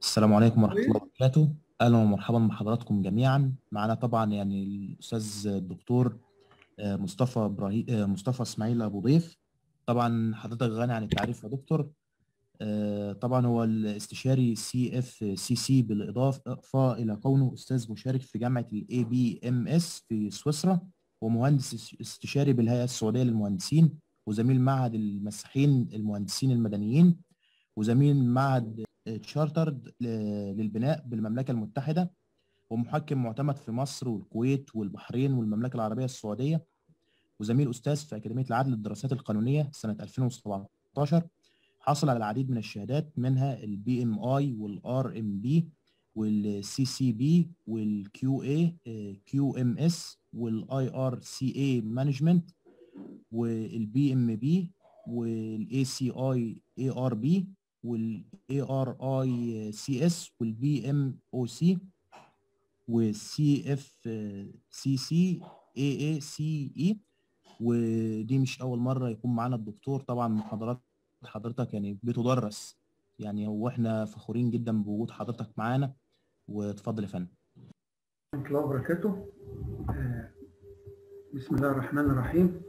السلام عليكم ورحمة الله وبركاته أهلا ومرحبا بحضراتكم جميعا معنا طبعا يعني الأستاذ الدكتور آه، مصطفى إبراهيم آه، مصطفى إسماعيل أبو ضيف طبعا حضرتك غني عن التعريف يا دكتور آه، طبعا هو الاستشاري سي اف سي سي بالإضافة إلى كونه أستاذ مشارك في جامعة الاي بي ام اس في سويسرا ومهندس استشاري بالهيئة السعودية للمهندسين وزميل معهد المساحين المهندسين المدنيين وزميل معهد تشارترد للبناء بالمملكة المتحدة ومحكم معتمد في مصر والكويت والبحرين والمملكة العربية السعودية وزميل أستاذ في أكاديمية العدل للدراسات القانونية سنة 2017 حصل على العديد من الشهادات منها البي ام اي والار ام بي والسي سي بي والكيو اي كيو ام اس والاي ار سي اي مانجمنت والبي ام بي والاي سي اي اي ار بي والاي ار اي سي اس والبي ام او سي والسي اف سي سي اي اي سي اي ودي مش اول مره يكون معانا الدكتور طبعا محاضرات حضرتك يعني بتدرس يعني هو احنا فخورين جدا بوجود حضرتك معانا وتفضل يا فندم ورحمة الله وبركاته آه، بسم الله الرحمن الرحيم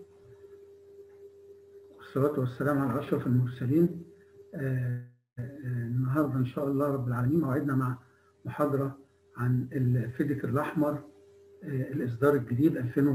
والصلاة والسلام على أشرف المرسلين آه، آه، النهاردة إن شاء الله رب العالمين موعدنا مع محاضرة عن الفيديك الأحمر آه، الإصدار الجديد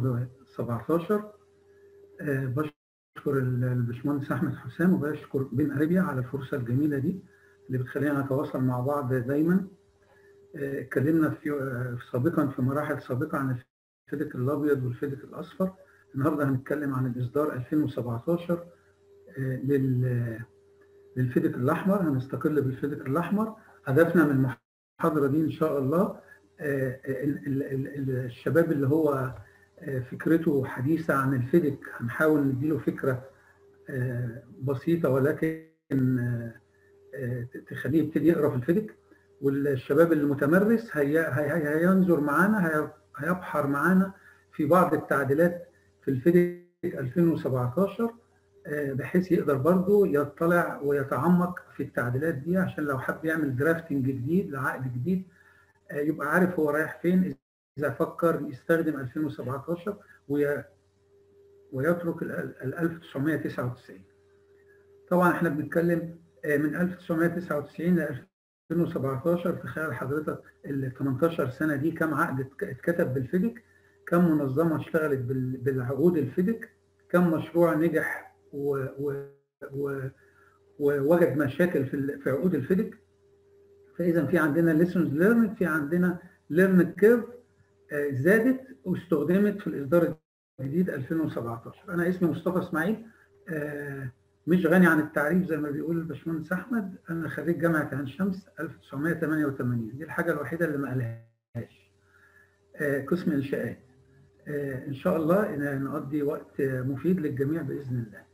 2017 آه، بشكر الباشمهندس أحمد حسام وبشكر بن أريبيا على الفرصة الجميلة دي اللي بتخلينا نتواصل مع بعض دايما آه، اتكلمنا في آه، سابقا في مراحل سابقة عن الفيديك الأبيض والفيديك الأصفر النهارده هنتكلم عن الإصدار 2017 آه، لل للفيديك الأحمر هنستقل بالفيديك الأحمر هدفنا من المحاضرة دي إن شاء الله آه، ال- ال- ال- الشباب اللي هو آه، فكرته حديثة عن الفيديك هنحاول نديله فكرة آه، بسيطة ولكن آه، آه، تخليه يبتدي يقرا في الفيديك والشباب المتمرس هي هي هي هينظر معانا هي- هيبحر معانا في بعض التعديلات في الفيديك 2017 آه، بحيث يقدر برضه يطلع ويتعمق في التعديلات دي عشان لو حب يعمل درافتنج جديد لعقد جديد آه، يبقى عارف هو رايح فين اذا فكر يستخدم 2017 وي- ويترك ال ال 1999 طبعا احنا بنتكلم آه، من 1999 ل 2017 تخيل حضرتك ال 18 سنه دي كم عقد اتك- اتكتب بالفيديك كم منظمه اشتغلت بال- بالعقود الفيديك كم مشروع نجح و و و ووجد مشاكل في ال- في عقود الفيديك فاذا في عندنا ليسونز ليرند في عندنا ليرند كيرف زادت واستخدمت في الاصدار الجديد 2017 انا اسمي مصطفى اسماعيل آه، مش غني عن التعريف زي ما بيقول الباشمهندس احمد انا خريج جامعه عين شمس 1988 دي الحاجه الوحيده اللي ما قالهاش آه، قسم انشاءات آه، ان شاء الله إن نقضي وقت آه، مفيد للجميع باذن الله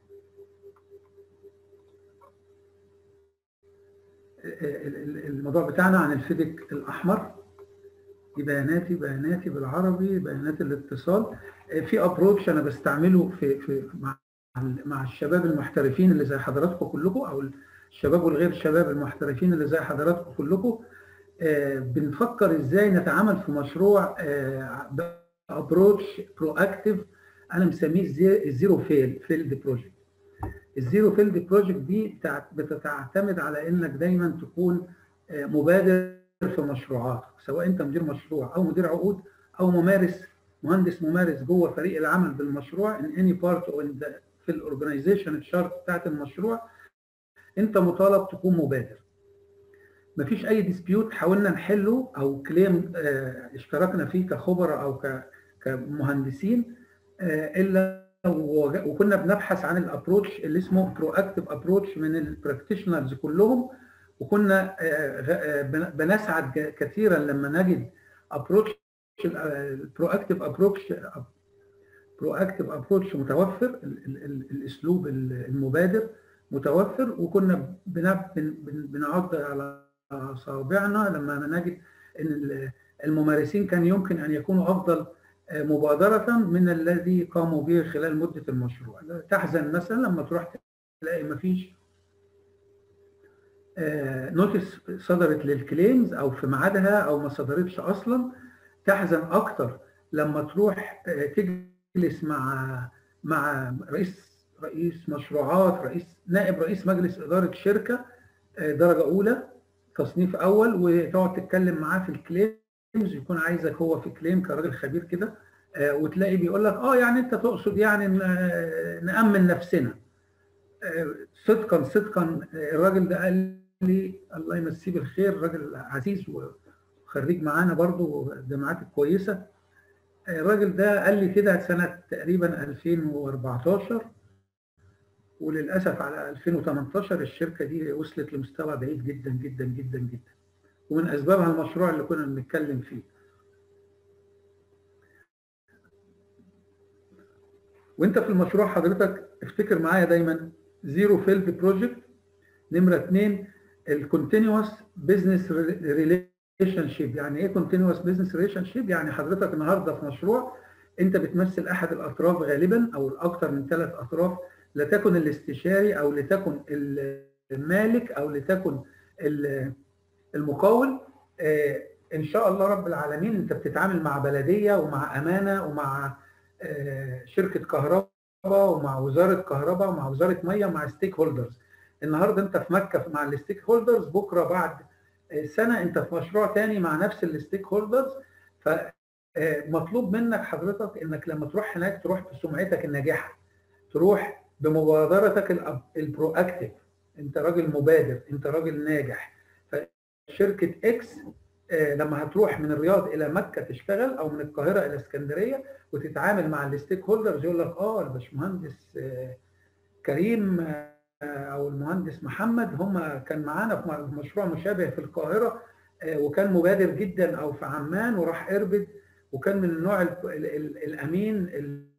ال- ال- الموضوع بتاعنا عن الفيديك الاحمر دي بياناتي بياناتي بالعربي بيانات الاتصال آه، في ابروتش انا بستعمله في في مع مع الشباب المحترفين اللي زي حضراتكم كلكم او الشباب والغير شباب المحترفين اللي زي حضراتكم كلكم آه، بنفكر ازاي نتعامل في مشروع ابروتش برو اكتيف انا مسميه الزي- الزيرو فيل فيلد بروجكت الزيرو فيلد بروجكت دي بتاع- بتعتمد على انك دايما تكون آه، مبادر في مشروعاتك سواء انت مدير مشروع او مدير عقود او ممارس مهندس ممارس جوه فريق العمل بالمشروع in any part or in the في الاورجنايزيشن الشارت بتاعت المشروع انت مطالب تكون مبادر مفيش اي ديسبيوت حاولنا نحله او كليم آه، اشتركنا فيه كخبراء او ك- كمهندسين آه، الا وج- وكنا بنبحث عن الابروتش اللي اسمه برو اكتيف ابروتش من البراكتيشنرز كلهم وكنا آه، غ- آه، بن- بنسعد ج- كثيرا لما نجد ابروتش البرو اكتيف ابروتش برو اكتيف ابروتش متوفر ال- ال- ال- الاسلوب ال- المبادر متوفر وكنا بن- بن- بن- بنعض على اصابعنا لما نجد ان ال- الممارسين كان يمكن ان يكونوا افضل آه، مبادره من الذي قاموا به خلال مده المشروع تحزن مثلا لما تروح تلاقي ما فيش نوتس صدرت للكليمز او في ميعادها او ما صدرتش اصلا تحزن اكتر لما تروح تجلس مع مع رئيس رئيس مشروعات رئيس نائب رئيس مجلس اداره شركه درجه اولى تصنيف اول وتقعد تتكلم معاه في الكليمز يكون عايزك هو في كليم كراجل خبير كده وتلاقي بيقول لك اه يعني انت تقصد يعني نامن نفسنا صدقا صدقا الراجل ده قال لي الله يمسيه بالخير راجل عزيز وخريج معانا برضو الجامعات الكويسه الراجل ده قال لي كده سنه تقريبا 2014 وللاسف على 2018 الشركه دي وصلت لمستوى بعيد جدا جدا جدا جدا ومن اسبابها المشروع اللي كنا بنتكلم فيه وانت في المشروع حضرتك افتكر معايا دايما زيرو فيلد بروجكت نمره اثنين الكونتينوس بزنس ريليشن شيب يعني ايه كونتينوس بزنس ريليشن شيب يعني حضرتك النهارده في مشروع انت بتمثل احد الاطراف غالبا او الاكثر من ثلاث اطراف لتكن الاستشاري او لتكن المالك او لتكن المقاول ان شاء الله رب العالمين انت بتتعامل مع بلديه ومع امانه ومع شركه كهرباء ومع وزاره كهرباء ومع وزاره ميه ومع ستيك هولدرز النهارده انت في مكه مع الستيك هولدرز بكره بعد سنه انت في مشروع تاني مع نفس الستيك هولدرز فمطلوب منك حضرتك انك لما تروح هناك تروح بسمعتك الناجحه تروح بمبادرتك البرو اكتف انت راجل مبادر انت راجل ناجح فشركه اكس لما هتروح من الرياض الى مكه تشتغل او من القاهره الى اسكندريه وتتعامل مع الستيك هولدرز يقول لك اه الباشمهندس كريم او المهندس محمد هم كان معانا في مشروع مشابه في القاهره وكان مبادر جدا او في عمان وراح اربد وكان من النوع الامين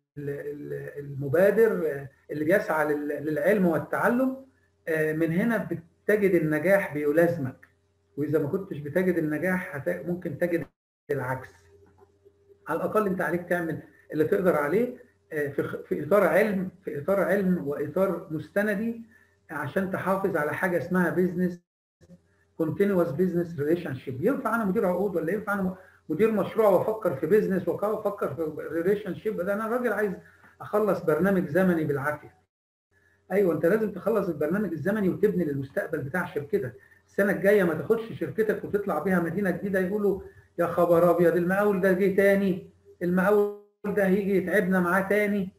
المبادر اللي بيسعى للعلم والتعلم من هنا بتجد النجاح بيلازمك واذا ما كنتش بتجد النجاح ممكن تجد العكس على الاقل انت عليك تعمل اللي تقدر عليه في في اطار علم في اطار علم واطار مستندي عشان تحافظ على حاجه اسمها بيزنس كونتينوس بيزنس ريليشن شيب ينفع انا مدير عقود ولا ينفع انا مدير مشروع وافكر في بيزنس وافكر في ريليشن شيب ده انا راجل عايز اخلص برنامج زمني بالعافيه ايوه انت لازم تخلص البرنامج الزمني وتبني للمستقبل بتاع شركتك السنه الجايه ما تاخدش شركتك وتطلع بيها مدينه جديده يقولوا يا خبر ابيض المقاول ده جه تاني المقاول ده هيجي يتعبنا معاه تاني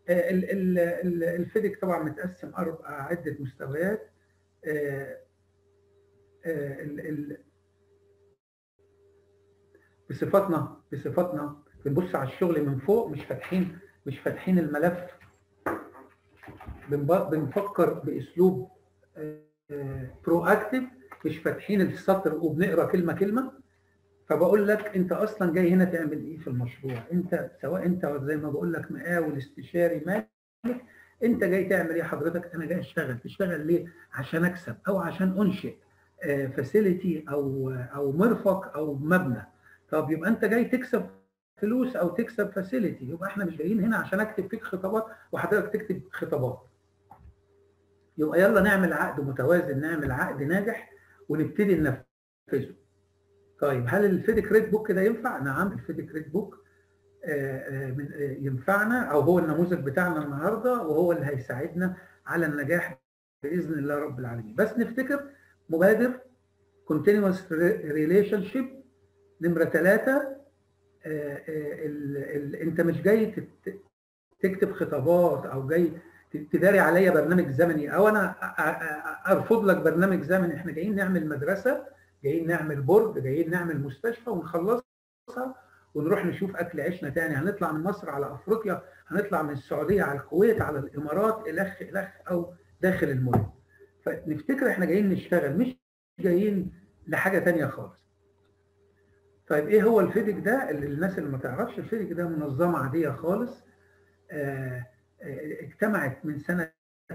الفيدك طبعا متقسم اربع عده مستويات بصفتنا بصفتنا بنبص على الشغل من فوق مش فاتحين مش فاتحين الملف بنفكر باسلوب برو اكتف مش فاتحين السطر وبنقرا كلمه كلمه فبقول لك انت اصلا جاي هنا تعمل ايه في المشروع انت سواء انت زي ما بقول لك مقاول استشاري مالك انت جاي تعمل ايه حضرتك انا جاي اشتغل تشتغل ليه عشان اكسب او عشان انشئ فاسيلتي او او مرفق او مبنى طب يبقى انت جاي تكسب فلوس او تكسب فاسيلتي يبقى احنا مش جايين هنا عشان اكتب فيك خطابات وحضرتك تكتب خطابات يبقى يلا نعمل عقد متوازن نعمل عقد ناجح ونبتدي ننفذه طيب هل الفيدك ريد بوك ده ينفع؟ نعم الفيدك ريد بوك ينفعنا او هو النموذج بتاعنا النهارده وهو اللي هيساعدنا على النجاح باذن الله رب العالمين بس نفتكر مبادر كونتينوس ريليشن شيب نمره ثلاثه انت مش جاي تكتب خطابات او جاي تداري عليا برنامج زمني او انا ارفض لك برنامج زمني احنا جايين نعمل مدرسه جايين نعمل برج جايين نعمل مستشفى ونخلصها ونروح نشوف اكل عيشنا تاني هنطلع من مصر على افريقيا هنطلع من السعوديه على الكويت على الامارات الخ الخ او داخل المدن فنفتكر احنا جايين نشتغل مش جايين لحاجه تانية خالص طيب ايه هو الفيدك ده اللي الناس اللي ما تعرفش الفيدك ده منظمه عاديه خالص آآ آآ اجتمعت من سنه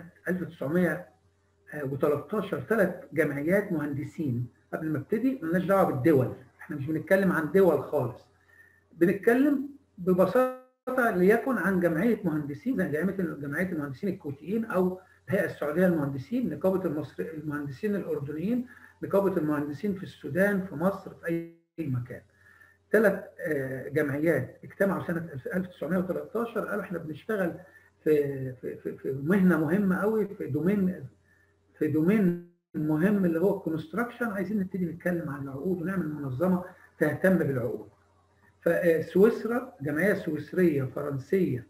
1913 ثلاث جمعيات مهندسين قبل ما ابتدي مالناش دعوه بالدول احنا مش بنتكلم عن دول خالص بنتكلم ببساطه ليكن عن جمعيه مهندسين زي جمعيه جمعيه المهندسين الكويتيين او الهيئه السعوديه للمهندسين نقابه المصري المهندسين الاردنيين نقابه المهندسين في السودان في مصر في اي مكان ثلاث جمعيات اجتمعوا سنه 1913 قالوا احنا بنشتغل في في في, في مهنه مهمه قوي في دومين في دومين مهم اللي هو الكونستراكشن عايزين نبتدي نتكلم عن العقود ونعمل منظمه تهتم بالعقود. فسويسرا جمعيه سويسريه فرنسيه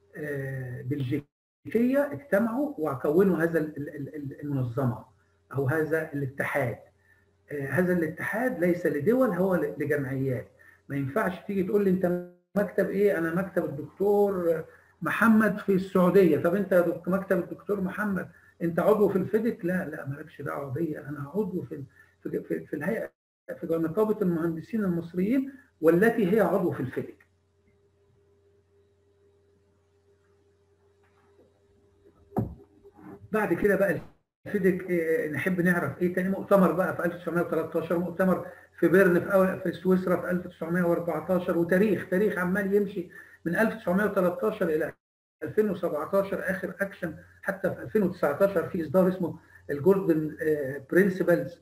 بلجيكيه اجتمعوا وكونوا هذا المنظمه او هذا الاتحاد. هذا الاتحاد ليس لدول هو لجمعيات. ما ينفعش تيجي تقول لي انت مكتب ايه؟ انا مكتب الدكتور محمد في السعوديه، طب انت مكتب الدكتور محمد انت عضو في الفيدك؟ لا لا مالكش دعوه بيا انا عضو في في, في, في الهيئه في نقابه المهندسين المصريين والتي هي عضو في الفيدك. بعد كده بقى الفيدك إيه نحب نعرف ايه تاني مؤتمر بقى في 1913 مؤتمر في بيرن في أول في سويسرا في 1914 وتاريخ تاريخ عمال يمشي من 1913 الى 2017 اخر اكشن حتى في 2019 في اصدار اسمه الجولدن برنسبلز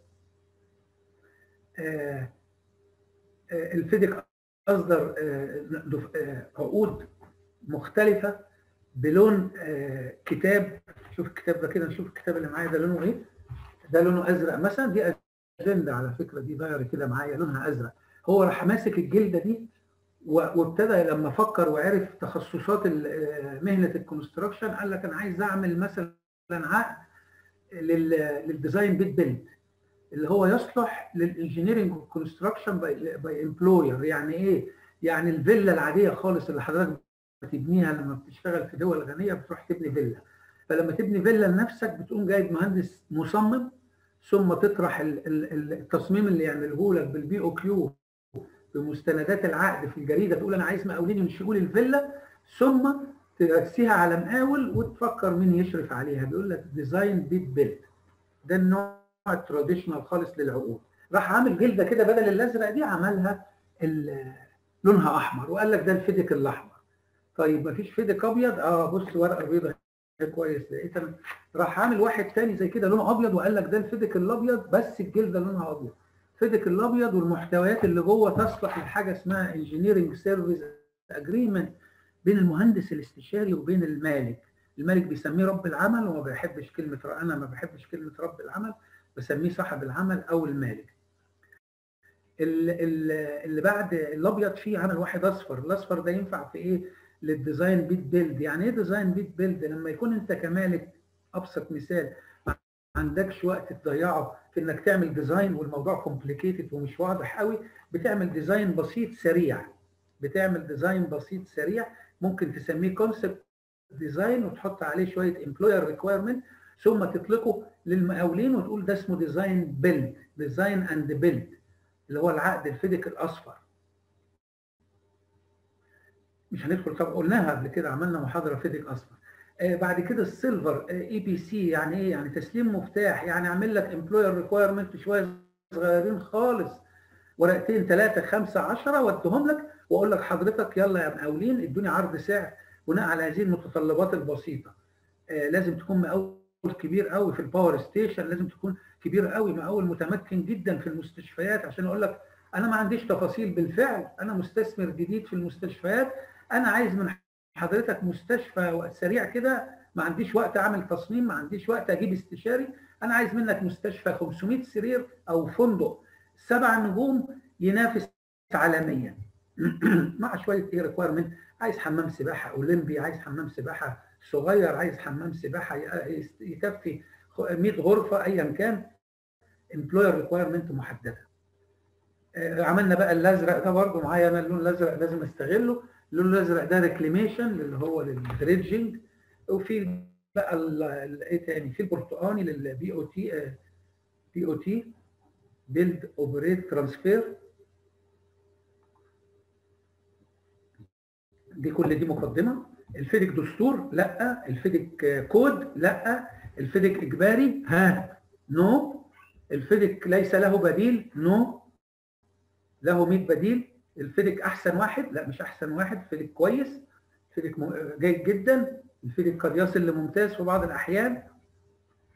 الفيدك اصدر عقود مختلفه بلون كتاب شوف الكتاب ده كده نشوف الكتاب اللي معايا ده لونه ايه ده لونه ازرق مثلا دي اجنده على فكره دي دايري كده معايا لونها ازرق هو راح ماسك الجلده دي وابتدى لما فكر وعرف تخصصات مهنه الكونستراكشن قال لك انا عايز اعمل مثلا عقد للديزاين بيت بيلد اللي هو يصلح للانجينيرنج والكونستراكشن باي امبلوير يعني ايه؟ يعني الفيلا العاديه خالص اللي حضرتك بتبنيها لما بتشتغل في دول غنيه بتروح تبني فيلا فلما تبني فيلا لنفسك بتقوم جايب مهندس مصمم ثم تطرح التصميم اللي يعمله لك بالبي او كيو بمستندات العقد في الجريده تقول انا عايز مقاولين ينشئوا لي الفيلا ثم ترسيها على مقاول وتفكر مين يشرف عليها بيقول لك ديزاين بيت بيلد ده النوع التراديشنال خالص للعقود راح عامل جلده كده بدل الازرق دي عملها لونها احمر وقال لك ده الفيدك الاحمر طيب ما فيش فيدك ابيض اه بص ورقه بيضاء كويس لقيت راح عامل واحد تاني زي كده لونه ابيض وقال لك ده الفيدك الابيض بس الجلده لونها ابيض فيدك الابيض والمحتويات اللي جوه تصلح لحاجه اسمها انجينيرنج سيرفيس اجريمنت بين المهندس الاستشاري وبين المالك المالك بيسميه رب العمل وما بيحبش كلمه انا ما بحبش كلمه رب العمل بسميه صاحب العمل او المالك اللي بعد الابيض فيه عمل واحد اصفر الاصفر ده ينفع في ايه للديزاين بيت بيلد يعني ايه ديزاين بيت بيلد لما يكون انت كمالك ابسط مثال ما عندكش وقت تضيعه في انك تعمل ديزاين والموضوع كومبليكيتد ومش واضح قوي بتعمل ديزاين بسيط سريع بتعمل ديزاين بسيط سريع ممكن تسميه كونسبت ديزاين وتحط عليه شويه امبلوير ريكويرمنت ثم تطلقه للمقاولين وتقول ده اسمه ديزاين بيلد ديزاين اند بيلد اللي هو العقد الفيدك الاصفر مش هندخل طب قلناها قبل كده عملنا محاضره فيدك اصفر آه بعد كده السيلفر اي بي سي يعني ايه يعني تسليم مفتاح يعني اعمل لك امبلوير ريكويرمنت شويه صغيرين خالص ورقتين ثلاثه خمسه 10 واديهم لك واقول لك حضرتك يلا يا مقاولين ادوني عرض سعر بناء على هذه المتطلبات البسيطه آه لازم تكون مقاول كبير قوي في الباور ستيشن لازم تكون كبير قوي مقاول متمكن جدا في المستشفيات عشان اقول لك انا ما عنديش تفاصيل بالفعل انا مستثمر جديد في المستشفيات انا عايز من حضرتك مستشفى سريع كده ما عنديش وقت اعمل تصميم ما عنديش وقت اجيب استشاري انا عايز منك مستشفى 500 سرير او فندق سبع نجوم ينافس عالميا مع شويه ايه ريكويرمنت عايز حمام سباحه اولمبي عايز حمام سباحه صغير عايز حمام سباحه يكفي 100 غرفه ايا كان امبلوير ريكويرمنت محدده عملنا بقى الازرق ده برضه معايا انا اللون الازرق لازم استغله اللون الازرق ده ريكليميشن اللي هو للدريدجنج وفي بقى ايه تاني في البرتقاني للبي او تي بي او تي بيلد اوبريت ترانسفير دي كل دي مقدمه الفيدك دستور لا الفيدك كود لا الفيدك اجباري ها نو الفيدك ليس له بديل نو له 100 بديل الفيدك احسن واحد لا مش احسن واحد فيدك كويس فيدك جيد جدا الفيدك قد يصل لممتاز في بعض الاحيان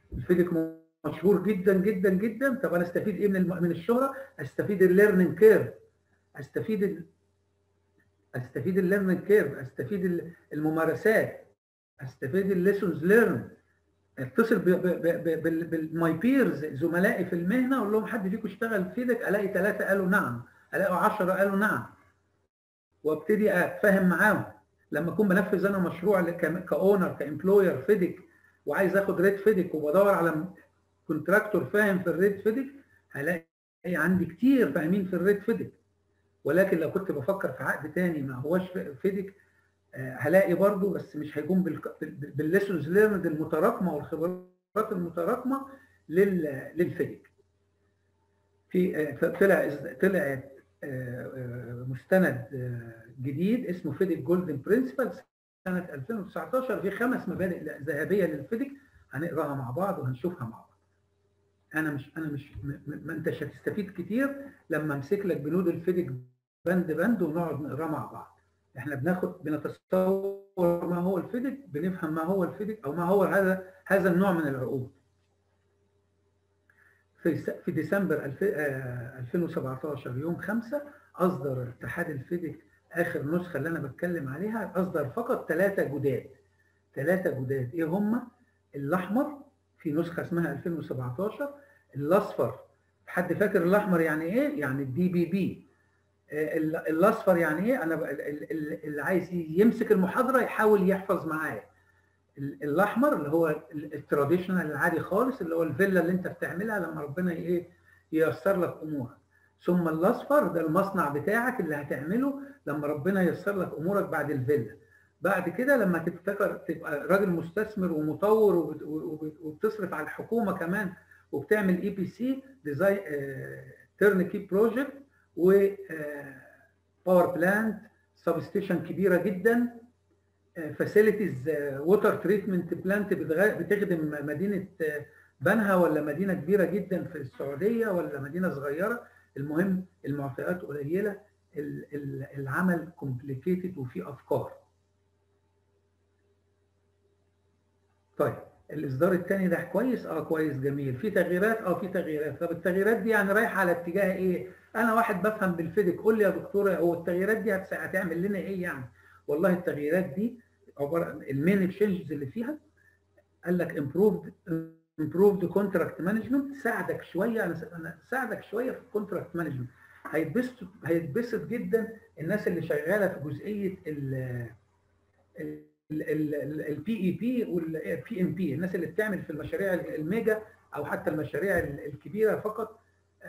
الفيديك مشهور جدا جدا جدا طب انا استفيد ايه من من الشهره استفيد الليرنينج كيرف استفيد ال... استفيد الليرنينج كيرف استفيد الممارسات استفيد الليسونز ليرن اتصل بالماي بيرز زملائي في المهنه اقول لهم حد فيكم اشتغل فيدك الاقي ثلاثه قالوا نعم الاقي 10 قالوا نعم وابتدي اتفاهم معاهم لما اكون بنفذ انا مشروع كاونر كامبلوير فيدك وعايز اخد ريت فيدك وبدور على كونتراكتور فاهم في الريت فيدك هلاقي عندي كتير فاهمين في الريت فيدك ولكن لو كنت بفكر في عقد تاني ما هوش فيدك هلاقي برضه بس مش هيكون بالليسونز ليرند المتراكمه والخبرات المتراكمه للفيدك في طلع طلع مستند جديد اسمه فيدك جولدن برنسبل سنه 2019 في خمس مبادئ ذهبيه للفيدك هنقراها مع بعض وهنشوفها مع بعض. انا مش انا مش ما انتش هتستفيد كتير لما امسك لك بنود الفيدك بند بند ونقعد نقراه مع بعض. احنا بناخد بنتصور ما هو الفيدك بنفهم ما هو الفيدك او ما هو هذا هذا النوع من العقود. في في ديسمبر 2017 يوم 5 اصدر اتحاد الفيدك اخر نسخه اللي انا بتكلم عليها اصدر فقط ثلاثه جداد ثلاثه جداد ايه هم الاحمر في نسخه اسمها 2017 الاصفر حد فاكر الاحمر يعني ايه يعني الدي بي بي الاصفر يعني ايه انا اللي عايز يمسك المحاضره يحاول يحفظ معايا الاحمر اللي هو التراديشنال العادي خالص اللي هو الفيلا اللي انت بتعملها لما ربنا ايه ييسر لك امورك ثم الاصفر ده المصنع بتاعك اللي هتعمله لما ربنا ييسر لك امورك بعد الفيلا بعد كده لما تفتكر تبقى راجل مستثمر ومطور وبتصرف على الحكومه كمان وبتعمل اي بي سي ديزاين تيرن كي بروجكت و باور بلانت سب ستيشن كبيره جدا فاسيلتيز ووتر تريتمنت بلانت بتخدم مدينه بنها ولا مدينه كبيره جدا في السعوديه ولا مدينه صغيره المهم المعطيات قليله العمل كومبليكيتد وفي افكار طيب الاصدار الثاني ده كويس اه كويس جميل في تغييرات اه في تغييرات طب التغييرات دي يعني رايحه على اتجاه ايه انا واحد بفهم بالفيديك قول لي يا دكتور هو التغييرات دي هتعمل لنا ايه يعني والله التغييرات دي عباره المين تشينجز اللي فيها قال لك امبروفد امبروفد كونتراكت مانجمنت ساعدك شويه انا ساعدك شويه في الكونتراكت مانجمنت هيتبسط هيتبسط جدا الناس اللي شغاله في جزئيه ال البي اي بي والبي ام بي الناس اللي بتعمل في المشاريع الميجا او حتى المشاريع الكبيره فقط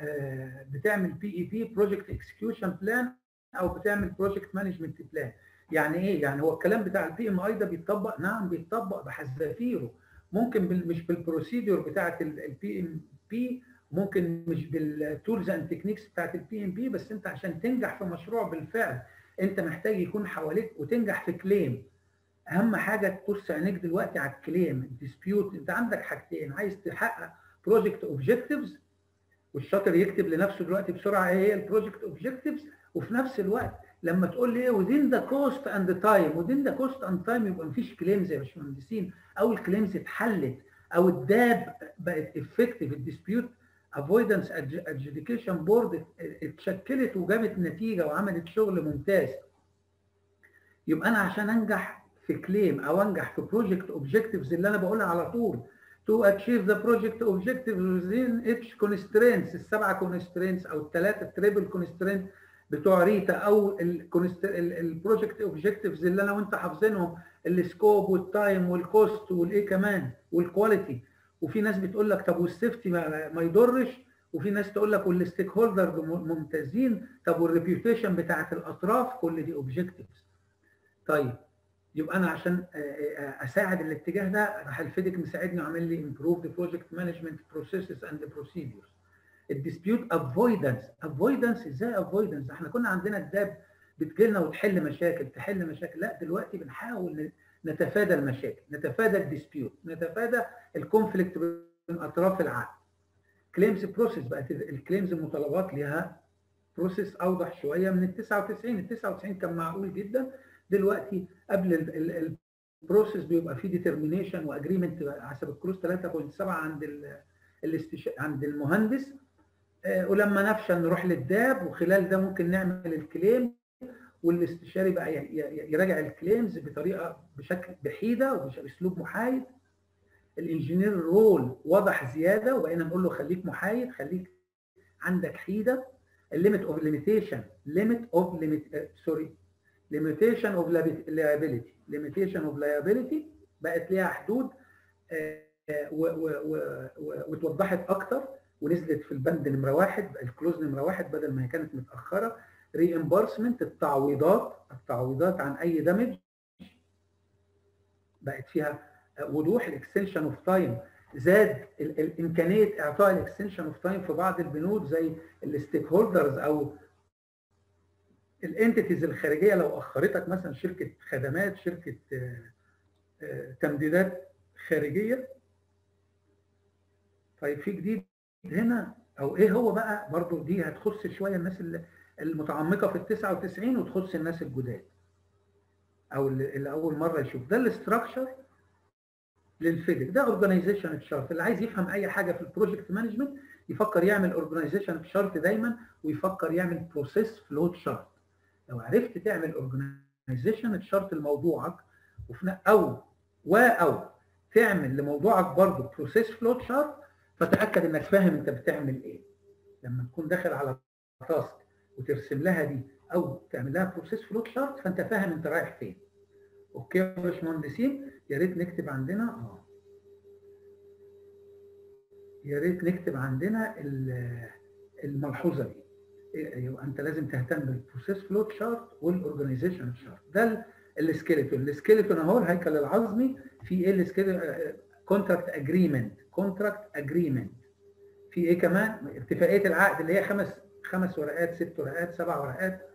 بتعمل بي اي بي بروجكت اكسكيوشن بلان او بتعمل بروجكت مانجمنت بلان يعني ايه يعني هو الكلام بتاع البي ام اي ده بيتطبق نعم بيتطبق بحذافيره ممكن بال مش بالبروسيدور بتاعه البي ام بي ممكن مش بالتولز اند تكنيكس بتاعه البي ام بي بس انت عشان تنجح في مشروع بالفعل انت محتاج يكون حواليك وتنجح في كليم اهم حاجه تبص عينيك دلوقتي على الكليم الديسبيوت انت عندك حاجتين عايز تحقق بروجكت اوبجكتيفز والشاطر يكتب لنفسه دلوقتي بسرعه ايه هي البروجكت اوبجكتيفز وفي نفس الوقت لما تقول لي within the cost and the time within the cost and time يبقى مفيش كليمز يا باشمهندسين او الكليمز اتحلت او الداب بقت افكتيف الديسبيوت افويدنس ادجيديكيشن بورد اتشكلت وجابت نتيجه وعملت شغل ممتاز يبقى انا عشان انجح في كليم او انجح في بروجكت اوبجكتيفز اللي انا بقولها على طول to achieve the project objectives within each constraints السبعه constraints او الثلاثه تريبل constraints بتوع ريتا او البروجكت اوبجكتيفز اللي انا وانت حافظينهم السكوب والتايم والكوست والايه كمان والكواليتي وفي ناس بتقول لك طب والسيفتي ما, ما يضرش وفي ناس تقول لك والستيك هولدر ممتازين طب والريبيوتيشن بتاعت الاطراف كل دي اوبجكتيفز طيب يبقى انا عشان اساعد الاتجاه ده راح الفيدك مساعدني وعامل لي امبروف ذا بروجكت مانجمنت بروسيسز اند بروسيدورز الديسبيوت افويدنس افويدنس ازاي افويدنس احنا كنا عندنا الداب بتجيلنا وتحل مشاكل تحل مشاكل لا دلوقتي بنحاول نتفادى المشاكل نتفادى الديسبيوت نتفادى الكونفليكت بين اطراف العقد كليمز بروسيس بقت الكليمز المطالبات ليها بروسيس اوضح شويه من ال 99 ال 99 كان معقول جدا دلوقتي قبل البروسيس بيبقى فيه ديترمينيشن واجريمنت حسب الكروز 3.7 عند ال الاستش... عند المهندس آه ولما نفشل نروح للداب وخلال ده ممكن نعمل الكليم والاستشاري بقى يراجع الكليمز بطريقه بشكل بحيده وباسلوب محايد الانجينير رول واضح زياده وبقينا نقول له خليك محايد خليك عندك حيده الليميت اوف ليميتيشن ليميت اوف ليميت سوري ليميتيشن اوف liability ليميتيشن اوف liability بقت ليها حدود واتوضحت اكتر ونزلت في البند نمره واحد الكلوز نمره واحد بدل ما هي كانت متاخره ريمبرسمنت التعويضات التعويضات عن اي دمج بقت فيها وضوح الاكستنشن اوف تايم زاد الامكانيه اعطاء الاكستنشن اوف تايم في بعض البنود زي الستيك هولدرز او الانتيتيز الخارجيه لو اخرتك مثلا شركه خدمات شركه تمديدات خارجيه طيب في جديد هنا او ايه هو بقى برضو دي هتخص شويه الناس المتعمقه في ال 99 وتخص الناس الجداد او اللي اول مره يشوف ده الاستراكشر للفيدك ده اورجانيزيشن تشارت اللي عايز يفهم اي حاجه في البروجكت مانجمنت يفكر يعمل اورجانيزيشن تشارت دايما ويفكر يعمل بروسيس فلو تشارت لو عرفت تعمل اورجانيزيشن تشارت لموضوعك وفي او و او تعمل لموضوعك برضه بروسيس فلو تشارت فتاكد انك فاهم انت بتعمل ايه لما تكون داخل على تاسك وترسم لها دي او تعمل لها بروسيس فلو تشارت فانت فاهم انت رايح فين اوكي يا باشمهندسين يا ريت نكتب عندنا اه يا ريت نكتب عندنا الملحوظه دي يبقى انت لازم تهتم بالبروسيس فلو تشارت والاورجنايزيشن تشارت ده السكيلتون السكيلتون اهو الهيكل العظمي في ايه السكيلتون كونتراكت اجريمنت كونتراكت اجريمنت في ايه كمان اتفاقيه العقد اللي هي خمس خمس ورقات ست ورقات سبع ورقات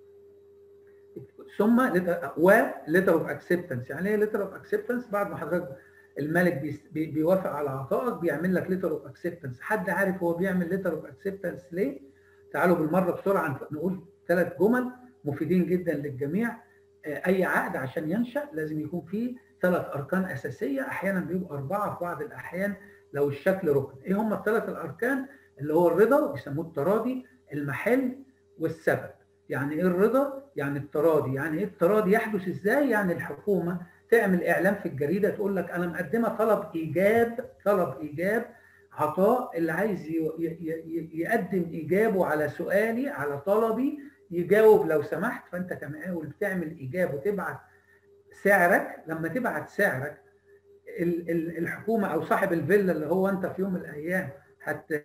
ثم و ليتر اوف اكسبتنس يعني ايه ليتر اوف اكسبتنس بعد ما حضرتك الملك بيوافق على عطائك بيعمل لك ليتر اوف اكسبتنس حد عارف هو بيعمل ليتر اوف اكسبتنس ليه تعالوا بالمره بسرعه نقول ثلاث جمل مفيدين جدا للجميع اي عقد عشان ينشا لازم يكون فيه ثلاث اركان اساسيه احيانا بيبقوا اربعه في بعض الاحيان لو الشكل ركن ايه هم الثلاث الاركان اللي هو الرضا بيسموه التراضي المحل والسبب يعني ايه الرضا يعني التراضي يعني ايه التراضي يحدث ازاي يعني الحكومه تعمل اعلان في الجريده تقول لك انا مقدمه طلب ايجاب طلب ايجاب عطاء اللي عايز يقدم ايجابه على سؤالي على طلبي يجاوب لو سمحت فانت كمقاول بتعمل ايجاب وتبعت سعرك لما تبعت سعرك الحكومه او صاحب الفيلا اللي هو انت في يوم من الايام هت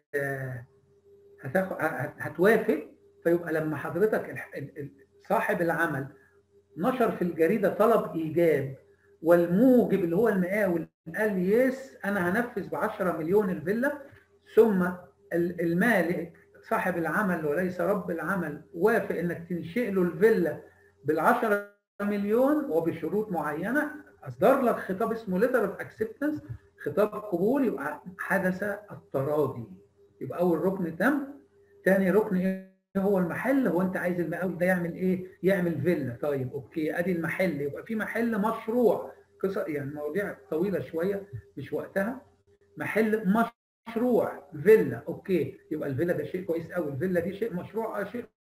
هتوافق فيبقى لما حضرتك صاحب العمل نشر في الجريده طلب ايجاب والموجب اللي هو المقاول قال يس انا هنفذ ب 10 مليون الفيلا ثم المالك صاحب العمل وليس رب العمل وافق انك تنشئ له الفيلا بال 10 مليون وبشروط معينه اصدر لك خطاب اسمه ليتر اوف اكسبتنس خطاب قبول يبقى حدث التراضي يبقى اول ركن تم ثاني ركن ايه هو المحل هو انت عايز المقاول ده يعمل ايه يعمل فيلا طيب اوكي ادي المحل يبقى في محل مشروع قصه يعني مواضيع طويله شويه مش وقتها محل مشروع فيلا اوكي يبقى الفيلا ده شيء كويس قوي الفيلا دي شيء مشروع اه شيء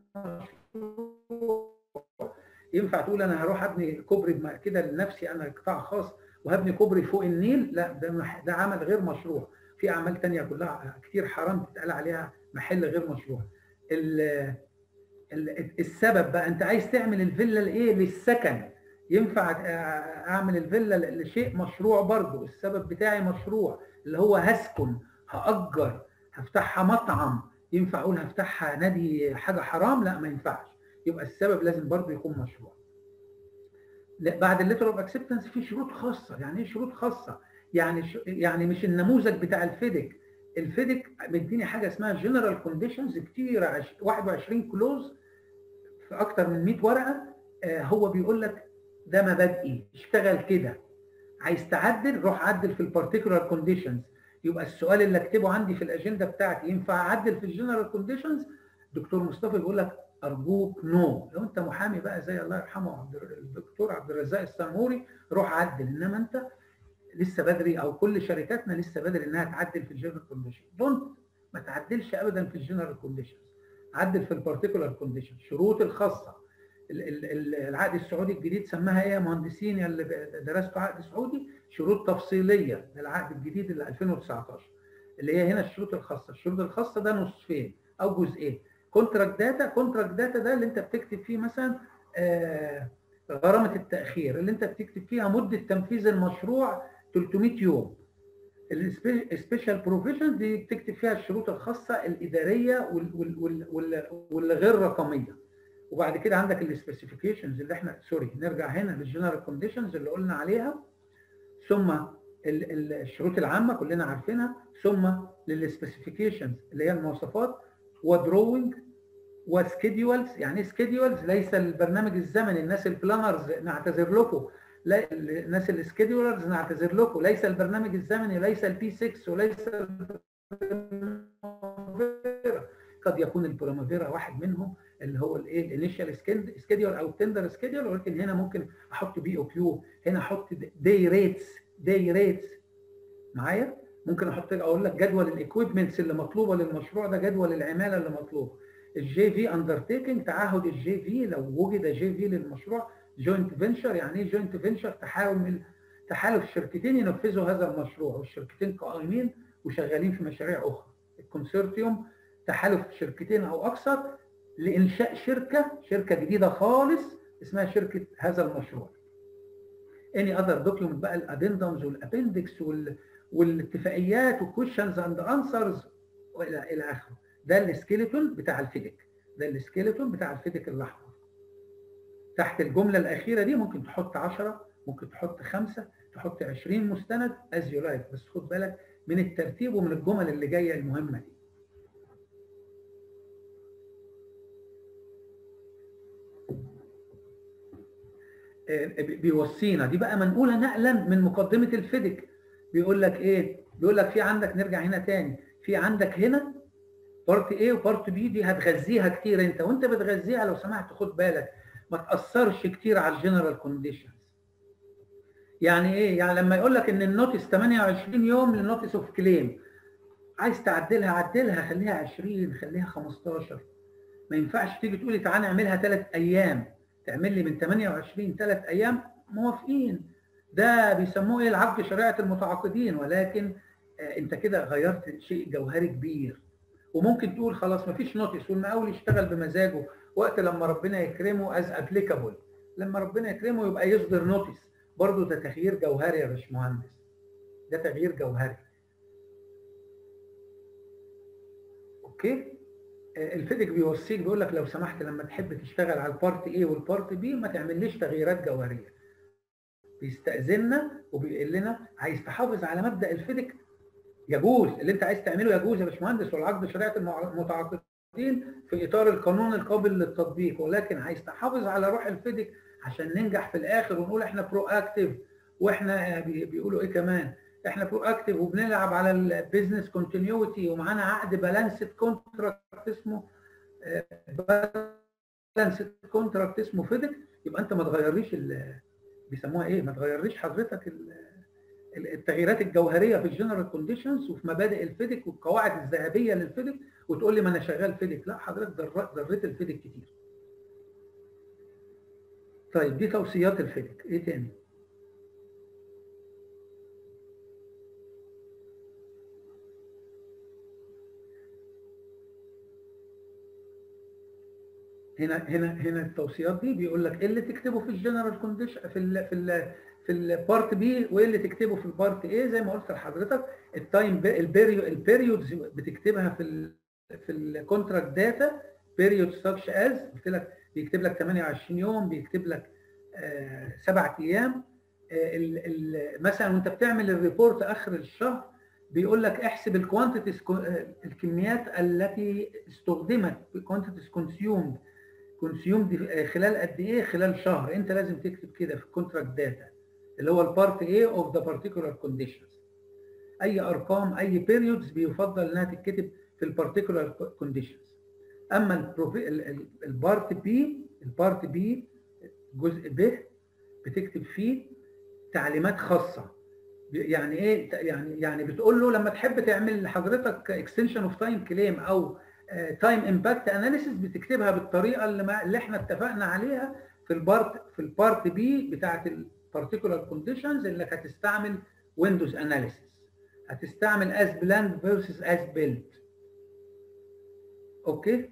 مشروع ينفع تقول انا هروح ابني كوبري كده لنفسي انا قطاع خاص وهبني كوبري فوق النيل لا ده ده عمل غير مشروع في اعمال تانية كلها كتير حرام تتقال عليها محل غير مشروع السبب بقى انت عايز تعمل الفيلا لايه للسكن ينفع اعمل الفيلا لشيء مشروع برضه السبب بتاعي مشروع اللي هو هسكن هاجر هفتحها مطعم ينفع اقول هفتحها نادي حاجه حرام لا ما ينفعش يبقى السبب لازم برضه يكون مشروع بعد الليتر اوف اكسبتنس في شروط خاصه يعني ايه شروط خاصه يعني ش... يعني مش النموذج بتاع الفيدك الفيدك مديني حاجه اسمها جنرال كونديشنز كتير عش... 21 كلوز في اكتر من 100 ورقه آه هو بيقول لك ده مبادئي اشتغل كده عايز تعدل روح عدل في البارتيكولار كونديشنز يبقى السؤال اللي اكتبه عندي في الاجنده بتاعتي ينفع اعدل في الجنرال كونديشنز دكتور مصطفى بيقول لك ارجوك نو لو انت محامي بقى زي الله يرحمه عبد الدكتور عبد الرزاق السنهوري روح عدل انما انت لسه بدري او كل شركاتنا لسه بدري انها تعدل في الجنرال كونديشن دونت ما تعدلش ابدا في الجنرال كونديشن عدل في البارتيكولار كونديشن شروط الخاصه العقد السعودي الجديد سماها ايه يا مهندسين يا اللي درستوا عقد سعودي شروط تفصيليه للعقد الجديد اللي 2019 اللي هي هنا الشروط الخاصه الشروط الخاصه ده نصفين او جزئين كونتراكت داتا كونتراكت داتا ده اللي انت بتكتب فيه مثلا آه غرامه التاخير اللي انت بتكتب فيها مده تنفيذ المشروع 300 يوم السبيشال بروفيجن دي بتكتب فيها الشروط الخاصه الاداريه واللي غير رقميه وبعد كده عندك السبيسيفيكيشنز اللي احنا سوري نرجع هنا للجنرال كونديشنز اللي قلنا عليها ثم الشروط العامه كلنا عارفينها ثم للسبيسيفيكيشنز اللي هي المواصفات ودروينج وسكيدولز يعني ايه سكيدولز ليس البرنامج الزمني الناس البلانرز نعتذر لكم لا الناس السكيدولرز نعتذر لكم ليس البرنامج الزمني ليس البي 6 وليس قد يكون البرامافيرا واحد منهم اللي هو الايه الانيشال سكيدول او التندر سكيدول ولكن هنا ممكن احط بي او كيو هنا احط داي ريتس داي ريتس معايا ممكن احط اقول لك جدول الايكويبمنتس اللي مطلوبه للمشروع ده جدول العماله اللي مطلوب الجي في اندرتيكنج تعهد الجي في لو وجد جي في للمشروع جوينت فينشر يعني ايه جوينت فينشر تحاول تحالف شركتين ينفذوا هذا المشروع والشركتين قائمين وشغالين في مشاريع اخرى الكونسورتيوم تحالف شركتين او اكثر لانشاء شركه شركه جديده خالص اسمها شركه هذا المشروع اني اذر دوكيومنت بقى الادندمز والابندكس وال والاتفاقيات والكويشنز اند انسرز والى الى اخره ده السكيلتون بتاع الفيديك ده السكيلتون بتاع الفيديك الاحمر تحت الجمله الاخيره دي ممكن تحط 10 ممكن تحط خمسه تحط 20 مستند از يو لايك بس خد بالك من الترتيب ومن الجمل اللي جايه المهمه دي بيوصينا دي بقى منقوله نقلا من مقدمه الفيديك بيقول لك ايه بيقول لك في عندك نرجع هنا تاني في عندك هنا بارت ايه وبارت بي دي هتغذيها كتير انت وانت بتغذيها لو سمحت خد بالك ما تاثرش كتير على الجنرال كونديشنز يعني ايه يعني لما يقول لك ان النوتس 28 يوم للنوتس اوف كليم عايز تعدلها عدلها خليها 20 خليها 15 ما ينفعش تيجي تقولي تعالى نعملها ثلاث ايام تعمل لي من 28 ثلاث ايام موافقين ده بيسموه ايه العقد شريعه المتعاقدين ولكن آه انت كده غيرت شيء جوهري كبير وممكن تقول خلاص ما فيش نوتس والمقاول يشتغل بمزاجه وقت لما ربنا يكرمه از ابليكابل لما ربنا يكرمه يبقى يصدر نوتس برضه ده تغيير جوهري يا باشمهندس ده تغيير جوهري اوكي الفيديك بيوصيك بيقول لك لو سمحت لما تحب تشتغل على البارت ايه والبارت بي ما تعمليش تغييرات جوهريه بيستأذننا وبيقول لنا عايز تحافظ على مبدأ الفيديك يجوز اللي انت عايز تعمله يجوز يا باشمهندس والعقد شريعه المتعاقدين في اطار القانون القابل للتطبيق ولكن عايز تحافظ على روح الفيديك عشان ننجح في الاخر ونقول احنا برو اكتيف واحنا بيقولوا ايه كمان احنا برو اكتيف وبنلعب على البيزنس كونتينيوتي ومعانا عقد بالانسد كونتراكت اسمه بالانسد كونتراكت اسمه فيديك يبقى انت ما تغيرليش بيسموها ايه ما تغيرليش حضرتك التغييرات الجوهريه في الجنرال كونديشنز وفي مبادئ الفيديك والقواعد الذهبيه للفيديك وتقول لي ما انا شغال فيديك لا حضرتك ضريت الفيديك كتير طيب دي توصيات الفيديك ايه تاني هنا هنا هنا التوصيات دي بيقول لك ايه اللي تكتبه في الجنرال كونديشن في ال في ال في البارت بي وايه اللي تكتبه في البارت ايه زي ما قلت لحضرتك التايم البيريود البيريودز بتكتبها في ال في الكونتراكت داتا بيريود ساتش از قلت لك بيكتب لك 28 يوم بيكتب لك آه سبع ايام آه ال ال مثلا وانت بتعمل الريبورت اخر الشهر بيقول لك احسب الكوانتيتيز الكميات التي استخدمت كوانتيتيز كونسيومد كونسيومد خلال قد ايه خلال شهر انت لازم تكتب كده في الكونتراكت داتا اللي هو البارت A اوف ذا بارتيكولار كونديشنز اي ارقام اي بيريودز بيفضل انها تتكتب في البارتيكولار كونديشنز اما البارت بي البارت بي جزء ب بتكتب فيه تعليمات خاصه يعني ايه يعني يعني بتقول له لما تحب تعمل لحضرتك اكستنشن اوف تايم كليم او تايم امباكت اناليسيس بتكتبها بالطريقه اللي, ما اللي احنا اتفقنا عليها في البارت في البارت بي بتاعت البارتيكولار كونديشنز انك هتستعمل ويندوز اناليسيس هتستعمل از بلاند فيرسز از بيلد اوكي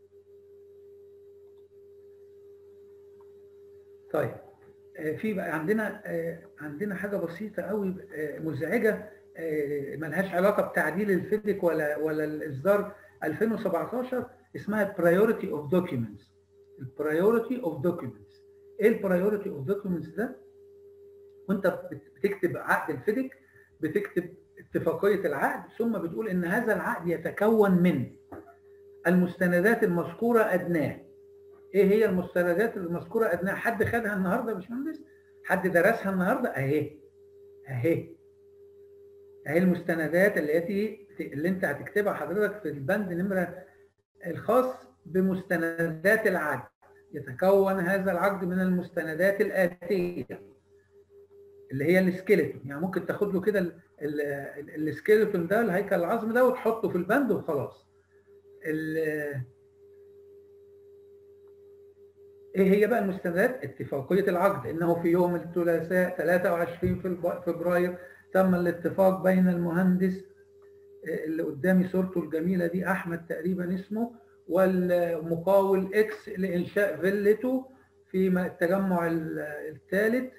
طيب في بقى عندنا عندنا حاجه بسيطه قوي مزعجه ملهاش علاقه بتعديل الفيديك ولا ولا الاصدار 2017 اسمها priority of documents البرايورتي اوف دوكيومنتس ايه البرايورتي اوف دوكيومنتس ده وانت بتكتب عقد الفيديك بتكتب اتفاقيه العقد ثم بتقول ان هذا العقد يتكون من المستندات المذكوره ادناه ايه هي المستندات المذكوره ادناه حد خدها النهارده يا باشمهندس حد درسها النهارده اهي اهي اهي المستندات التي اللي انت هتكتبها حضرتك في البند نمره الخاص بمستندات العقد يتكون هذا العقد من المستندات الآتية اللي هي السكيلتون يعني ممكن تاخد له كده السكيلتون ده الهيكل العظمي ده وتحطه في البند وخلاص ايه هي بقى المستندات اتفاقية العقد انه في يوم الثلاثاء 23 فبراير تم الاتفاق بين المهندس اللي قدامي صورته الجميلة دي احمد تقريبا اسمه والمقاول اكس لانشاء فيلته في التجمع الثالث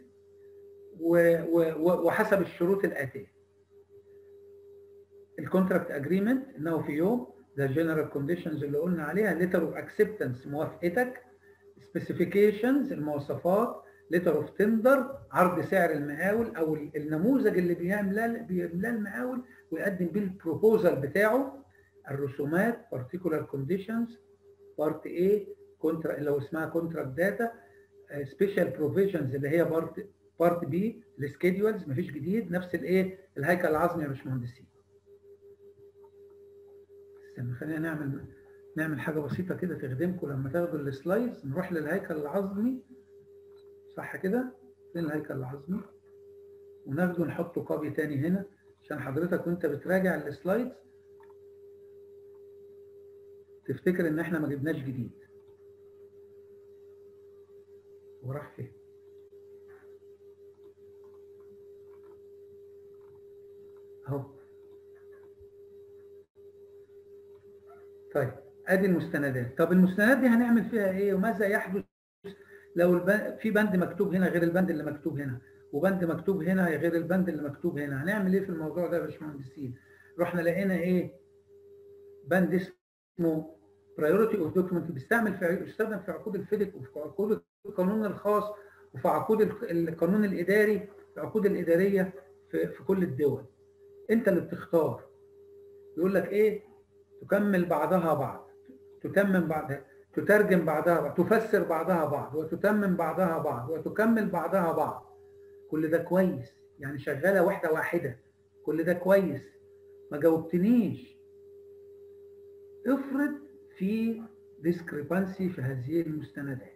وحسب الشروط الاتيه. الكونتراكت اجريمنت انه في يوم ده جنرال كونديشنز اللي قلنا عليها ليتر اوف اكسبتنس موافقتك سبيسيفيكيشنز المواصفات ليتر اوف تندر عرض سعر المقاول او النموذج اللي بيعملاه بيملاه المقاول ويقدم بيه البروبوزال بتاعه الرسومات particular conditions بارت A كونترا لو اسمها كونتراكت داتا سبيشال بروفيجنز اللي هي بارت بارت بي السكيدولز مفيش جديد نفس الايه الهيكل العظمي يا باشمهندسين استنى خلينا نعمل نعمل حاجه بسيطه كده تخدمكم لما تاخدوا السلايدز نروح للهيكل العظمي صح كده فين الهيكل العظمي وناخده نحطه كوبي تاني هنا عشان حضرتك وانت بتراجع السلايدز تفتكر ان احنا ما جبناش جديد وراح فين اهو طيب ادي المستندات طب المستندات دي هنعمل فيها ايه وماذا يحدث لو البند في بند مكتوب هنا غير البند اللي مكتوب هنا وبند مكتوب هنا غير البند اللي مكتوب هنا هنعمل ايه في الموضوع ده يا باشمهندسين رحنا لقينا ايه بند اسمه priority of document بيستعمل في بيستخدم في عقود الفيدك وفي عقود القانون الخاص وفي عقود القانون الاداري في العقود الاداريه في, في كل الدول انت اللي بتختار يقول لك ايه تكمل بعضها بعض تتمم بعضها تترجم بعضها بعض تفسر بعضها بعض وتتمم بعضها بعض وتكمل بعضها بعض كل ده كويس يعني شغاله واحده واحده كل ده كويس ما جاوبتنيش افرض في discrepancy في هذه المستندات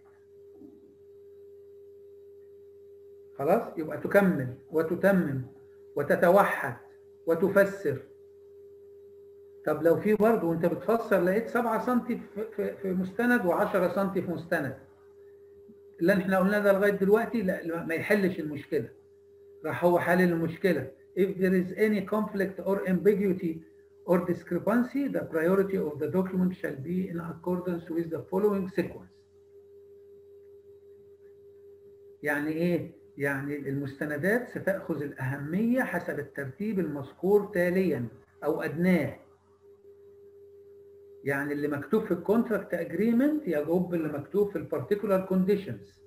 خلاص يبقى تكمل وتتمم وتتوحد وتفسر طب لو في برضه وانت بتفسر لقيت 7 سم في, في, في مستند و10 سم في مستند اللي احنا قلناه ده لغايه دلوقتي لا ما يحلش المشكله راح هو حل المشكله if there is any conflict or ambiguity or discrepancy the priority of the document shall be in accordance with the following sequence يعني ايه يعني المستندات ستأخذ الأهمية حسب الترتيب المذكور تاليا أو أدناه يعني اللي مكتوب في الكونتراكت اجريمنت يجوب اللي مكتوب في البارتيكولار كونديشنز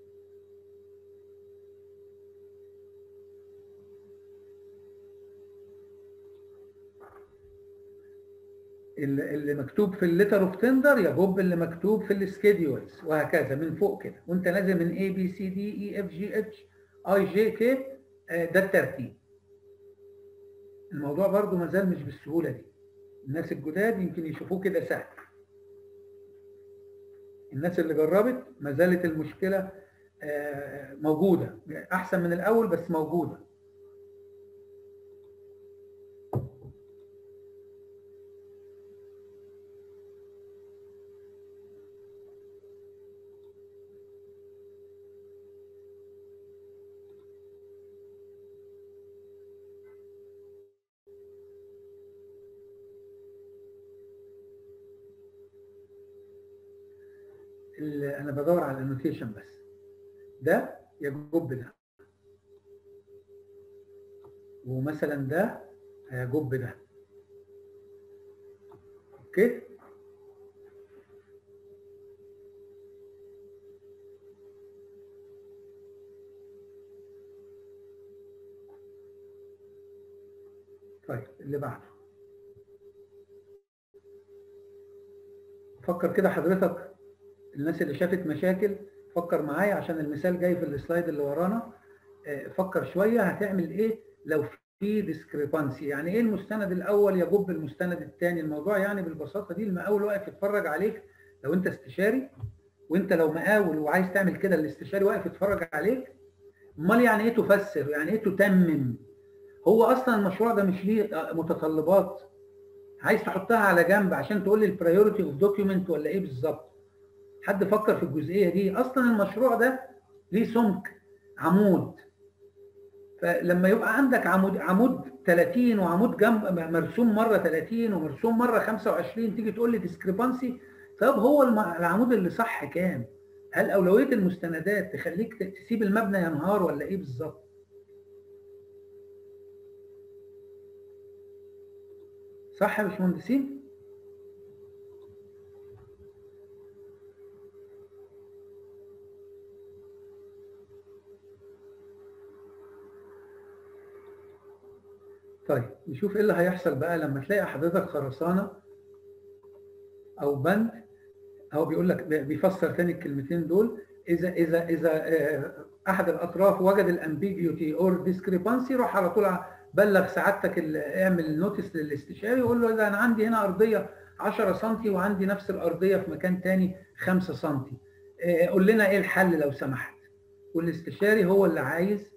اللي مكتوب في الليتر اوف تندر يجوب اللي مكتوب في السكيدولز وهكذا من فوق كده وانت نازل من A B C D E F G H I J K ده الترتيب الموضوع برضو ما زال مش بالسهوله دي الناس الجداد يمكن يشوفوه كده سهل الناس اللي جربت ما زالت المشكله موجوده احسن من الاول بس موجوده انا بدور على الانوتيشن بس ده يجب ده ومثلا ده هيجب ده اوكي طيب اللي بعده فكر كده حضرتك الناس اللي شافت مشاكل فكر معايا عشان المثال جاي في السلايد اللي ورانا فكر شويه هتعمل ايه لو في ديسكريبانسي يعني ايه المستند الاول يجب المستند الثاني الموضوع يعني بالبساطه دي المقاول واقف يتفرج عليك لو انت استشاري وانت لو مقاول وعايز تعمل كده الاستشاري واقف يتفرج عليك امال يعني ايه تفسر يعني ايه تتمم هو اصلا المشروع ده مش ليه متطلبات عايز تحطها على جنب عشان تقول لي البرايورتي اوف دوكيومنت ولا ايه بالظبط حد فكر في الجزئيه دي اصلا المشروع ده ليه سمك عمود فلما يبقى عندك عمود عمود 30 وعمود جنب مرسوم مره 30 ومرسوم مره 25 تيجي تقول لي ديسكريبانسي طب هو العمود اللي صح كام؟ هل اولويه المستندات تخليك تسيب المبنى ينهار ولا ايه بالظبط؟ صح يا باشمهندسين؟ طيب نشوف ايه اللي هيحصل بقى لما تلاقي حضرتك خرسانه او بند او بيقول لك بيفسر تاني الكلمتين دول اذا اذا اذا احد الاطراف وجد الامبيجيوتي اور ديسكريبانسي روح على طول بلغ سعادتك اعمل نوتس للاستشاري وقول له اذا انا عندي هنا ارضيه 10 سم وعندي نفس الارضيه في مكان تاني 5 سم قول لنا ايه الحل لو سمحت والاستشاري هو اللي عايز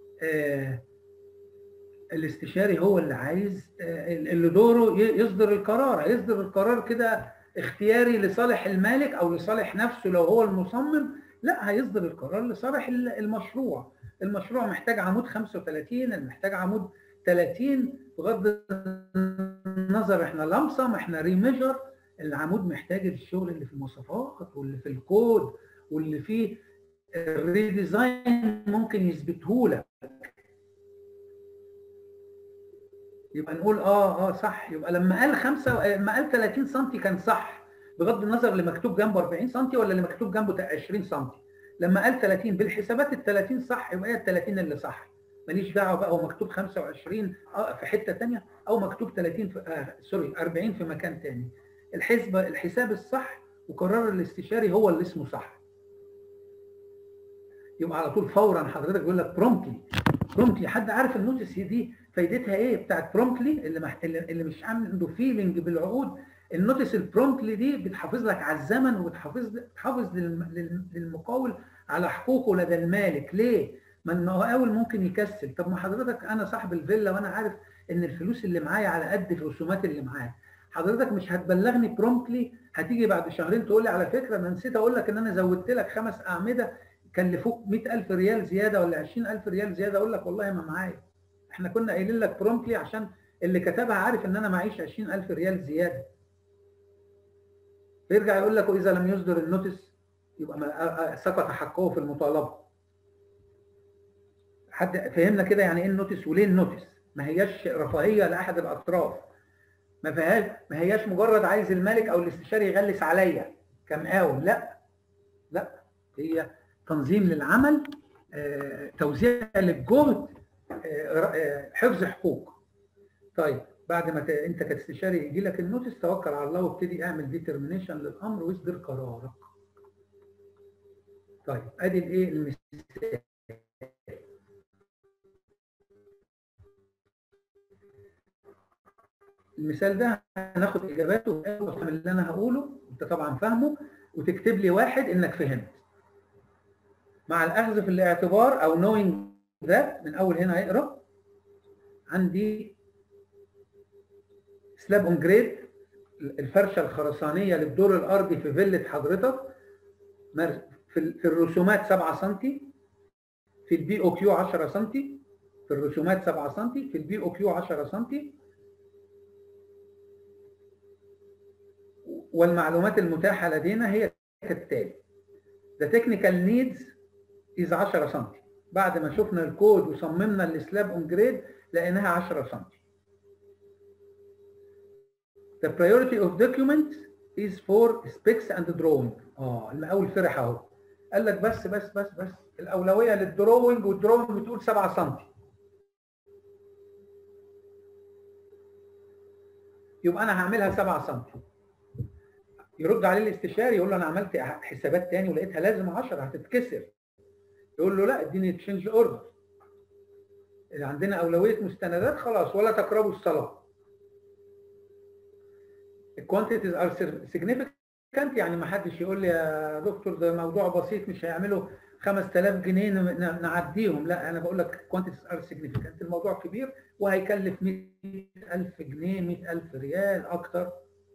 الاستشاري هو اللي عايز اللي دوره يصدر القرار هيصدر القرار كده اختياري لصالح المالك او لصالح نفسه لو هو المصمم لا هيصدر القرار لصالح المشروع المشروع محتاج عمود 35 محتاج عمود 30 بغض النظر احنا لمسم احنا ريميجر العمود محتاج الشغل اللي في المواصفات واللي في الكود واللي فيه الريديزاين ممكن يثبته لك يبقى نقول اه اه صح يبقى لما قال خمسه لما قال 30 سم كان صح بغض النظر اللي مكتوب جنبه 40 سم ولا اللي مكتوب جنبه 20 سم لما قال 30 بالحسابات ال 30 صح يبقى هي ال 30 اللي صح ماليش دعوه بقى هو مكتوب 25 في حته ثانيه او مكتوب 30 في آه سوري 40 في مكان ثاني الحسبه الحساب الصح وقرار الاستشاري هو اللي اسمه صح يبقى على طول فورا حضرتك بيقول لك برومتلي برومتلي حد عارف النوتس دي فايدتها ايه بتاعت برومتلي اللي مح... اللي مش عنده فيلينج بالعقود النوتس البرومتلي دي بتحافظ لك على الزمن وبتحافظ بتحافظ للم... للمقاول على حقوقه لدى المالك ليه؟ ما المقاول ممكن يكسل طب ما حضرتك انا صاحب الفيلا وانا عارف ان الفلوس اللي معايا على قد الرسومات اللي معايا حضرتك مش هتبلغني برومتلي هتيجي بعد شهرين تقول لي على فكره انا نسيت اقول لك ان انا زودت لك خمس اعمده كلفوك 100000 ريال زياده ولا 20000 ريال زياده اقول لك والله ما معايا احنا كنا قايلين لك برومتلي عشان اللي كتبها عارف ان انا معيش 20000 ريال زياده فيرجع يقول لك واذا لم يصدر النوتس يبقى سقط حقه في المطالبه حد فهمنا كده يعني ايه النوتس وليه النوتس ما هياش رفاهيه لاحد الاطراف ما فيهاش ما هياش مجرد عايز الملك او الاستشاري يغلس عليا كمقاول لا لا هي تنظيم للعمل توزيع للجهد حفظ حقوق طيب بعد ما ت... انت كاستشاري يجي لك النوتس توكل على الله وابتدي اعمل ديترمينيشن للامر واصدر قرارك طيب ادي الايه المثال المثال ده هناخد اجاباته من اللي انا هقوله انت طبعا فاهمه وتكتب لي واحد انك فهمت مع الاخذ في الاعتبار او knowing that من اول هنا هيقرا عندي سلاب اون جريد الفرشه الخرسانيه للدور الارضي في فيله حضرتك في الرسومات 7 سم في البي او كيو 10 سم في الرسومات 7 سم في البي او كيو 10 سم والمعلومات المتاحه لدينا هي كالتالي The technical needs is 10 سم بعد ما شفنا الكود وصممنا السلاب اون جريد لقيناها 10 سم The priority of document is for specs and drawing اه المقاول فرح اهو قال لك بس بس بس بس الاولويه للدروينج والدروينج بتقول 7 سم يبقى انا هعملها 7 سم يرد عليه الاستشاري يقول له انا عملت حسابات تاني ولقيتها لازم 10 هتتكسر يقول له لا اديني تشينج اوردر اللي عندنا اولويه مستندات خلاص ولا تقربوا الصلاه الكوانتيتيز ار سيجنيفيكانت يعني ما حدش يقول لي يا دكتور ده موضوع بسيط مش هيعملوا 5000 جنيه نعديهم لا انا بقول لك كوانتيتيز ار سيجنيفيكانت الموضوع كبير وهيكلف 100000 جنيه 100000 ريال اكتر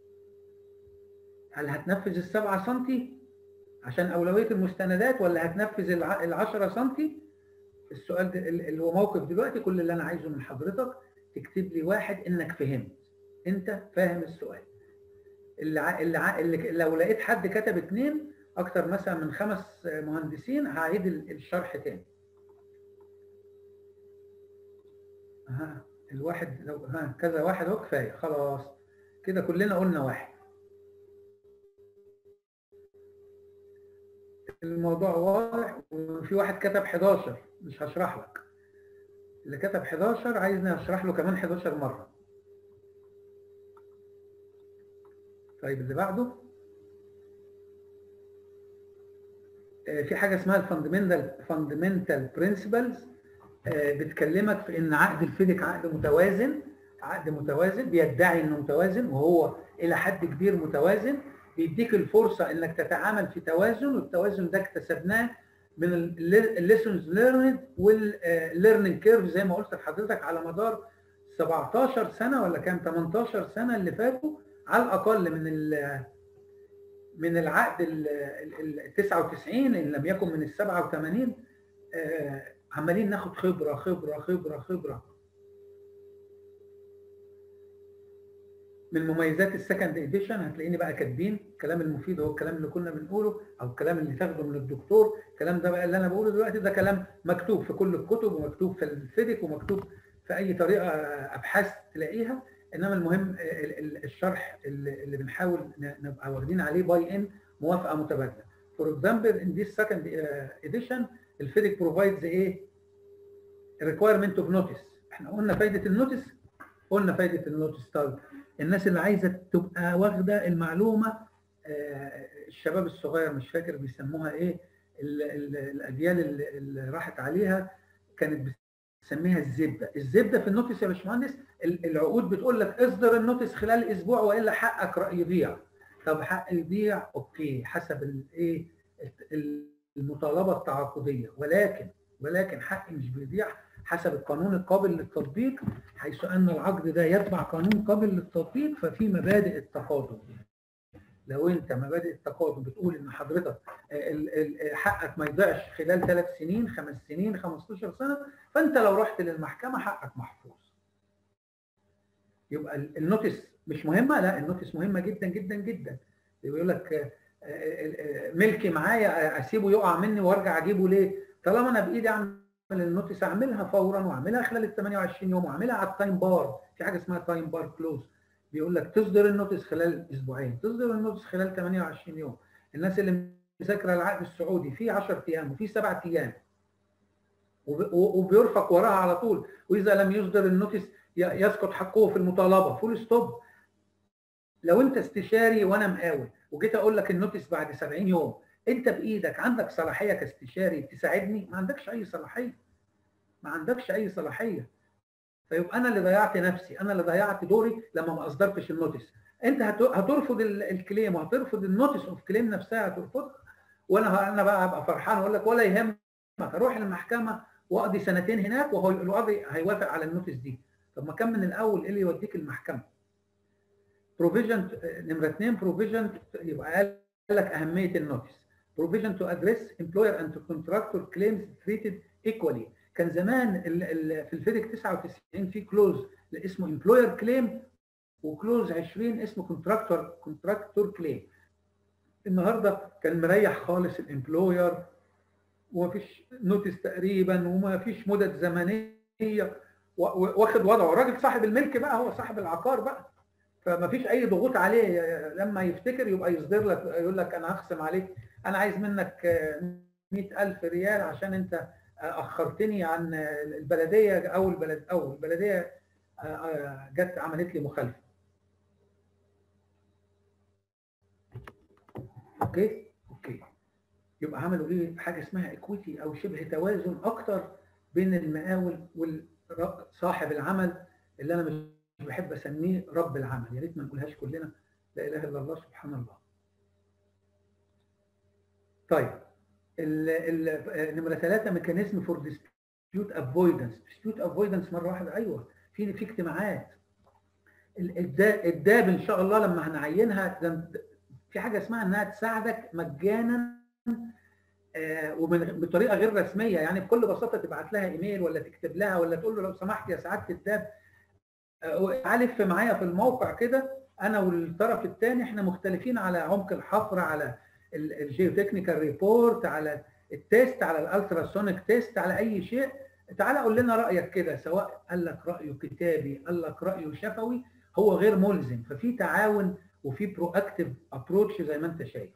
هل هتنفذ السبعة سنتي عشان أولوية المستندات ولا هتنفذ العشرة سنتي السؤال ده اللي هو موقف دلوقتي كل اللي أنا عايزه من حضرتك تكتب لي واحد إنك فهمت أنت فاهم السؤال اللي, ع... اللي, ع... اللي لو لقيت حد كتب اتنين أكتر مثلا من خمس مهندسين هعيد الشرح تاني ها الواحد لو ها كذا واحد اهو كفايه خلاص كده كلنا قلنا واحد الموضوع واضح وفي واحد كتب 11 مش هشرح لك اللي كتب 11 عايزني اشرح له كمان 11 مره طيب اللي بعده في حاجه اسمها الفاندمنتال فاندمنتال برنسبلز بتكلمك في ان عقد الفيديك عقد متوازن عقد متوازن بيدعي انه متوازن وهو الى حد كبير متوازن بيديك الفرصه انك تتعامل في توازن والتوازن ده اكتسبناه من الليسونز ليرند والليرنينج كيرف زي ما قلت لحضرتك على مدار 17 سنه ولا كان 18 سنه اللي فاتوا على الاقل من ال من العقد ال 99 ان لم يكن من ال 87 عمالين ناخد خبره خبره خبره خبره من مميزات السكند اديشن هتلاقيني بقى كاتبين الكلام المفيد هو الكلام اللي كنا بنقوله او الكلام اللي تاخده من الدكتور الكلام ده بقى اللي انا بقوله دلوقتي ده كلام مكتوب في كل الكتب ومكتوب في الفيديك ومكتوب في اي طريقه ابحاث تلاقيها انما المهم الشرح اللي بنحاول نبقى واخدين عليه باي ان موافقه متبادله فور اكزامبل ان ذيس سكند اديشن الفيديك بروفايدز ايه ريكويرمنت اوف نوتس احنا قلنا فايده النوتس قلنا فايده النوتس طيب الناس اللي عايزه تبقى واخده المعلومه الشباب الصغير مش فاكر بيسموها ايه الاجيال اللي راحت عليها كانت بتسميها الزبده الزبده في النوتس يا باشمهندس العقود بتقول لك اصدر النوتس خلال اسبوع والا حقك يضيع طب حق يضيع اوكي حسب الايه المطالبه التعاقديه ولكن ولكن حقي مش بيضيع حسب القانون القابل للتطبيق حيث ان العقد ده يتبع قانون قابل للتطبيق ففي مبادئ التقادم لو انت مبادئ التقادم بتقول ان حضرتك حقك ما يضيعش خلال ثلاث سنين خمس سنين 15 سنه فانت لو رحت للمحكمه حقك محفوظ يبقى النوتس مش مهمه لا النوتس مهمه جدا جدا جدا يقول لك ملكي معايا اسيبه يقع مني وارجع اجيبه ليه طالما انا بايدي اعمل النوتس اعملها فورا واعملها خلال ال 28 يوم واعملها على التايم بار في حاجه اسمها تايم بار كلوز بيقول لك تصدر النوتس خلال اسبوعين تصدر النوتس خلال 28 يوم الناس اللي مذاكره العقد السعودي في 10 ايام وفي 7 ايام وبيرفق وراها على طول واذا لم يصدر النوتس يسقط حقه في المطالبه فول ستوب لو انت استشاري وانا مقاول وجيت اقول لك النوتس بعد 70 يوم انت بايدك عندك صلاحيه كاستشاري تساعدني ما عندكش اي صلاحيه ما عندكش اي صلاحيه فيبقى انا اللي ضيعت نفسي انا اللي ضيعت دوري لما ما اصدرتش النوتس انت هترفض الكليم وهترفض النوتس اوف كليم نفسها هترفضها وانا انا بقى هبقى فرحان اقول لك ولا يهمك اروح المحكمه واقضي سنتين هناك وهو القاضي هيوافق على النوتس دي طب ما كان من الاول ايه اللي يوديك المحكمه بروفيجن نمره اثنين بروفيجن يبقى قال لك اهميه النوتس بروفيجن تو ادريس امبلوير اند كونتراكتور كليمز تريتد ايكوالي كان زمان ال ال في الفيديك 99 في كلوز اسمه امبلوير كليم وكلوز 20 اسمه كونتراكتور كونتراكتور كليم النهارده كان مريح خالص الامبلوير ومفيش نوتس تقريبا ومفيش مدد زمنيه واخد وضعه الراجل صاحب الملك بقى هو صاحب العقار بقى فمفيش اي ضغوط عليه لما يفتكر يبقى يصدر لك يقول لك انا هخصم عليك انا عايز منك 100000 ريال عشان انت اخرتني عن البلديه او البلد او البلديه جت عملت لي مخالفه اوكي اوكي يبقى عملوا ايه حاجه اسمها ايكويتي او شبه توازن اكتر بين المقاول وصاحب العمل اللي انا مش بحب اسميه رب العمل يا ريت ما نقولهاش كلنا لا اله الا الله سبحان الله طيب نمره ثلاثه ميكانيزم فور ديسبيوت افويدنس ديسبيوت افويدنس مره واحده ايوه في في اجتماعات الداب ان شاء الله لما هنعينها في حاجه اسمها انها تساعدك مجانا آه وبطريقه غير رسميه يعني بكل بساطه تبعت لها ايميل ولا تكتب لها ولا تقول له لو سمحت يا سعاده الداب آه الف معايا في الموقع كده انا والطرف الثاني احنا مختلفين على عمق الحفر على الجيوتكنيكال ريبورت على التيست على الالتراسونيك تيست على اي شيء تعالى قول لنا رايك كده سواء قال لك رايه كتابي قال لك رايه شفوي هو غير ملزم ففي تعاون وفي برو اكتيف ابروتش زي ما انت شايف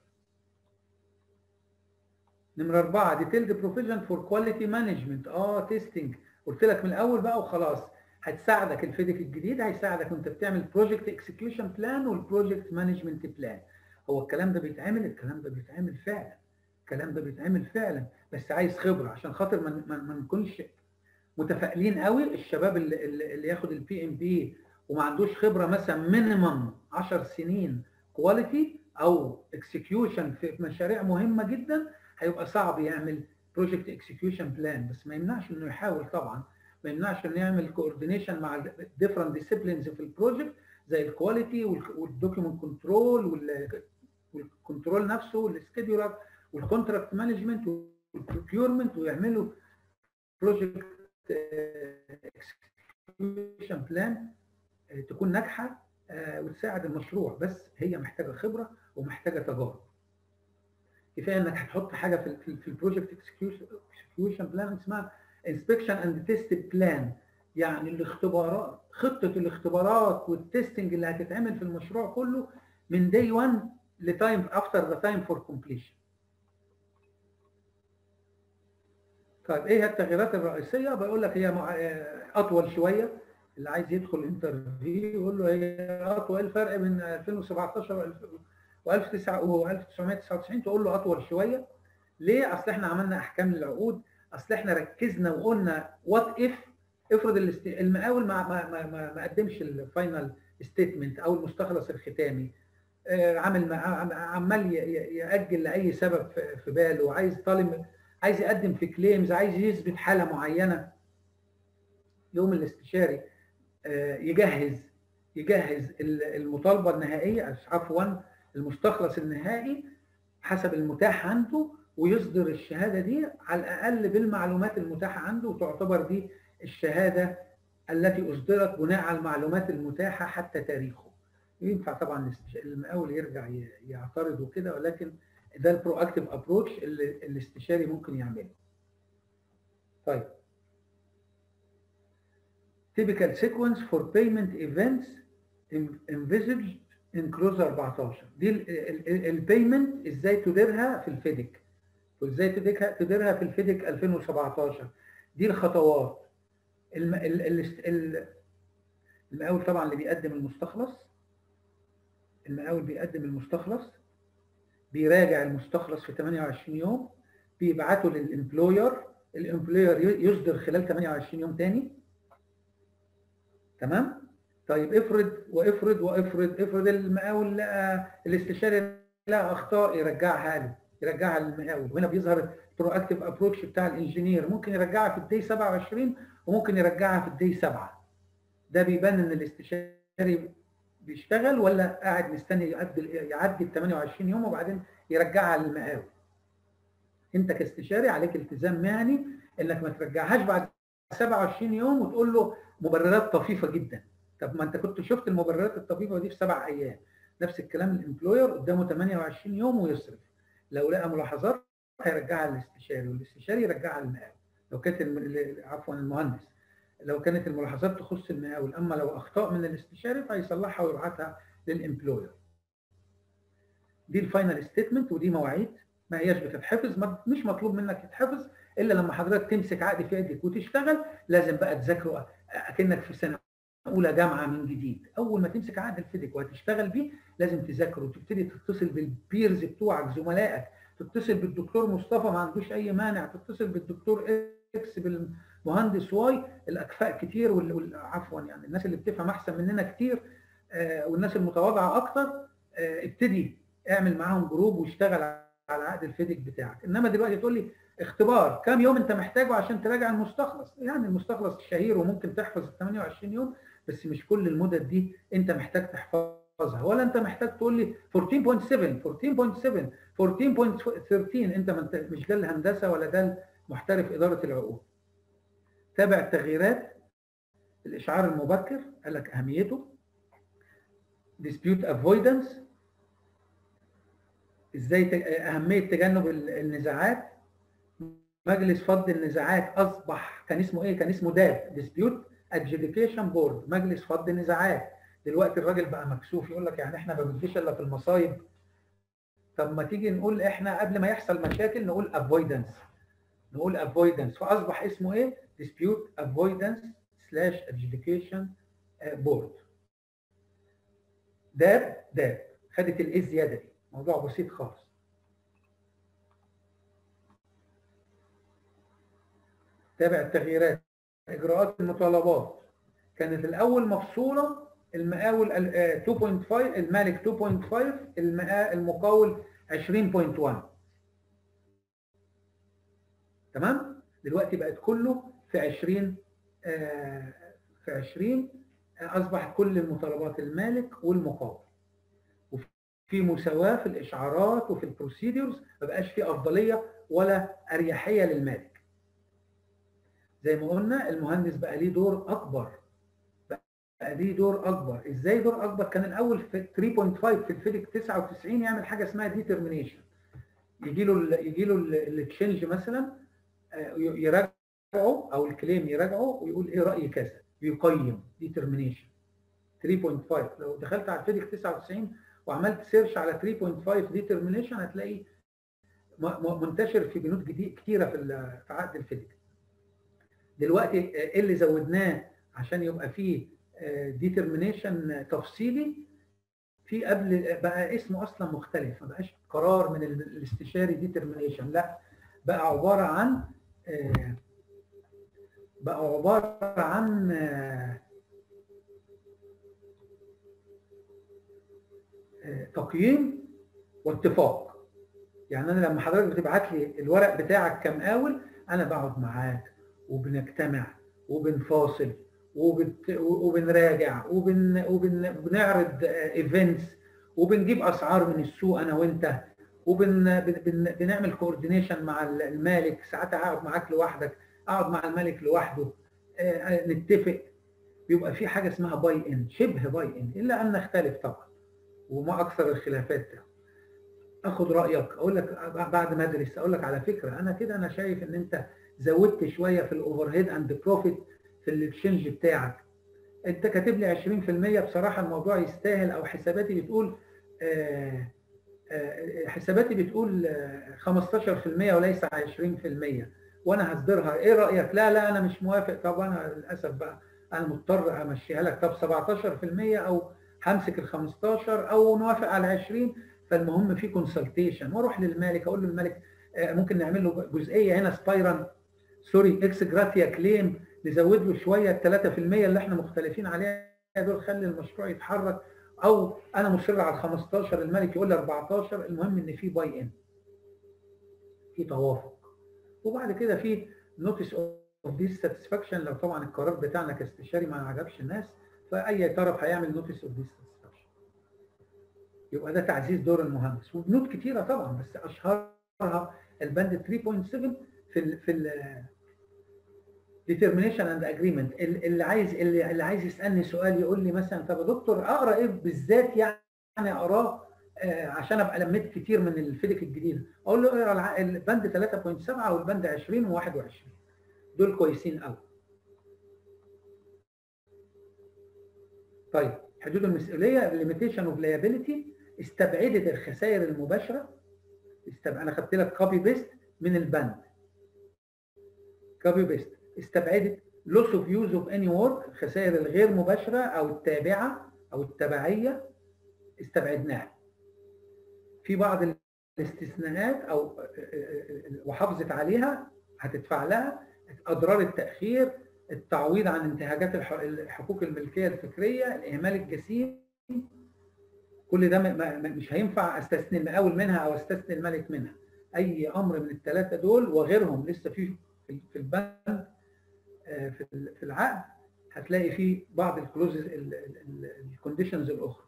نمرة أربعة ديتيلد بروفيجن فور كواليتي مانجمنت اه تيستنج قلت لك من الأول بقى وخلاص هتساعدك الفيديك الجديد هيساعدك وانت بتعمل بروجكت اكسكيوشن بلان والبروجكت مانجمنت بلان هو الكلام ده بيتعمل الكلام ده بيتعمل فعلا الكلام ده بيتعمل فعلا بس عايز خبره عشان خاطر ما ما نكونش متفائلين قوي الشباب اللي, اللي ياخد البي ام بي وما عندوش خبره مثلا مينيمم 10 سنين كواليتي او اكسكيوشن في مشاريع مهمه جدا هيبقى صعب يعمل بروجكت اكسكيوشن بلان بس ما يمنعش انه يحاول طبعا ما يمنعش انه يعمل كوردينيشن مع ديفرنت ديسيبلينز في البروجكت زي الكواليتي والدوكيومنت كنترول والكنترول نفسه والسكيدولر والكونتراكت مانجمنت والبروكيورمنت ويعملوا بروجكت اكسكيوشن بلان تكون ناجحه وتساعد المشروع بس هي محتاجه خبره ومحتاجه تجارب كفايه انك هتحط حاجه في في البروجكت اكسكيوشن بلان اسمها انسبكشن اند تيست بلان يعني الاختبارات خطه الاختبارات والتستنج اللي هتتعمل في المشروع كله من داي 1 لتايم افتر ذا تايم فور كومبليشن طيب ايه التغييرات الرئيسيه بقول لك هي اطول شويه اللي عايز يدخل انترفيو يقول له هي اطول الفرق بين 2017 و 1999 تقول له اطول شويه ليه؟ اصل احنا عملنا احكام للعقود اصل احنا ركزنا وقلنا وات اف افرض المقاول ما ما ما, ما قدمش الفاينل ستيتمنت او المستخلص الختامي عامل عمال ياجل لاي سبب في باله عايز طالب عايز يقدم في كليمز عايز يثبت حاله معينه يوم الاستشاري يجهز يجهز المطالبه النهائيه عفوا المستخلص النهائي حسب المتاح عنده ويصدر الشهاده دي على الاقل بالمعلومات المتاحه عنده وتعتبر دي الشهاده التي اصدرت بناء على المعلومات المتاحه حتى تاريخه. ينفع طبعا المقاول يرجع يعترض وكده ولكن ده البرو اكتيف ابروتش اللي الاستشاري ممكن يعمله. طيب typical sequence for payment events envisaged in clause 14 دي البيمنت ازاي تديرها في الفيديك وازاي تديرها في الفيديك 2017 دي الخطوات الم... ال... ال... المقاول طبعا اللي بيقدم المستخلص المقاول بيقدم المستخلص بيراجع المستخلص في 28 يوم بيبعته للامبلوير الامبلوير يصدر خلال 28 يوم تاني تمام طيب افرض وافرض وافرض افرض المقاول لقى الاستشاري لقى اخطاء يرجعها له يرجعها للمقاول وهنا بيظهر برو اكتيف ابروتش بتاع الانجينير ممكن يرجعها في الدي 27 وممكن يرجعها في الدي 7 ده بيبان ان الاستشاري بيشتغل ولا قاعد مستني يعدي يعدي ال 28 يوم وبعدين يرجعها للمقاول انت كاستشاري عليك التزام مهني انك ما ترجعهاش بعد 27 يوم وتقول له مبررات طفيفه جدا طب ما انت كنت شفت المبررات الطفيفه دي في سبع ايام نفس الكلام الامبلوير قدامه 28 يوم ويصرف لو لقى ملاحظات هيرجعها للاستشاري والاستشاري يرجعها للمقاول لو كانت عفوا المهندس لو كانت الملاحظات تخص المقاول اما لو اخطاء من الاستشاري فهيصلحها ويبعتها للامبلوير دي الفاينل ستيتمنت ودي مواعيد ما هياش بتتحفظ مش مطلوب منك تتحفظ الا لما حضرتك تمسك عقد في ايدك وتشتغل لازم بقى تذاكره اكنك في سنه اولى جامعه من جديد اول ما تمسك عقد في ايدك وهتشتغل بيه لازم تذاكره وتبتدي تتصل بالبيرز بتوعك زملائك تتصل بالدكتور مصطفى ما عندوش اي مانع تتصل بالدكتور اكس بالمهندس واي الاكفاء كتير وال... عفوا يعني الناس اللي بتفهم احسن مننا كتير آه والناس المتواضعه اكتر آه ابتدي اعمل معاهم جروب واشتغل على عقد الفيدك بتاعك انما دلوقتي تقول لي اختبار كام يوم انت محتاجه عشان تراجع المستخلص يعني المستخلص الشهير وممكن تحفظ ال 28 يوم بس مش كل المدد دي انت محتاج تحفظها ولا انت محتاج تقول لي 14.7 14.7 14.13 انت مش ده الهندسه ولا ده محترف اداره العقود تابع التغييرات الاشعار المبكر قال لك اهميته dispute avoidance ازاي اهميه تجنب النزاعات مجلس فض النزاعات اصبح كان اسمه ايه كان اسمه داب ديسبيوت ادجيديكيشن بورد مجلس فض النزاعات دلوقتي الراجل بقى مكسوف يقول لك يعني احنا ما بنجيش الا في المصايب طب ما تيجي نقول احنا قبل ما يحصل مشاكل نقول افويدنس نقول افويدنس فاصبح اسمه ايه ديسبيوت افويدنس سلاش ادجيديكيشن بورد داب داب خدت الايه الزياده دي موضوع بسيط خالص تابع التغييرات اجراءات المطالبات كانت الاول مفصوله المقاول 2.5 المالك 2.5 المقاول 20.1 تمام دلوقتي بقت كله في 20 في 20 اصبح كل المطالبات المالك والمقاول في مساواه في الاشعارات وفي البروسيدورز ما بقاش في افضليه ولا اريحيه للمالك زي ما قلنا المهندس بقى ليه دور اكبر بقى ليه دور اكبر ازاي دور اكبر كان الاول في 3.5 في الفيديك 99 يعمل حاجه اسمها ديترمينيشن يجي له يجي له التشينج مثلا يراجعه او الكليم يراجعه ويقول ايه رايي كذا يقيم ديترمينيشن 3.5 لو دخلت على الفيديك 99 وعملت سيرش على 3.5 ديترمينيشن هتلاقي منتشر في بنود جديد كتيره في في عقد الفيديك دلوقتي ايه اللي زودناه عشان يبقى فيه ديترمينيشن تفصيلي في قبل بقى اسمه اصلا مختلف ما بقاش قرار من الاستشاري ديترمينيشن لا بقى عباره عن بقى عباره عن تقييم واتفاق يعني انا لما حضرتك بتبعت لي الورق بتاعك كمقاول انا بقعد معاك وبنجتمع وبنفاصل وبت... وبنراجع وبن... وبنعرض ايفنتس وبنجيب اسعار من السوق انا وانت وبن بن... بنعمل كوردينيشن مع المالك ساعات اقعد معاك لوحدك اقعد مع المالك لوحده آه نتفق بيبقى في حاجه اسمها باي ان شبه باي ان الا ان نختلف طبعا وما اكثر الخلافات ده اخد رايك اقول لك بعد ما ادرس اقول لك على فكره انا كده انا شايف ان انت زودت شويه في الاوفر هيد اند بروفيت في الاكسشينج بتاعك انت كاتب لي 20% بصراحه الموضوع يستاهل او حساباتي بتقول آآ آآ حساباتي بتقول 15% وليس 20% وانا هصدرها ايه رايك لا لا انا مش موافق طب انا للاسف بقى انا مضطر امشيها لك طب 17% او همسك ال 15 او نوافق على 20 فالمهم في كونسلتيشن واروح للمالك اقول له المالك ممكن نعمل له جزئيه هنا سبايرال سوري اكس جراتيا كليم نزود له شويه ال 3% اللي احنا مختلفين عليها دول خلي المشروع يتحرك او انا مصر على ال 15 الملك يقول لي 14 المهم ان في باي ان في توافق وبعد كده في نوتس اوف ديساتسفاكشن لو طبعا القرار بتاعنا كاستشاري ما عجبش الناس فاي طرف هيعمل نوتس اوف ديساتسفاكشن يبقى ده تعزيز دور المهندس وبنود كتيره طبعا بس اشهرها البند 3.7 في ال في ال determination and agreement اللي عايز اللي, اللي عايز يسالني سؤال يقول لي مثلا طب يا دكتور اقرا ايه بالذات يعني اقراه آه عشان ابقى لميت كتير من الفيديك الجديد اقول له اقرا البند 3.7 والبند 20 و21 دول كويسين قوي طيب حدود المسؤوليه limitation اوف liability استبعدت الخسائر المباشره استبعد انا خدت لك كوبي بيست من البند كوبي بيست استبعدت loss of use of any work الخسائر الغير مباشره او التابعه او التبعيه استبعدناها في بعض الاستثناءات او وحافظت عليها هتدفع لها اضرار التاخير التعويض عن انتهاكات حقوق الملكيه الفكريه الاهمال الجسيم كل ده مش هينفع استثني المقاول منها او استثني الملك منها اي امر من الثلاثه دول وغيرهم لسه في في البند في العقد هتلاقي فيه بعض الكلوزز الكونديشنز الاخرى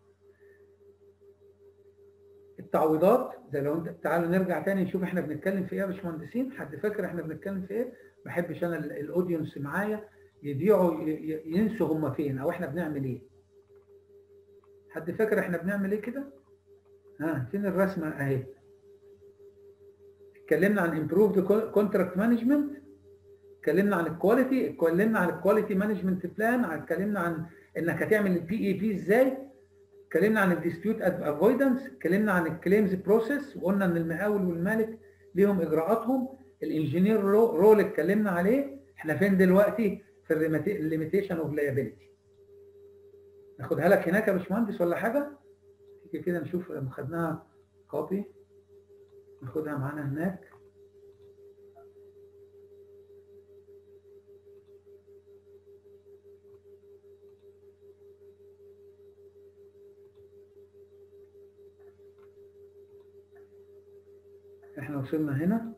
التعويضات زي لو انت تعالوا نرجع تاني نشوف احنا بنتكلم في ايه يا باشمهندسين حد فاكر احنا بنتكلم في ايه ما بحبش انا الاودينس معايا يضيعوا ينسوا هم فين او احنا بنعمل ايه حد فاكر احنا بنعمل ايه كده ها فين الرسمه اهي اتكلمنا عن improved contract management اتكلمنا عن الكواليتي اتكلمنا عن الكواليتي مانجمنت بلان اتكلمنا عن انك هتعمل البي اي بي ازاي اتكلمنا عن الديسبيوت افويدنس اتكلمنا عن الكليمز بروسيس وقلنا ان المقاول والمالك ليهم اجراءاتهم الانجينير رول اتكلمنا عليه احنا فين دلوقتي في الليميتيشن اوف لايبيلتي ناخدها لك هناك يا باشمهندس ولا حاجه تيجي كده نشوف لما خدناها كوبي ناخدها معانا هناك احنا وصلنا هنا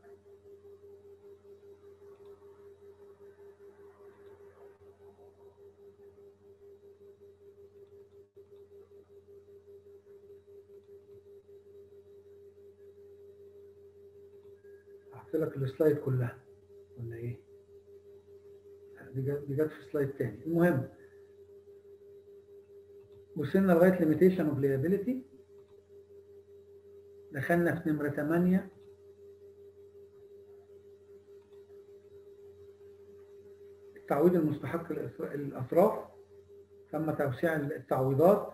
هحط لك السلايد كلها ولا ايه؟ دي جت في سلايد تاني المهم وصلنا لغايه limitation of liability دخلنا في نمره 8 تعويض المستحق الاطراف تم توسيع التعويضات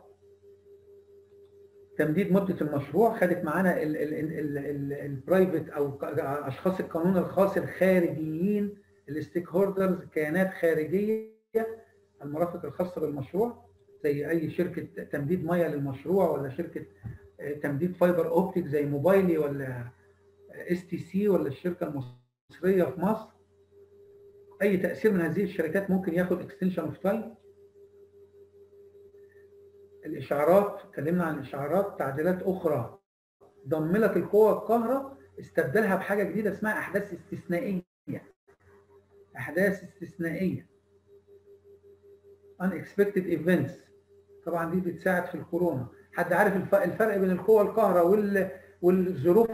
تمديد مده المشروع خدت معانا البرايفت او اشخاص القانون الخاص الخارجيين الستيك هولدرز كيانات خارجيه المرافق الخاصه بالمشروع زي اي شركه تمديد ميه للمشروع ولا شركه تمديد فايبر اوبتيك زي موبايلي ولا اس تي سي ولا الشركه المصريه في مصر اي تاثير من هذه الشركات ممكن ياخد اكستنشن اوف تايم الاشعارات اتكلمنا عن الاشعارات تعديلات اخرى ضم لك القوه القاهره استبدلها بحاجه جديده اسمها احداث استثنائيه احداث استثنائيه unexpected events طبعا دي بتساعد في الكورونا حد عارف الفرق بين القوه القاهره وال والظروف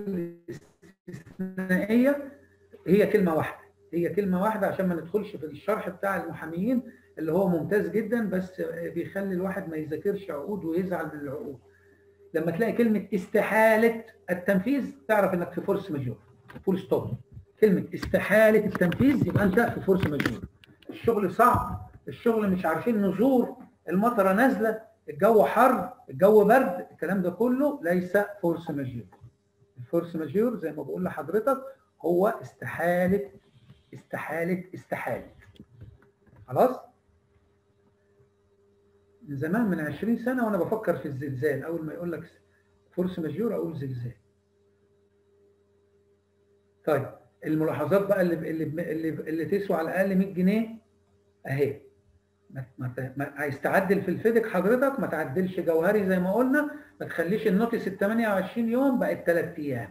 الاستثنائيه هي كلمه واحده هي كلمه واحده عشان ما ندخلش في الشرح بتاع المحاميين اللي هو ممتاز جدا بس بيخلي الواحد ما يذاكرش عقود ويزعل من العقود لما تلاقي كلمه استحاله التنفيذ تعرف انك في فورس ماجور فول ستوب كلمه استحاله التنفيذ يبقى انت في فورس ماجور الشغل صعب الشغل مش عارفين نزور المطره نازله الجو حر الجو برد الكلام ده كله ليس فورس ماجور الفورس ماجور زي ما بقول لحضرتك هو استحاله استحاله استحاله خلاص من زمان من 20 سنه وانا بفكر في الزلزال اول ما يقول لك فورس ماجور اقول زلزال طيب الملاحظات بقى اللي اللي اللي, اللي تسوى على الاقل 100 جنيه اهي ما ما ما عايز تعدل في الفيدك حضرتك ما تعدلش جوهري زي ما قلنا ما تخليش النوتس ال 28 يوم بقت 3 ايام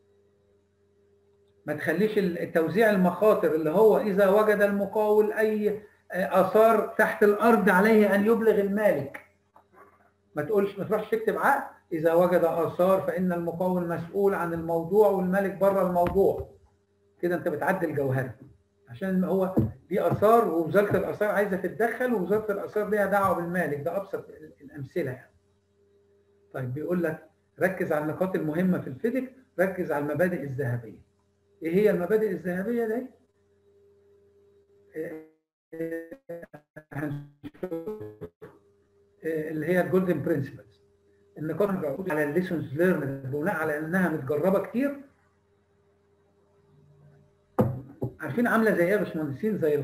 ما تخليش توزيع المخاطر اللي هو اذا وجد المقاول اي اثار تحت الارض عليه ان يبلغ المالك ما تقولش ما تروحش تكتب عقد اذا وجد اثار فان المقاول مسؤول عن الموضوع والمالك بره الموضوع كده انت بتعدل جوهري عشان هو دي اثار ووزاره الاثار عايزه تتدخل ووزاره الاثار ليها دعوه بالمالك ده ابسط الامثله يعني. طيب بيقول لك ركز على النقاط المهمه في الفيدك ركز على المبادئ الذهبيه. ايه هي المبادئ الذهبيه دي؟ اللي هي الجولدن برنسبلز النقاط الموجوده على الليسونز ليرن بناء على انها متجربه كتير عارفين عامله زي ايه يا باشمهندسين زي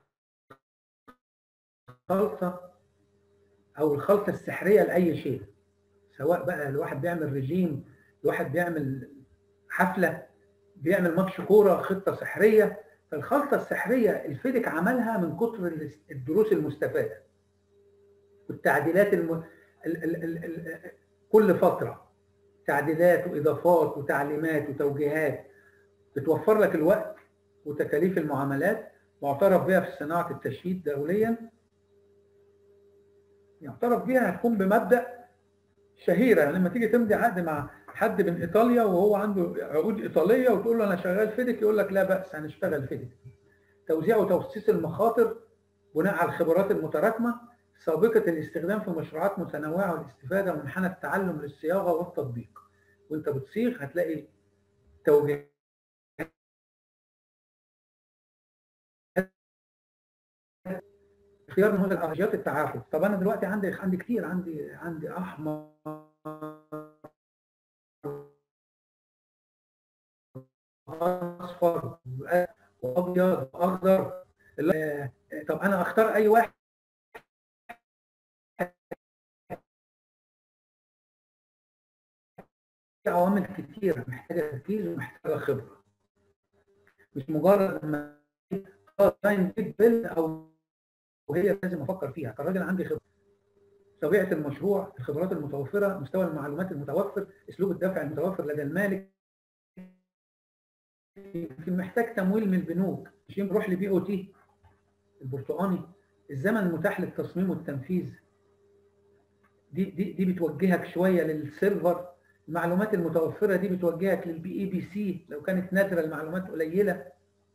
الخلطه او الخلطه السحريه لاي شيء سواء بقى الواحد بيعمل رجيم الواحد بيعمل حفله بيعمل ماتش كوره خطه سحريه فالخلطه السحريه الفيدك عملها من كتر الدروس المستفاده والتعديلات الم... ال... ال... ال... ال... كل فتره تعديلات واضافات وتعليمات وتوجيهات بتوفر لك الوقت وتكاليف المعاملات معترف بها في صناعه التشييد دوليا يعترف بها هتكون بمبدا شهيره يعني لما تيجي تمضي عقد مع حد من ايطاليا وهو عنده عقود ايطاليه وتقول له انا شغال فيدك يقول لك لا باس هنشتغل فيدك توزيع وتوسيس المخاطر بناء على الخبرات المتراكمه سابقه الاستخدام في مشروعات متنوعه والاستفاده منحنى التعلم للصياغه والتطبيق وانت بتصيغ هتلاقي توجيه اختيار نموذج ارجيات التعاقد طب انا دلوقتي عندي عندي كتير عندي عندي احمر اصفر وابيض واخضر طب انا اختار اي واحد في عوامل كتيرة محتاجة تركيز ومحتاجة خبرة مش مجرد لما ديزاين بيج بيل او وهي لازم افكر فيها كراجل عندي خبره طبيعه المشروع الخبرات المتوفره مستوى المعلومات المتوفر اسلوب الدفع المتوفر لدى المالك يمكن محتاج تمويل من البنوك مش بروح لبي او تي البرتقاني الزمن المتاح للتصميم والتنفيذ دي دي دي بتوجهك شويه للسيرفر المعلومات المتوفره دي بتوجهك للبي اي بي سي لو كانت نادره المعلومات قليله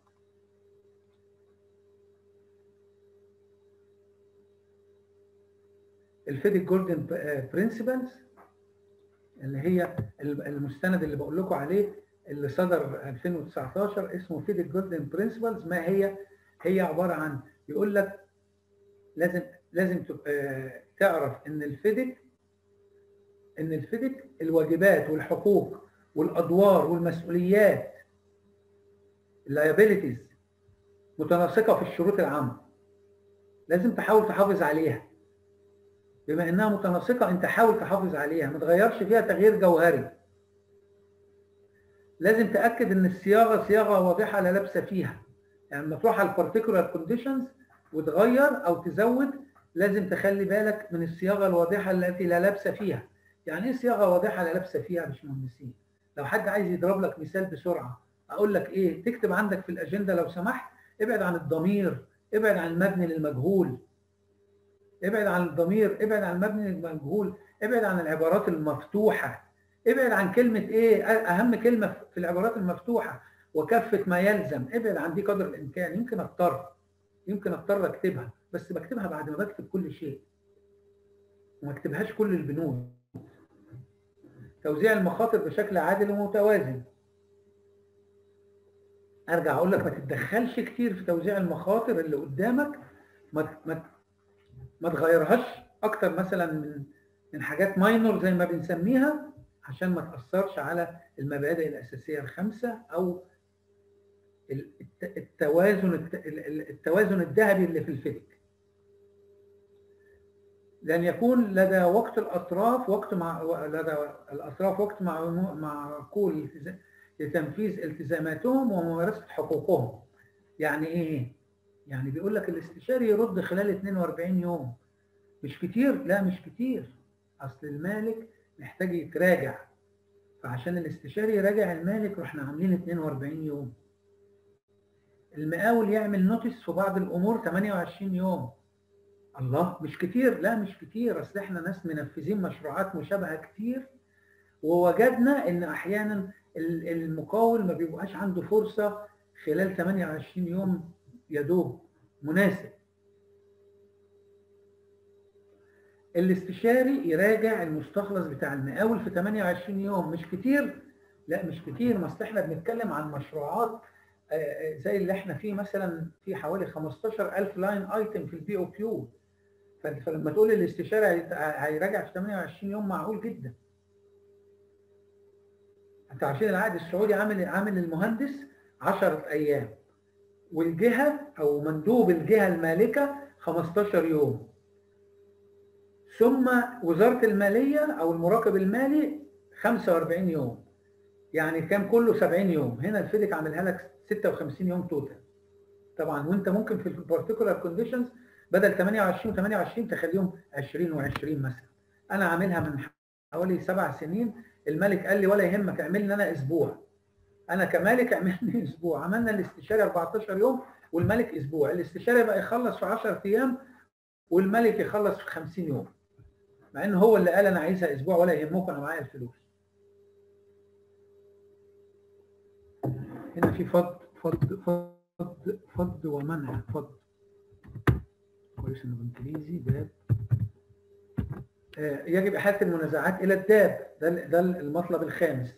الفيديك جولدن برنسبلز اللي هي المستند اللي بقول لكم عليه اللي صدر 2019 اسمه فيديك جولدن برنسبلز ما هي هي عباره عن يقول لك لازم لازم تبقى تعرف ان الفيديك ان الفيديك الواجبات والحقوق والادوار والمسؤوليات اللايبيليتيز متناسقه في الشروط العامه لازم تحاول تحافظ عليها بما انها متناسقه انت حاول تحافظ عليها ما تغيرش فيها تغيير جوهري لازم تاكد ان الصياغه صياغه واضحه لا لبس فيها يعني لما تروح على البارتيكولار كونديشنز وتغير او تزود لازم تخلي بالك من الصياغه الواضحه التي لا لبس فيها يعني ايه صياغه واضحه لا لبس فيها يا باشمهندسين لو حد عايز يضرب لك مثال بسرعه اقول لك ايه تكتب عندك في الاجنده لو سمحت ابعد عن الضمير ابعد عن المبني للمجهول ابعد عن الضمير ابعد عن المبني للمجهول ابعد عن العبارات المفتوحه ابعد عن كلمه ايه اهم كلمه في العبارات المفتوحه وكافه ما يلزم ابعد عن دي قدر الامكان يمكن اضطر يمكن اضطر اكتبها بس بكتبها بعد ما بكتب كل شيء وما اكتبهاش كل البنود توزيع المخاطر بشكل عادل ومتوازن ارجع اقول لك ما تتدخلش كتير في توزيع المخاطر اللي قدامك ما ما ما تغيرهاش اكتر مثلا من من حاجات ماينور زي ما بنسميها عشان ما تاثرش على المبادئ الاساسيه الخمسه او التوازن التوازن الذهبي اللي في الفيدك لأن يكون لدى وقت الأطراف وقت مع لدى الأطراف وقت مع معقول لتنفيذ التزاماتهم وممارسه حقوقهم يعني ايه يعني بيقول لك الاستشاري يرد خلال 42 يوم مش كتير لا مش كتير اصل المالك محتاج يتراجع فعشان الاستشاري يراجع المالك رحنا عاملين 42 يوم المقاول يعمل نوتس في بعض الامور 28 يوم الله مش كتير لا مش كتير اصل احنا ناس منفذين مشروعات مشابهه كتير ووجدنا ان احيانا المقاول ما بيبقاش عنده فرصه خلال 28 يوم يا دوب مناسب الاستشاري يراجع المستخلص بتاع المقاول في 28 يوم مش كتير لا مش كتير ما اصل احنا بنتكلم عن مشروعات زي اللي احنا فيه مثلا في حوالي 15000 لاين ايتم في البي او كيو فلما تقول الاستشاري هيراجع في 28 يوم معقول جدا انت عارفين العقد السعودي عامل عامل المهندس 10 ايام والجهه او مندوب الجهه المالكه 15 يوم ثم وزاره الماليه او المراقب المالي 45 يوم يعني كان كله 70 يوم هنا الفيدك عاملها لك 56 يوم توتال طبعا وانت ممكن في البارتيكولار كونديشنز بدل 28 28 تخليهم 20 و20 مثلا انا عاملها من حوالي سبع سنين الملك قال لي ولا يهمك اعمل لي انا اسبوع انا كمالك اعمل لي اسبوع عملنا الاستشاري 14 يوم والملك اسبوع الاستشاري بقى يخلص في 10 ايام والملك يخلص في 50 يوم مع ان هو اللي قال انا عايزها اسبوع ولا يهمكم انا معايا الفلوس هنا في فض فض فض فض ومنع فض كويس انه بالانجليزي باب آه يجب احاله المنازعات الى الداب ده ده المطلب الخامس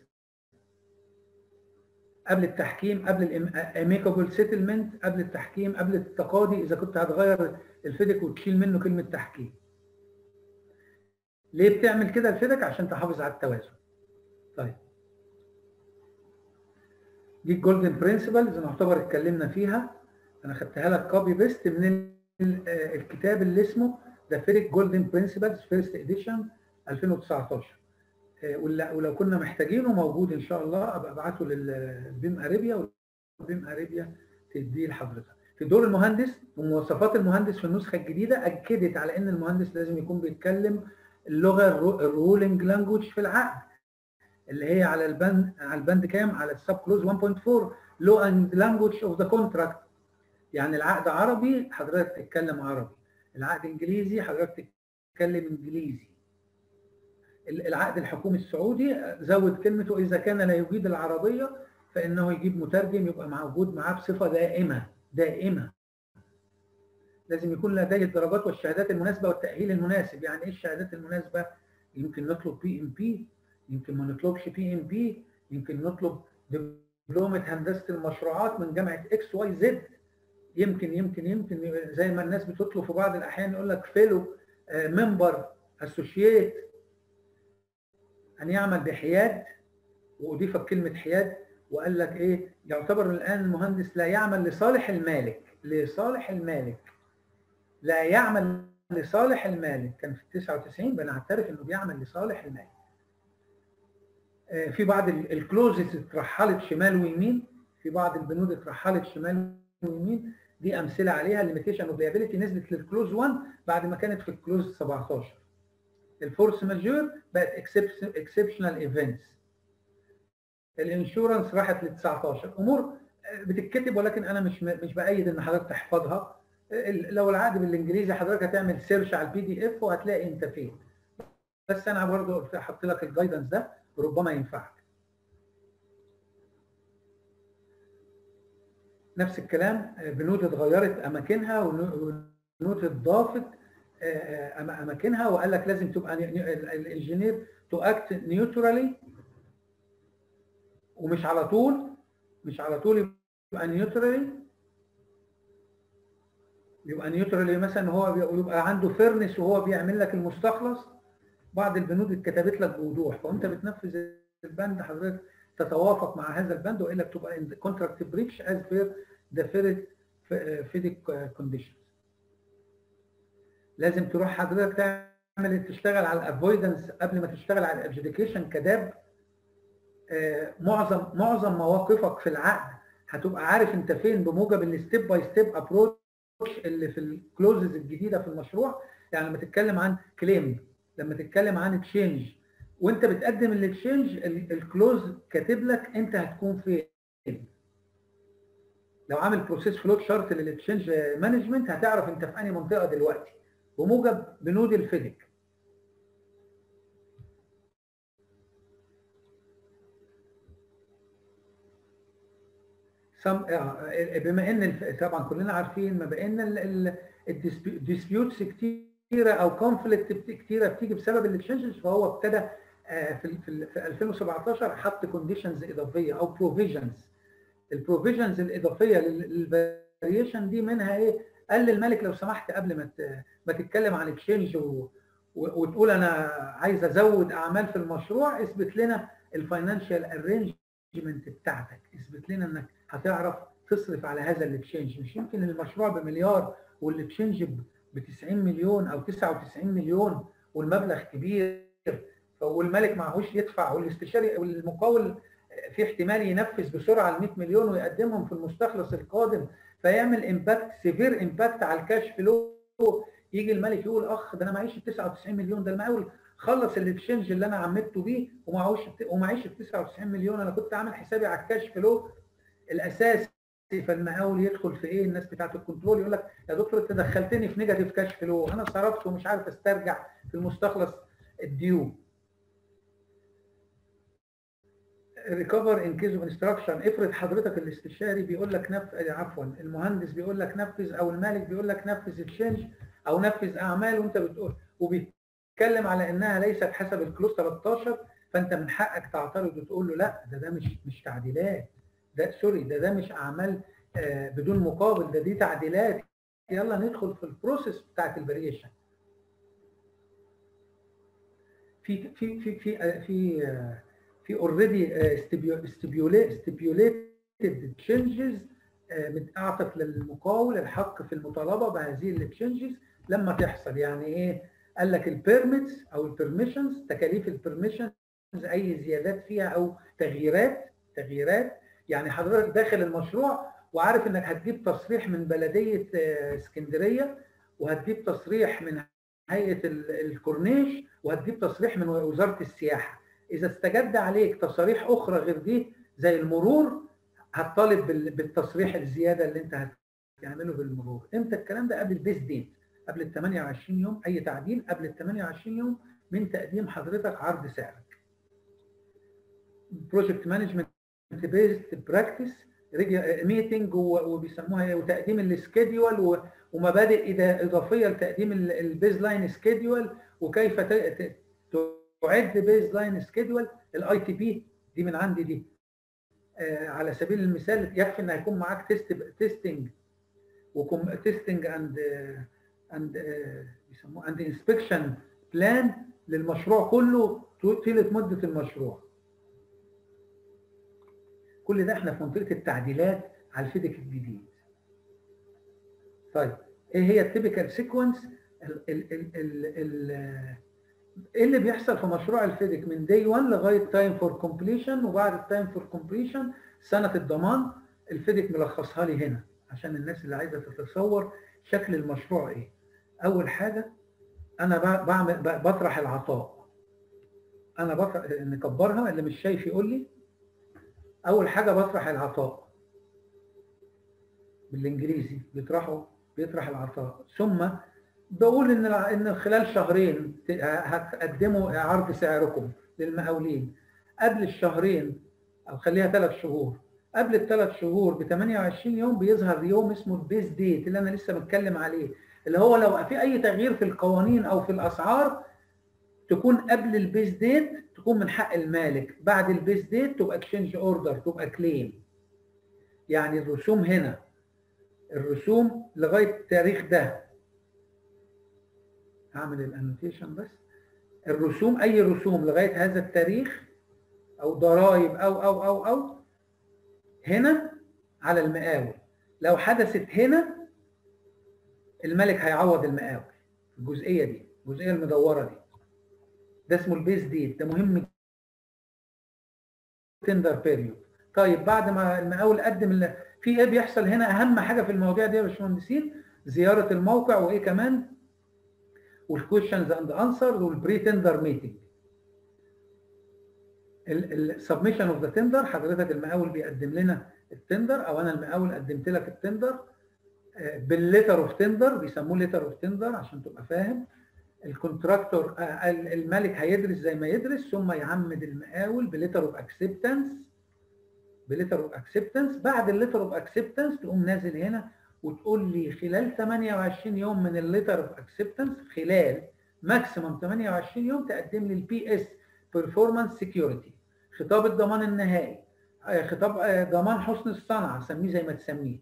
قبل التحكيم قبل الاميكابل سيتلمنت قبل التحكيم قبل التقاضي اذا كنت هتغير الفيدك وتشيل منه كلمه تحكيم ليه بتعمل كده الفيدك عشان تحافظ على التوازن طيب دي الجولدن برنسبلز نعتبر اتكلمنا فيها انا خدتها لك كوبي بيست من الكتاب اللي اسمه ذا فيريك جولدن برنسبلز فيرست اديشن 2019 ولو كنا محتاجينه موجود ان شاء الله ابقى ابعته للبيم اريبيا والبيم اريبيا تديه لحضرتك في دور المهندس ومواصفات المهندس في النسخه الجديده اكدت على ان المهندس لازم يكون بيتكلم اللغه الرولينج لانجوج في العقد اللي هي على البند على البند كام على السب كلوز 1.4 لو اند لانجوج اوف ذا كونتراكت يعني العقد عربي حضرتك تتكلم عربي العقد انجليزي حضرتك تتكلم انجليزي العقد الحكومي السعودي زود كلمته اذا كان لا يجيد العربيه فانه يجيب مترجم يبقى موجود معاه بصفه دائمه دائمه لازم يكون لديه الدرجات والشهادات المناسبه والتاهيل المناسب يعني ايه الشهادات المناسبه يمكن نطلب بي ام بي يمكن ما نطلبش بي ام بي يمكن نطلب دبلومه هندسه المشروعات من جامعه اكس واي زد يمكن يمكن يمكن زي ما الناس بتطلب في بعض الاحيان يقول لك فيلو ممبر اسوشيت ان يعمل بحياد واضيفت كلمه حياد وقال لك ايه يعتبر الان المهندس لا يعمل لصالح المالك لصالح المالك لا يعمل لصالح المالك كان في 99 بنعترف انه بيعمل لصالح المالك في بعض الكلوزز اترحلت شمال ويمين في بعض البنود اترحلت شمال ويمين دي امثله عليها الليميتيشن اوف ليابيلتي نزلت للكلوز 1 بعد ما كانت في الكلوز 17 الفورس ماجور بقت اكسبشنال ايفنتس الانشورنس راحت ل 19 امور بتتكتب ولكن انا مش مش بايد ان حضرتك تحفظها لو العقد بالانجليزي حضرتك هتعمل سيرش على البي دي اف وهتلاقي انت فين بس انا برضه هحط لك الجايدنس ده ربما ينفعك نفس الكلام بنود اتغيرت اماكنها ونود اتضافت اماكنها وقال لك لازم تبقى الانجينير تو اكت نيوترالي ومش على طول مش على طول يبقى نيوترالي يبقى نيوترالي مثلا هو يبقى عنده فيرنس وهو بيعمل لك المستخلص بعض البنود اتكتبت لك بوضوح فانت بتنفذ البند حضرتك تتوافق مع هذا البند والا بتبقى كونتراكت بريتش از بير ذا فيرت فيدك كونديشنز لازم تروح حضرتك تعمل تشتغل على الافويدنس قبل ما تشتغل على الادجيديكيشن كداب معظم معظم مواقفك في العقد هتبقى عارف انت فين بموجب الستيب باي ستيب ابروتش اللي في الكلوزز الجديده في المشروع يعني لما تتكلم عن كليم لما تتكلم عن تشينج وانت بتقدم التشينج الكلوز كاتب لك انت هتكون فين لو عامل بروسيس فلوت شارت للتشينج مانجمنت هتعرف انت في انهي منطقه دلوقتي بموجب بنود الفيدك بما ان طبعا كلنا عارفين ما بان الديسبيوتس كتيره او كونفليكت كتيره بتيجي بسبب التشينجز فهو ابتدى في في 2017 حط كونديشنز اضافيه او بروفيجنز البروفيجنز الاضافيه للفاريشن دي منها ايه؟ قال للملك لو سمحت قبل ما ما تتكلم عن اكشينج وتقول انا عايز ازود اعمال في المشروع اثبت لنا الفاينانشال ارينجمنت بتاعتك اثبت لنا انك هتعرف تصرف على هذا الاكشينج مش يمكن المشروع بمليار والاكشينج ب 90 مليون او 99 مليون والمبلغ كبير والملك معهوش يدفع والاستشاري والمقاول في احتمال ينفذ بسرعه ال 100 مليون ويقدمهم في المستخلص القادم فيعمل امباكت سيفير امباكت على الكاش فلو يجي الملك يقول اخ ده انا معيش ال 99 مليون ده المقاول خلص الاكشنج اللي انا عملته بيه ومعهوش ومعيش ال 99 مليون انا كنت عامل حسابي على الكاش فلو الاساسي فالمقاول يدخل في ايه الناس بتاعت الكنترول يقول لك يا دكتور انت دخلتني في نيجاتيف كاش فلو انا صرفت ومش عارف استرجع في المستخلص الديو ريكفر ان كيس اوف انستراكشن افرض حضرتك الاستشاري بيقول لك نف... عفوا المهندس بيقول لك نفذ او المالك بيقول لك نفذ تشينج او نفذ اعمال وانت بتقول وبيتكلم على انها ليست حسب الكلوز 13 فانت من حقك تعترض وتقول له لا ده ده مش مش تعديلات ده سوري ده ده مش اعمال آه بدون مقابل ده دي تعديلات يلا ندخل في البروسيس بتاعت الفاريشن في في في في في آه في اوريدي stipulated changes اعطت للمقاول الحق في المطالبه بهذه التشنجز لما تحصل يعني ايه؟ قال لك البيرميتس او البرميشنز تكاليف البرميشنز اي زيادات فيها او تغييرات تغييرات يعني حضرتك داخل المشروع وعارف انك هتجيب تصريح من بلديه اسكندريه وهتجيب تصريح من هيئه الكورنيش وهتجيب تصريح من وزاره السياحه اذا استجد عليك تصاريح اخرى غير دي زي المرور هتطالب بالتصريح الزياده اللي انت هتعمله بالمرور امتى الكلام ده قبل البيس ديت قبل ال 28 يوم اي تعديل قبل ال 28 يوم من تقديم حضرتك عرض سعرك بروجكت مانجمنت بيست براكتس ميتنج وبيسموها ايه وتقديم السكيدول ومبادئ اضافيه لتقديم البيز لاين سكيدول وكيف تعد بيز لاين سكيدول الاي تي بي دي من عندي دي آه على سبيل المثال يكفي ان هيكون معاك تيست تيستنج وكم تيستنج اند اند بيسموه اند انسبكشن بلان للمشروع كله طيله مده المشروع كل ده احنا في منطقه التعديلات على الفيدك الجديد طيب ايه هي التيبيكال سيكونس ايه اللي بيحصل في مشروع الفيدك من داي 1 لغايه تايم فور كومبليشن وبعد التايم فور كومبليشن سنه الضمان الفيدك ملخصها لي هنا عشان الناس اللي عايزه تتصور شكل المشروع ايه اول حاجه انا بعمل بطرح العطاء انا بطرح نكبرها اللي مش شايف يقول لي اول حاجه بطرح العطاء بالانجليزي بيطرحوا بيطرح العطاء ثم بقول ان ان خلال شهرين هتقدموا عرض سعركم للمقاولين قبل الشهرين او خليها ثلاث شهور قبل الثلاث شهور ب 28 يوم بيظهر يوم اسمه البيس ديت اللي انا لسه بتكلم عليه اللي هو لو في اي تغيير في القوانين او في الاسعار تكون قبل البيس ديت تكون من حق المالك بعد البيس ديت تبقى اكشنج اوردر تبقى كليم يعني الرسوم هنا الرسوم لغايه التاريخ ده هعمل الانوتيشن بس الرسوم اي رسوم لغايه هذا التاريخ او ضرائب او او او او هنا على المقاول لو حدثت هنا الملك هيعوض المقاول الجزئيه دي الجزئيه المدوره دي ده اسمه البيس ديت ده مهم تندر بيريود طيب بعد ما المقاول قدم ال- في ايه بيحصل هنا اهم حاجه في المواضيع دي يا باشمهندسين زياره الموقع وايه كمان والكويشنز اند انسرز والبري تندر ميتنج السبمشن اوف ذا تندر حضرتك المقاول بيقدم لنا التندر او انا المقاول قدمت لك التندر آه، بالليتر اوف تندر بيسموه ليتر اوف تندر عشان تبقى فاهم الكونتراكتور آه، ال- المالك هيدرس زي ما يدرس ثم يعمد المقاول بليتر اوف اكسبتنس بليتر اوف اكسبتنس بعد الليتر اوف اكسبتنس تقوم نازل هنا وتقول لي خلال 28 يوم من الليتر اوف اكسبتنس خلال ماكسيمم 28 يوم تقدم لي البي اس بيرفورمانس سكيورتي خطاب الضمان النهائي آه، خطاب آه، ضمان حسن الصنعه سميه زي ما تسميه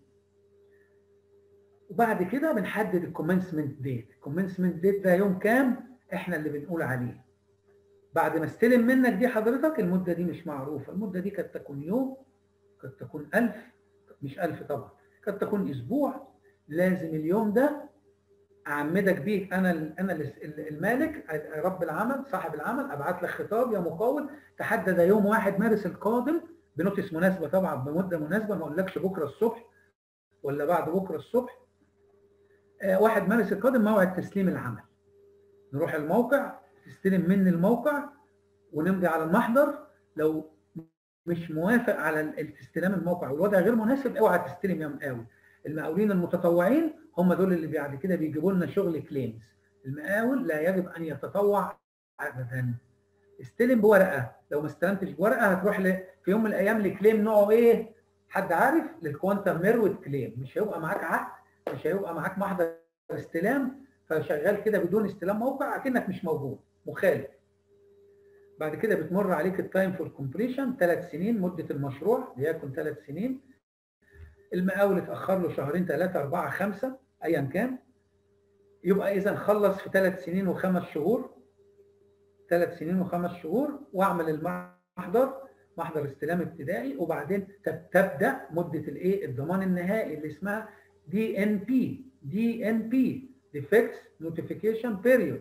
وبعد كده بنحدد الكومنسمنت ديت الكومنسمنت ديت ده يوم كام احنا اللي بنقول عليه بعد ما استلم منك دي حضرتك المده دي مش معروفه المده دي قد تكون يوم قد تكون ألف مش ألف طبعا قد تكون اسبوع لازم اليوم ده اعمدك بيه انا ال- انا ال- المالك رب العمل صاحب العمل ابعت لك خطاب يا مقاول تحدد يوم 1 مارس القادم بنوتس مناسبه طبعا بمده مناسبه ما اقولكش بكره الصبح ولا بعد بكره الصبح آه، 1 مارس القادم موعد تسليم العمل نروح الموقع تستلم مني الموقع ونمضي على المحضر لو مش موافق على ال- استلام الموقع والوضع غير مناسب اوعى تستلم يا مقاول المقاولين المتطوعين هم دول اللي بعد كده بيجيبوا لنا شغل كليمز المقاول لا يجب ان يتطوع ابدا استلم بورقه لو ما استلمتش بورقه هتروح ل... في يوم من الايام لكليم نوعه ايه حد عارف للكوانتم ميرود كليم مش هيبقى معاك عقد مش هيبقى معاك محضر استلام فشغال كده بدون استلام موقع اكنك مش موجود مخالف بعد كده بتمر عليك التايم فور كومبليشن ثلاث سنين مده المشروع ليكن ثلاث سنين المقاول اتاخر له شهرين ثلاثه اربعه خمسه ايا كان يبقى اذا خلص في ثلاث سنين وخمس شهور ثلاث سنين وخمس شهور واعمل المحضر محضر استلام ابتدائي وبعدين تب- تبدا مده الايه الضمان النهائي اللي اسمها دي ان بي دي ان بي ديفكتس نوتيفيكيشن بيريود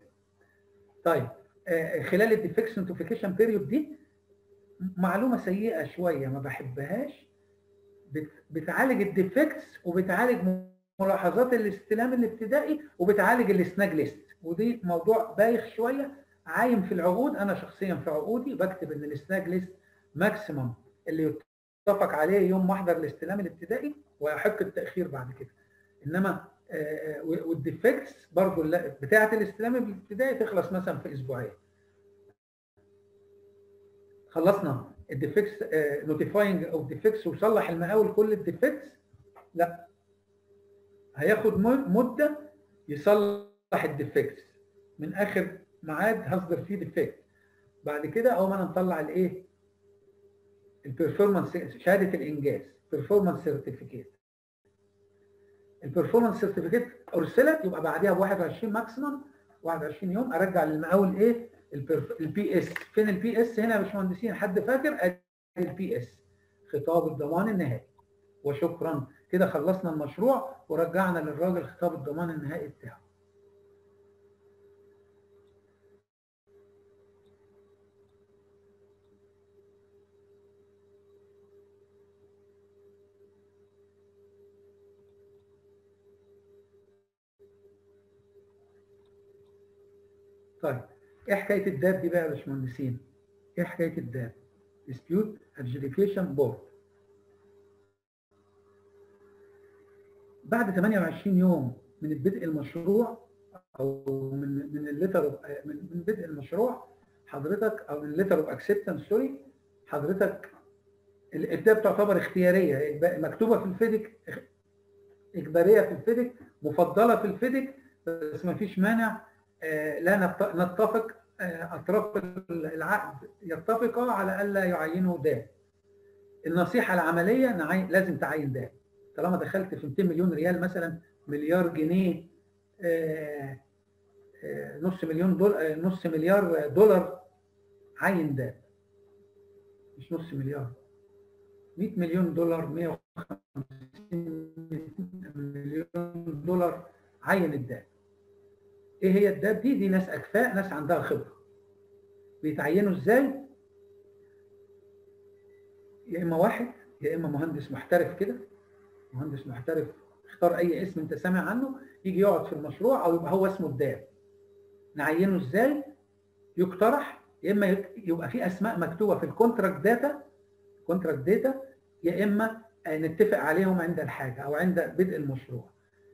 طيب آه، خلال الديفكتس نوتيفيكيشن بيريود دي معلومه سيئه شويه ما بحبهاش بت- بتعالج الديفكتس وبتعالج ملاحظات الاستلام الابتدائي وبتعالج السناج ليست ودي موضوع بايخ شويه عايم في العقود انا شخصيا في عقودي بكتب ان السناج ليست ماكسيمم اللي يتفق عليه يوم محضر الاستلام الابتدائي ويحق التاخير بعد كده انما آه، والديفكتس برضو لا- بتاعه الاستلام الابتدائي تخلص مثلا في اسبوعين خلصنا الديفكتس نوتيفاينج اوف ديفكتس وصلح المقاول كل الديفكتس لا هياخد م- مده يصلح الديفكتس من اخر ميعاد هصدر فيه ديفكت بعد كده اول ما نطلع الايه البرفورمانس شهاده الانجاز بيرفورمانس سيرتيفيكيت البرفورمانس سيرتيفيكيت ارسلت يبقى بعديها ب 21 ماكسيمم 21 يوم ارجع للمقاول ايه البي اس فين البي اس هنا يا باشمهندسين حد فاكر ادي البي اس خطاب الضمان النهائي وشكرا كده خلصنا المشروع ورجعنا للراجل خطاب الضمان النهائي بتاعه طيب ايه حكايه الداب دي بقى يا باشمهندسين؟ ايه حكايه الداب؟ dispute adjudication board بعد 28 يوم من بدء المشروع او من من الليتر من من بدء المشروع حضرتك او من الليتر اوف اكسبتنس سوري حضرتك الداب تعتبر اختياريه مكتوبه في الفيدك اجباريه في الفيدك مفضله في الفيدك بس ما فيش مانع آه، لا نت- نتفق آه، اطراف العقد يتفقا على الا يعينوا داب النصيحه العمليه نعين لازم تعين داب طالما دخلت في 200 مليون ريال مثلا مليار جنيه آه، آه، نص مليون دولار نص مليار دولار عين داب مش نص مليار 100 مليون دولار 150 مليون دولار عين الداب ايه هي الداب دي دي ناس اكفاء ناس عندها خبره بيتعينوا ازاي يا اما واحد يا اما مهندس محترف كده مهندس محترف اختار اي اسم انت سامع عنه يجي يقعد في المشروع او يبقى هو اسمه الداب نعينه ازاي يقترح يا اما يبقى في اسماء مكتوبه في الكونتراكت داتا كونتراكت داتا يا اما نتفق عليهم عند الحاجه او عند بدء المشروع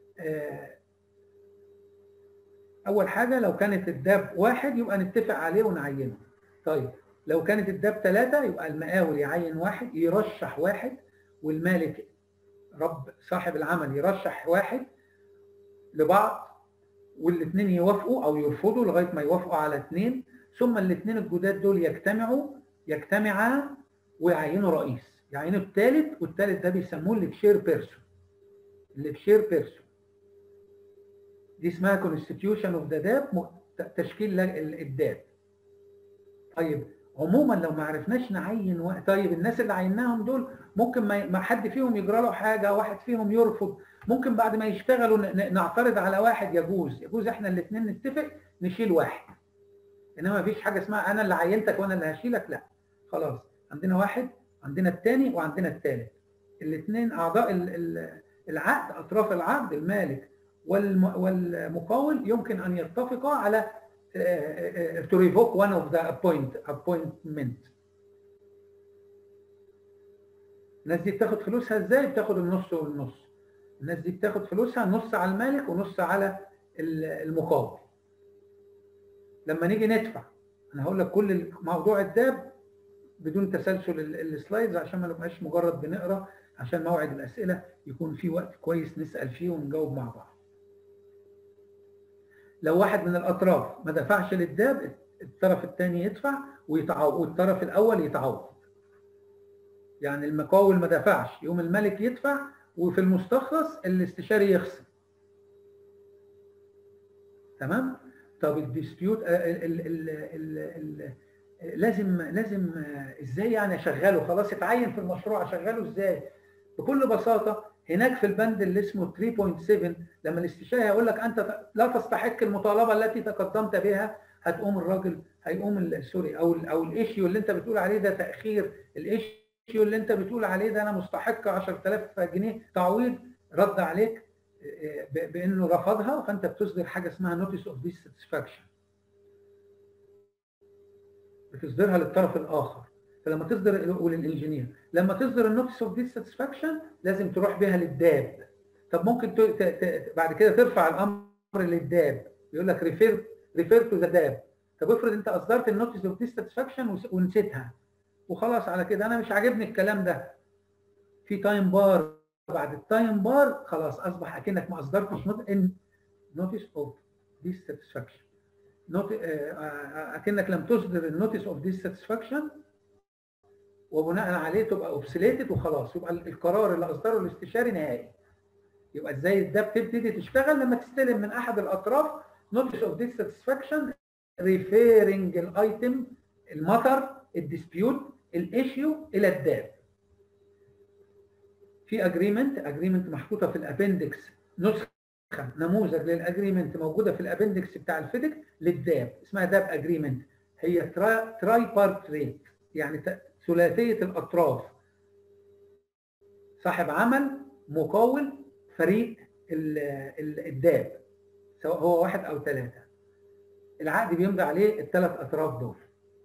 اول حاجه لو كانت الداب واحد يبقى نتفق عليه ونعينه طيب لو كانت الداب ثلاثه يبقى المقاول يعين واحد يرشح واحد والمالك رب صاحب العمل يرشح واحد لبعض والاثنين يوافقوا او يرفضوا لغايه ما يوافقوا على اثنين ثم الاثنين الجداد دول يجتمعوا يجتمعا ويعينوا رئيس يعينوا الثالث والثالث ده بيسموه الشير بيرسون الشير بيرسون دي اسمها كونستيتيوشن اوف ذا داب تشكيل الداب طيب عموما لو ما عرفناش نعين و... طيب الناس اللي عيناهم دول ممكن ما حد فيهم يجرى له حاجه واحد فيهم يرفض ممكن بعد ما يشتغلوا ن... نعترض على واحد يجوز يجوز احنا الاثنين نتفق نشيل واحد انما ما فيش حاجه اسمها انا اللي عينتك وانا اللي هشيلك لا خلاص عندنا واحد عندنا الثاني وعندنا الثالث الاثنين اعضاء العقد اطراف العقد المالك والمقاول يمكن ان يتفقا على to revoke one of the appoint appointment الناس دي بتاخد فلوسها ازاي بتاخد النص والنص الناس دي بتاخد فلوسها نص على المالك ونص على المقاول لما نيجي ندفع انا هقول لك كل موضوع الداب بدون تسلسل السلايدز عشان ما نبقاش مجرد بنقرا عشان موعد الاسئله يكون في وقت كويس نسال فيه ونجاوب مع بعض لو واحد من الاطراف ما دفعش للداب الطرف الثاني يدفع ويتعوض والطرف الاول يتعوض يعني المقاول ما دفعش يوم الملك يدفع وفي المستخلص الاستشاري يخصم تمام طب الديسبيوت لازم لازم ازاي يعني اشغله خلاص اتعين في المشروع اشغله ازاي بكل بساطه هناك في البند اللي اسمه 3.7 لما الاستشاري هيقول لك انت لا تستحق المطالبه التي تقدمت بها هتقوم الراجل هيقوم سوري او ال او الايشيو اللي انت بتقول عليه ده تاخير الايشيو اللي انت بتقول عليه ده انا مستحق 10000 جنيه تعويض رد عليك بانه رفضها فانت بتصدر حاجه اسمها نوتيس اوف ديس ساتسفاكشن بتصدرها للطرف الاخر فلما تصدر وللانجينير لما تصدر النوتيس اوف ديس ساتسفاكشن لازم تروح بيها للداب طب ممكن ت... ت... ت... بعد كده ترفع الامر للداب يقول لك ريفير ريفير تو ذا داب طب افرض انت اصدرت النوتيس اوف ديس ساتسفاكشن ونسيتها وخلاص على كده انا مش عاجبني الكلام ده في تايم بار بعد التايم بار خلاص اصبح اكنك ما اصدرتش نوتيس اوف ديس ساتسفاكشن اكنك لم تصدر النوتيس اوف ديس ساتسفاكشن وبناء عليه تبقى اوبسليتد وخلاص يبقى القرار اللي اصدره الاستشاري نهائي يبقى ازاي ده بتبتدي تشتغل لما تستلم من احد الاطراف نوتيس اوف ديس ساتسفاكشن ريفيرنج الايتم المطر الديسبيوت الايشيو الى الداب في اجريمنت اجريمنت محطوطه في الابندكس نسخه نموذج للاجريمنت موجوده في الابندكس بتاع الفيدك للداب اسمها داب اجريمنت هي تراي بارت ريت يعني ثلاثيه الاطراف صاحب عمل مقاول فريق الداب سواء هو واحد او ثلاثه العقد بيمضي عليه الثلاث اطراف دول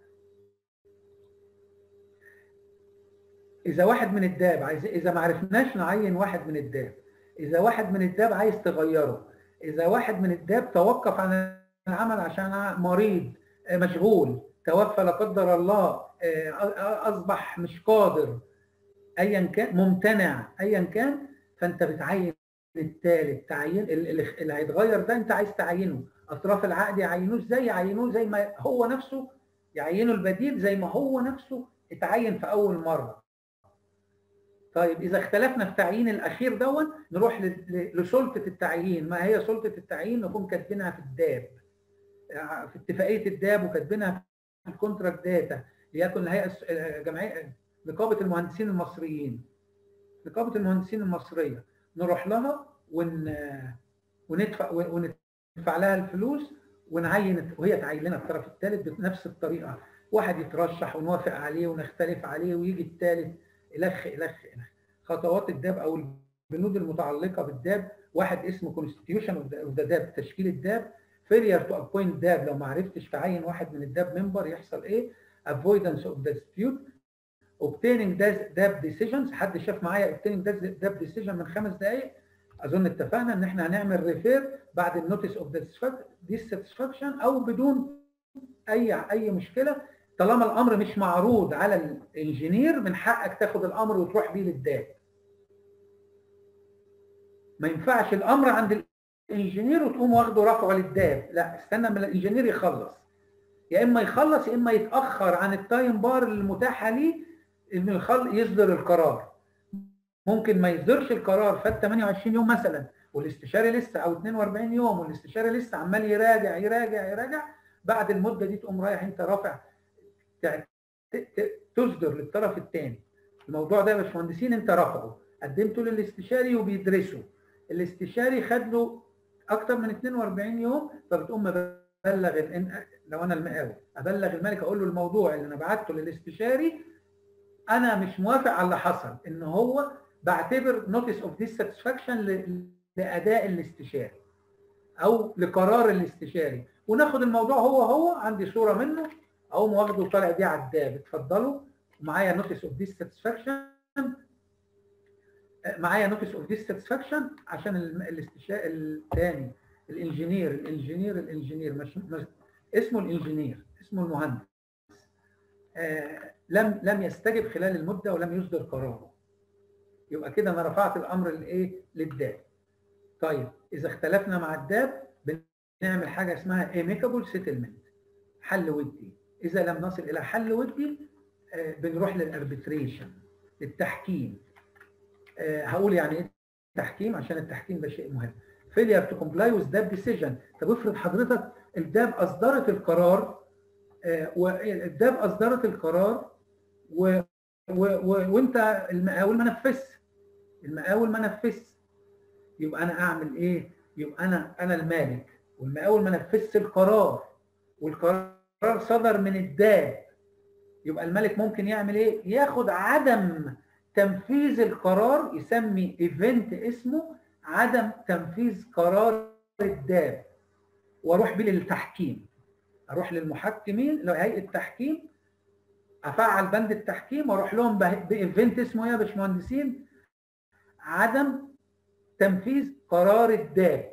اذا واحد من الداب عايز اذا ما عرفناش نعين واحد من الداب اذا واحد من الداب عايز تغيره اذا واحد من الداب توقف عن العمل عشان مريض مشغول توفى لا قدر الله اصبح مش قادر ايا كان ممتنع ايا كان فانت بتعين الثالث تعين اللي هيتغير ده انت عايز تعينه اطراف العقد يعينوه ازاي يعينوه زي ما هو نفسه يعينوا البديل زي ما هو نفسه اتعين في اول مره طيب اذا اختلفنا في تعيين الاخير دون نروح لسلطه التعيين ما هي سلطه التعيين نكون كاتبينها في الداب في اتفاقيه الداب وكاتبينها في الكونتراكت داتا ليكن الهيئه جمعيه نقابه المهندسين المصريين نقابه المهندسين المصريه نروح لها ون وندفع وندفع لها الفلوس ونعين وهي تعين لنا الطرف الثالث بنفس الطريقه واحد يترشح ونوافق عليه ونختلف عليه ويجي الثالث الخ الخ الخ خطوات الداب او البنود المتعلقه بالداب واحد اسمه كونستيتيوشن اوف ذا داب تشكيل الداب فيلير تو ابوينت داب لو ما عرفتش تعين واحد من الداب ممبر يحصل ايه avoidance of dispute obtaining داب decisions حد شاف معايا obtaining داب decision من خمس دقائق اظن اتفقنا ان احنا هنعمل ريفير بعد النوتس اوف dissatisfaction او بدون اي اي مشكله طالما الامر مش معروض على الانجينير من حقك تاخد الامر وتروح بيه للداب ما ينفعش الامر عند الانجينير وتقوم واخده رافعه للداب لا استنى من الانجينير يخلص يا اما يخلص يا اما يتاخر عن التايم بار المتاحه ليه انه يخل يصدر القرار ممكن ما يصدرش القرار فات 28 يوم مثلا والاستشاري لسه او 42 يوم والاستشاري لسه عمال يراجع يراجع يراجع بعد المده دي تقوم رايح انت رافع تصدر للطرف الثاني الموضوع ده يا باشمهندسين انت رافعه قدمته للاستشاري وبيدرسه الاستشاري خد له اكتر من 42 يوم فبتقوم مبلغ لو انا المقاول ابلغ الملك اقول له الموضوع اللي انا بعته للاستشاري انا مش موافق على اللي حصل ان هو بعتبر نوتس اوف ديساتسفاكشن لاداء الاستشاري او لقرار الاستشاري وناخد الموضوع هو هو عندي صوره منه اقوم واخده وطالع بيه على الداب اتفضلوا معايا نوتس اوف ديساتسفاكشن معايا نوتس اوف ديساتسفاكشن عشان الاستشاري الثاني الانجينير الانجينير الانجينير مش, مش اسمه الانجينير اسمه المهندس آه لم لم يستجب خلال المده ولم يصدر قراره يبقى كده انا رفعت الامر لايه للداب طيب اذا اختلفنا مع الداب بنعمل حاجه اسمها amicable settlement حل ودي اذا لم نصل الى حل ودي آه بنروح للاربتريشن للتحكيم آه هقول يعني ايه تحكيم عشان التحكيم ده شيء مهم failure to comply with DAB decision طب افرض حضرتك الداب اصدرت القرار آه والداب اصدرت القرار و و و وانت المقاول ما نفذش المقاول ما نفذش يبقى انا اعمل ايه يبقى انا انا المالك والمقاول ما نفذش القرار والقرار صدر من الداب يبقى الملك ممكن يعمل ايه ياخد عدم تنفيذ القرار يسمي ايفنت اسمه عدم تنفيذ قرار الداب واروح بيه للتحكيم اروح للمحكمين لهيئه التحكيم افعل بند التحكيم واروح لهم بايفنت اسمه ايه يا باشمهندسين عدم تنفيذ قرار الداب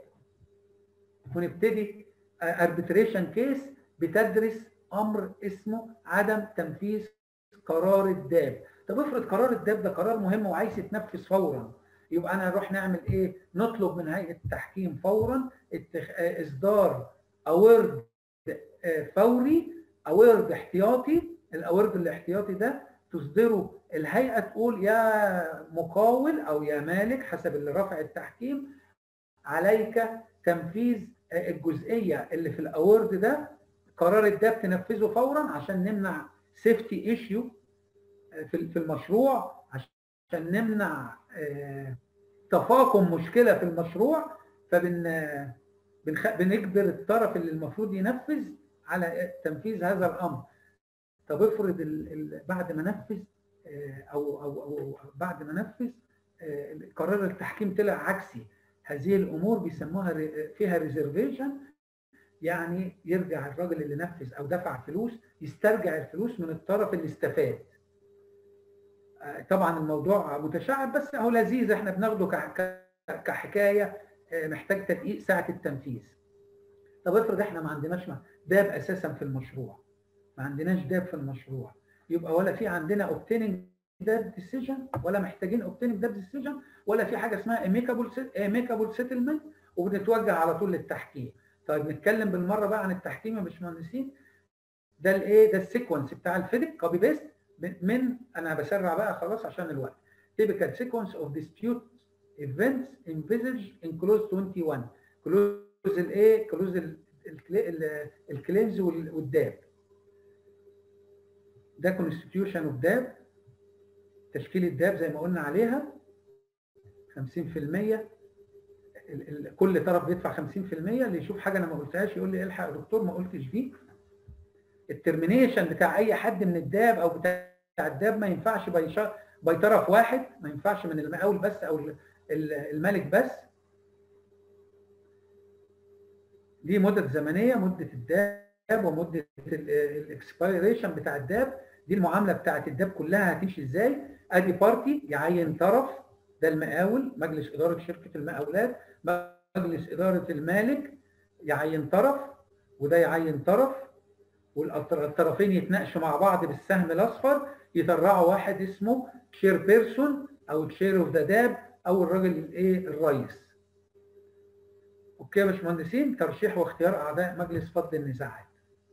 ونبتدي اربتريشن كيس بتدرس امر اسمه عدم تنفيذ قرار الداب طب افرض قرار الداب ده قرار مهم وعايز يتنفذ فورا يبقى انا نروح نعمل ايه نطلب من هيئه التحكيم فورا اتخ... اصدار اوورد فوري اوورد احتياطي الاورد الاحتياطي ده تصدره الهيئه تقول يا مقاول او يا مالك حسب اللي رفع التحكيم عليك تنفيذ الجزئيه اللي في الاورد ده قرار الداب تنفذه فورا عشان نمنع سيفتي ايشيو في المشروع عشان نمنع تفاقم مشكله في المشروع فبن بنجبر الطرف اللي المفروض ينفذ على تنفيذ هذا الامر طب افرض ال ال بعد ما نفذ أو, او او بعد ما نفذ قرار التحكيم طلع عكسي هذه الامور بيسموها فيها ريزرفيشن يعني يرجع الراجل اللي نفذ او دفع فلوس يسترجع الفلوس من الطرف اللي استفاد طبعا الموضوع متشعب بس هو لذيذ احنا بناخده كحكايه محتاج تدقيق ساعه التنفيذ طب افرض احنا ما عندناش داب اساسا في المشروع ما عندناش داب في المشروع يبقى ولا في عندنا اوبتيننج داب ديسيجن ولا محتاجين اوبتيننج داب ديسيجن ولا في حاجه اسمها اميكابل اميكابل سيتلمنت وبنتوجه على طول للتحكيم طيب نتكلم بالمره بقى عن التحكيم يا باشمهندسين ده الايه ده السيكونس بتاع الفيديك كوبي بيست من انا بسرع بقى خلاص عشان الوقت typical sequence of dispute events envisaged in clause 21 كلوز الايه كلوز الكليمز والداب ده constitution of داب تشكيل الداب زي ما قلنا عليها 50% كل طرف بيدفع 50% اللي يشوف حاجه انا ما قلتهاش يقول لي الحق يا دكتور ما قلتش دي الترمينيشن بتاع اي حد من الداب او بتاع الداب ما ينفعش باي باي طرف واحد ما ينفعش من المقاول بس او المالك بس دي مدة زمنية مدة الداب ومدة الاكسبيريشن بتاع الداب دي المعاملة بتاعت الداب كلها هتمشي ازاي ادي بارتي يعين طرف ده المقاول مجلس إدارة شركة المقاولات مجلس إدارة المالك يعين طرف وده يعين طرف والطرفين يتناقشوا مع بعض بالسهم الاصفر يطلعوا واحد اسمه شير بيرسون او شير اوف ذا داب او الراجل الايه الرئيس اوكي يا باشمهندسين ترشيح واختيار اعضاء مجلس فض النزاعات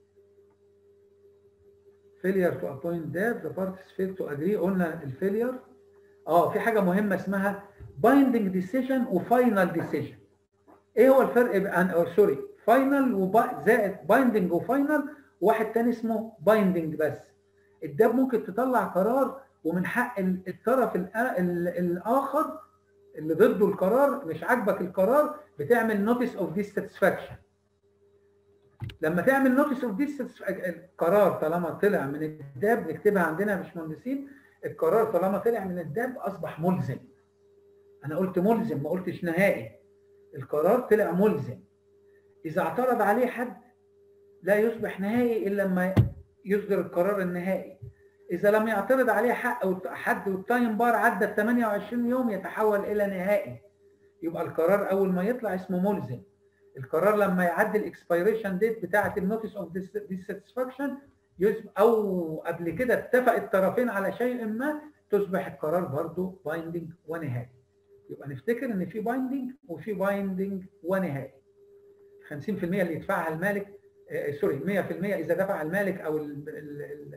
failure to appoint DAB the parties fail to agree قلنا الفيلير اه في حاجه مهمه اسمها binding decision وفاينل decision ايه هو الفرق بين سوري فاينل زائد بايندنج وفاينل واحد تاني اسمه بايندنج بس الداب ممكن تطلع قرار ومن حق الطرف الاخر اللي ضده القرار مش عاجبك القرار بتعمل نوتس اوف ديساتسفاكشن لما تعمل نوتس اوف القرار طالما طلع من الداب نكتبها عندنا يا باشمهندسين القرار طالما طلع من الداب اصبح ملزم انا قلت ملزم ما قلتش نهائي القرار طلع ملزم اذا اعترض عليه حد لا يصبح نهائي الا لما يصدر القرار النهائي اذا لم يعترض عليه حق او حد والتايم بار عدى ال 28 يوم يتحول الى نهائي يبقى القرار اول ما يطلع اسمه ملزم القرار لما يعدي الاكسبيريشن ديت بتاعه النوتس اوف ديساتسفاكشن او قبل كده اتفق الطرفين على شيء ما تصبح القرار برضه بايندنج ونهائي يبقى نفتكر ان في بايندنج وفي بايندنج ونهائي 50% اللي يدفعها المالك آه سوري 100% اذا دفع المالك او ال ال ال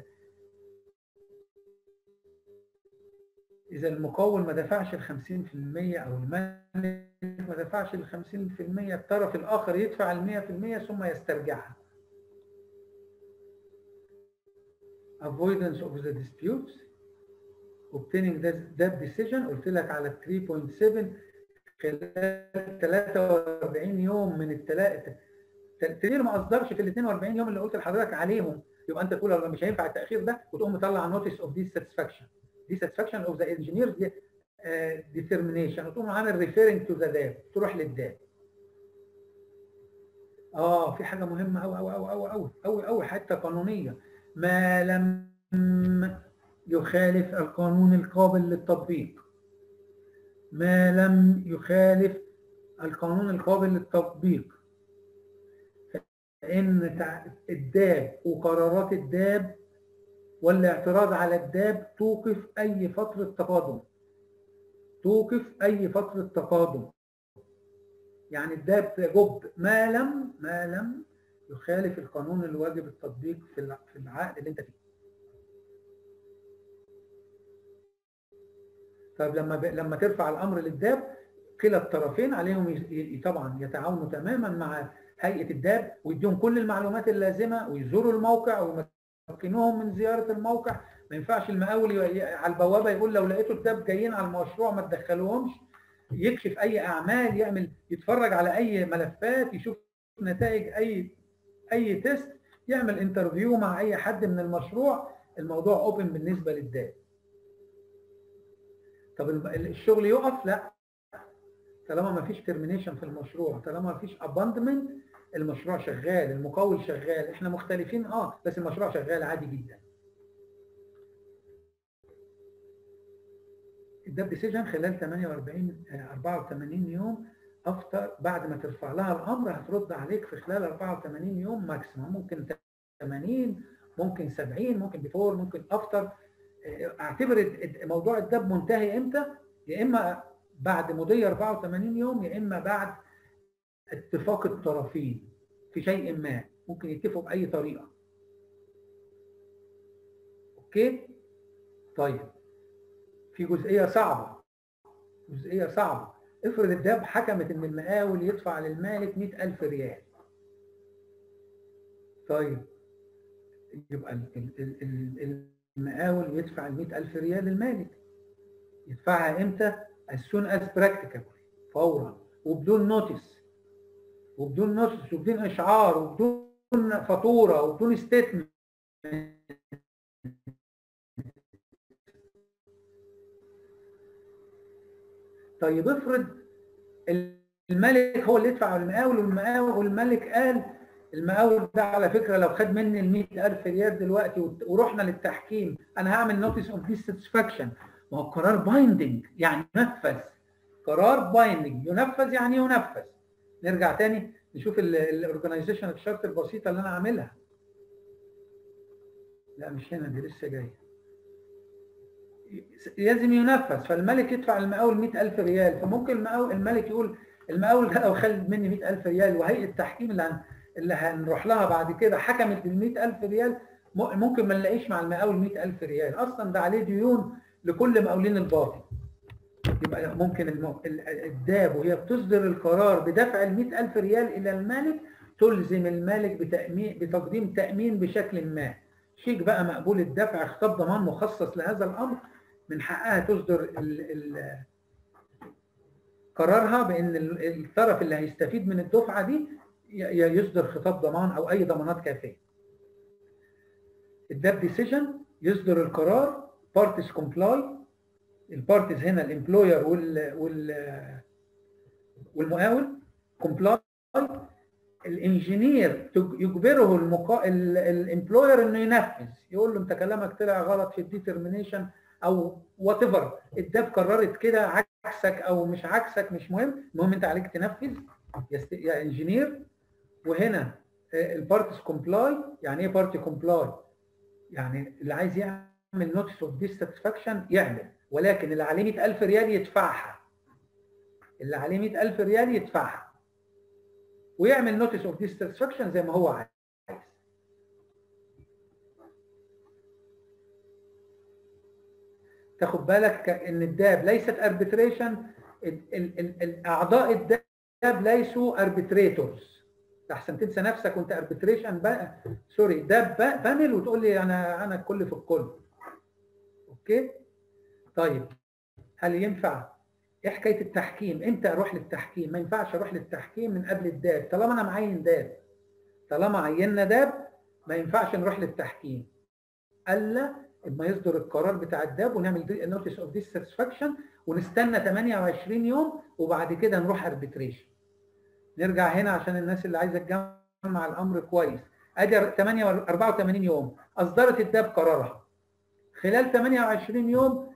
اذا المقاول ما دفعش ال 50% او المالك ما دفعش ال 50% الطرف الاخر يدفع ال 100% ثم يسترجعها avoidance of the disputes obtaining that decision قلت لك على 3.7 خلال 43 يوم من الثلاثه التقرير ما اصدرش في ال 42 يوم اللي قلت لحضرتك عليهم يبقى انت تقول لو مش هينفع التاخير ده وتقوم مطلع نوتس اوف dissatisfaction dissatisfaction of the engineer's determination وتقوم عامل referring to the DAB تروح للداب اه في حاجه مهمه قوي قوي قوي قوي قوي قوي قوي حتى قانونيه ما لم يخالف القانون القابل للتطبيق ما لم يخالف القانون القابل للتطبيق فإن الداب وقرارات الداب والاعتراض على الداب توقف أي فترة تقادم توقف أي فترة تقادم يعني الداب تجب ما لم ما لم يخالف القانون اللي واجب التطبيق في في العقد اللي انت فيه. طب لما ب... لما ترفع الامر للداب كلا الطرفين عليهم ي... طبعا يتعاونوا تماما مع هيئه الداب ويديهم كل المعلومات اللازمه ويزوروا الموقع ويمكنوهم من زياره الموقع ما ينفعش المقاول ي... على البوابه يقول لو لقيتوا الداب جايين على المشروع ما تدخلوهمش يكشف اي اعمال يعمل يتفرج على اي ملفات يشوف نتائج اي اي تيست يعمل انترفيو مع اي حد من المشروع الموضوع اوبن بالنسبه للداب طب الشغل يقف لا طالما ما فيش ترمينيشن في المشروع طالما ما فيش اباندمنت المشروع شغال المقاول شغال احنا مختلفين اه بس المشروع شغال عادي جدا الداب ديسيجن خلال 48 84 يوم افتر بعد ما ترفع لها الامر هترد عليك في خلال 84 يوم ماكسيموم ممكن 80 ممكن 70 ممكن بيفور ممكن افتر اعتبر موضوع الدب منتهي امتى يا اما بعد مضي 84 يوم يا اما بعد اتفاق الطرفين في شيء ما ممكن يتفقوا باي طريقه اوكي طيب في جزئيه صعبه جزئيه صعبه افرض الداب حكمت ان المقاول يدفع للمالك 100000 ريال طيب يبقى المقاول يدفع ال 100000 ريال للمالك يدفعها امتى؟ as soon as practicable فورا وبدون نوتس وبدون نوتس وبدون اشعار وبدون فاتوره وبدون ستيتمنت طيب افرض الملك هو اللي يدفع المقاول والمقاول والملك قال المقاول ده على فكره لو خد مني ال 100000 ريال دلوقتي ورحنا للتحكيم انا هعمل نوتس اوف ديساتسفاكشن ما هو القرار بايندنج يعني ينفذ قرار بايندنج ينفذ يعني ينفذ نرجع تاني نشوف الاورجنايزيشن الشرط البسيطه اللي انا عاملها لا مش هنا دي لسه جايه لازم ينفذ فالملك يدفع المقاول 100000 ريال فممكن المقاول الملك يقول المقاول ده لو خد مني 100000 ريال وهيئه التحكيم اللي هن اللي هنروح لها بعد كده حكمت بال 100000 ريال ممكن ما نلاقيش مع المقاول 100000 ريال اصلا ده عليه ديون لكل مقاولين الباطن يبقى ممكن الداب وهي بتصدر القرار بدفع ال 100000 ريال الى المالك تلزم المالك بتأمين بتقديم تأمين بشكل ما شيك بقى مقبول الدفع خطاب ضمان مخصص لهذا الامر من حقها تصدر ال ال قرارها بان الطرف اللي هيستفيد من الدفعه دي يصدر خطاب ضمان او اي ضمانات كافيه. الداب ديسيجن يصدر القرار بارتيز كومبلاي البارتيز هنا الامبلوير وال وال والمقاول كومبلاي الانجينير يجبره المقا... الامبلوير انه ينفذ يقول له انت كلامك طلع غلط في الديترمينيشن او وات ايفر الداب قررت كده عكسك او مش عكسك مش مهم المهم انت عليك تنفذ يا انجينير وهنا البارتس كومبلاي يعني ايه بارتي كومبلاي يعني اللي عايز يعمل نوتس اوف ديساتسفاكشن يعمل ولكن اللي عليه 100000 ريال يدفعها اللي عليه 100000 ريال يدفعها ويعمل نوتس اوف ديساتسفاكشن زي ما هو عايز تاخد بالك ان الداب ليست اربتريشن اعضاء الداب ليسوا اربتريتورز احسن تنسى نفسك وانت اربتريشن بقى سوري داب بانل وتقول لي انا انا الكل في الكل اوكي طيب هل ينفع ايه حكايه التحكيم امتى اروح للتحكيم ما ينفعش اروح للتحكيم من قبل الداب طالما انا معين داب طالما عيننا داب ما ينفعش نروح للتحكيم الا اما يصدر القرار بتاع الداب ونعمل نوتس اوف ديساتسفاكشن ونستنى 28 يوم وبعد كده نروح اربتريشن نرجع هنا عشان الناس اللي عايزه تجمع الامر كويس ادي 8 84 يوم اصدرت الداب قرارها خلال 28 يوم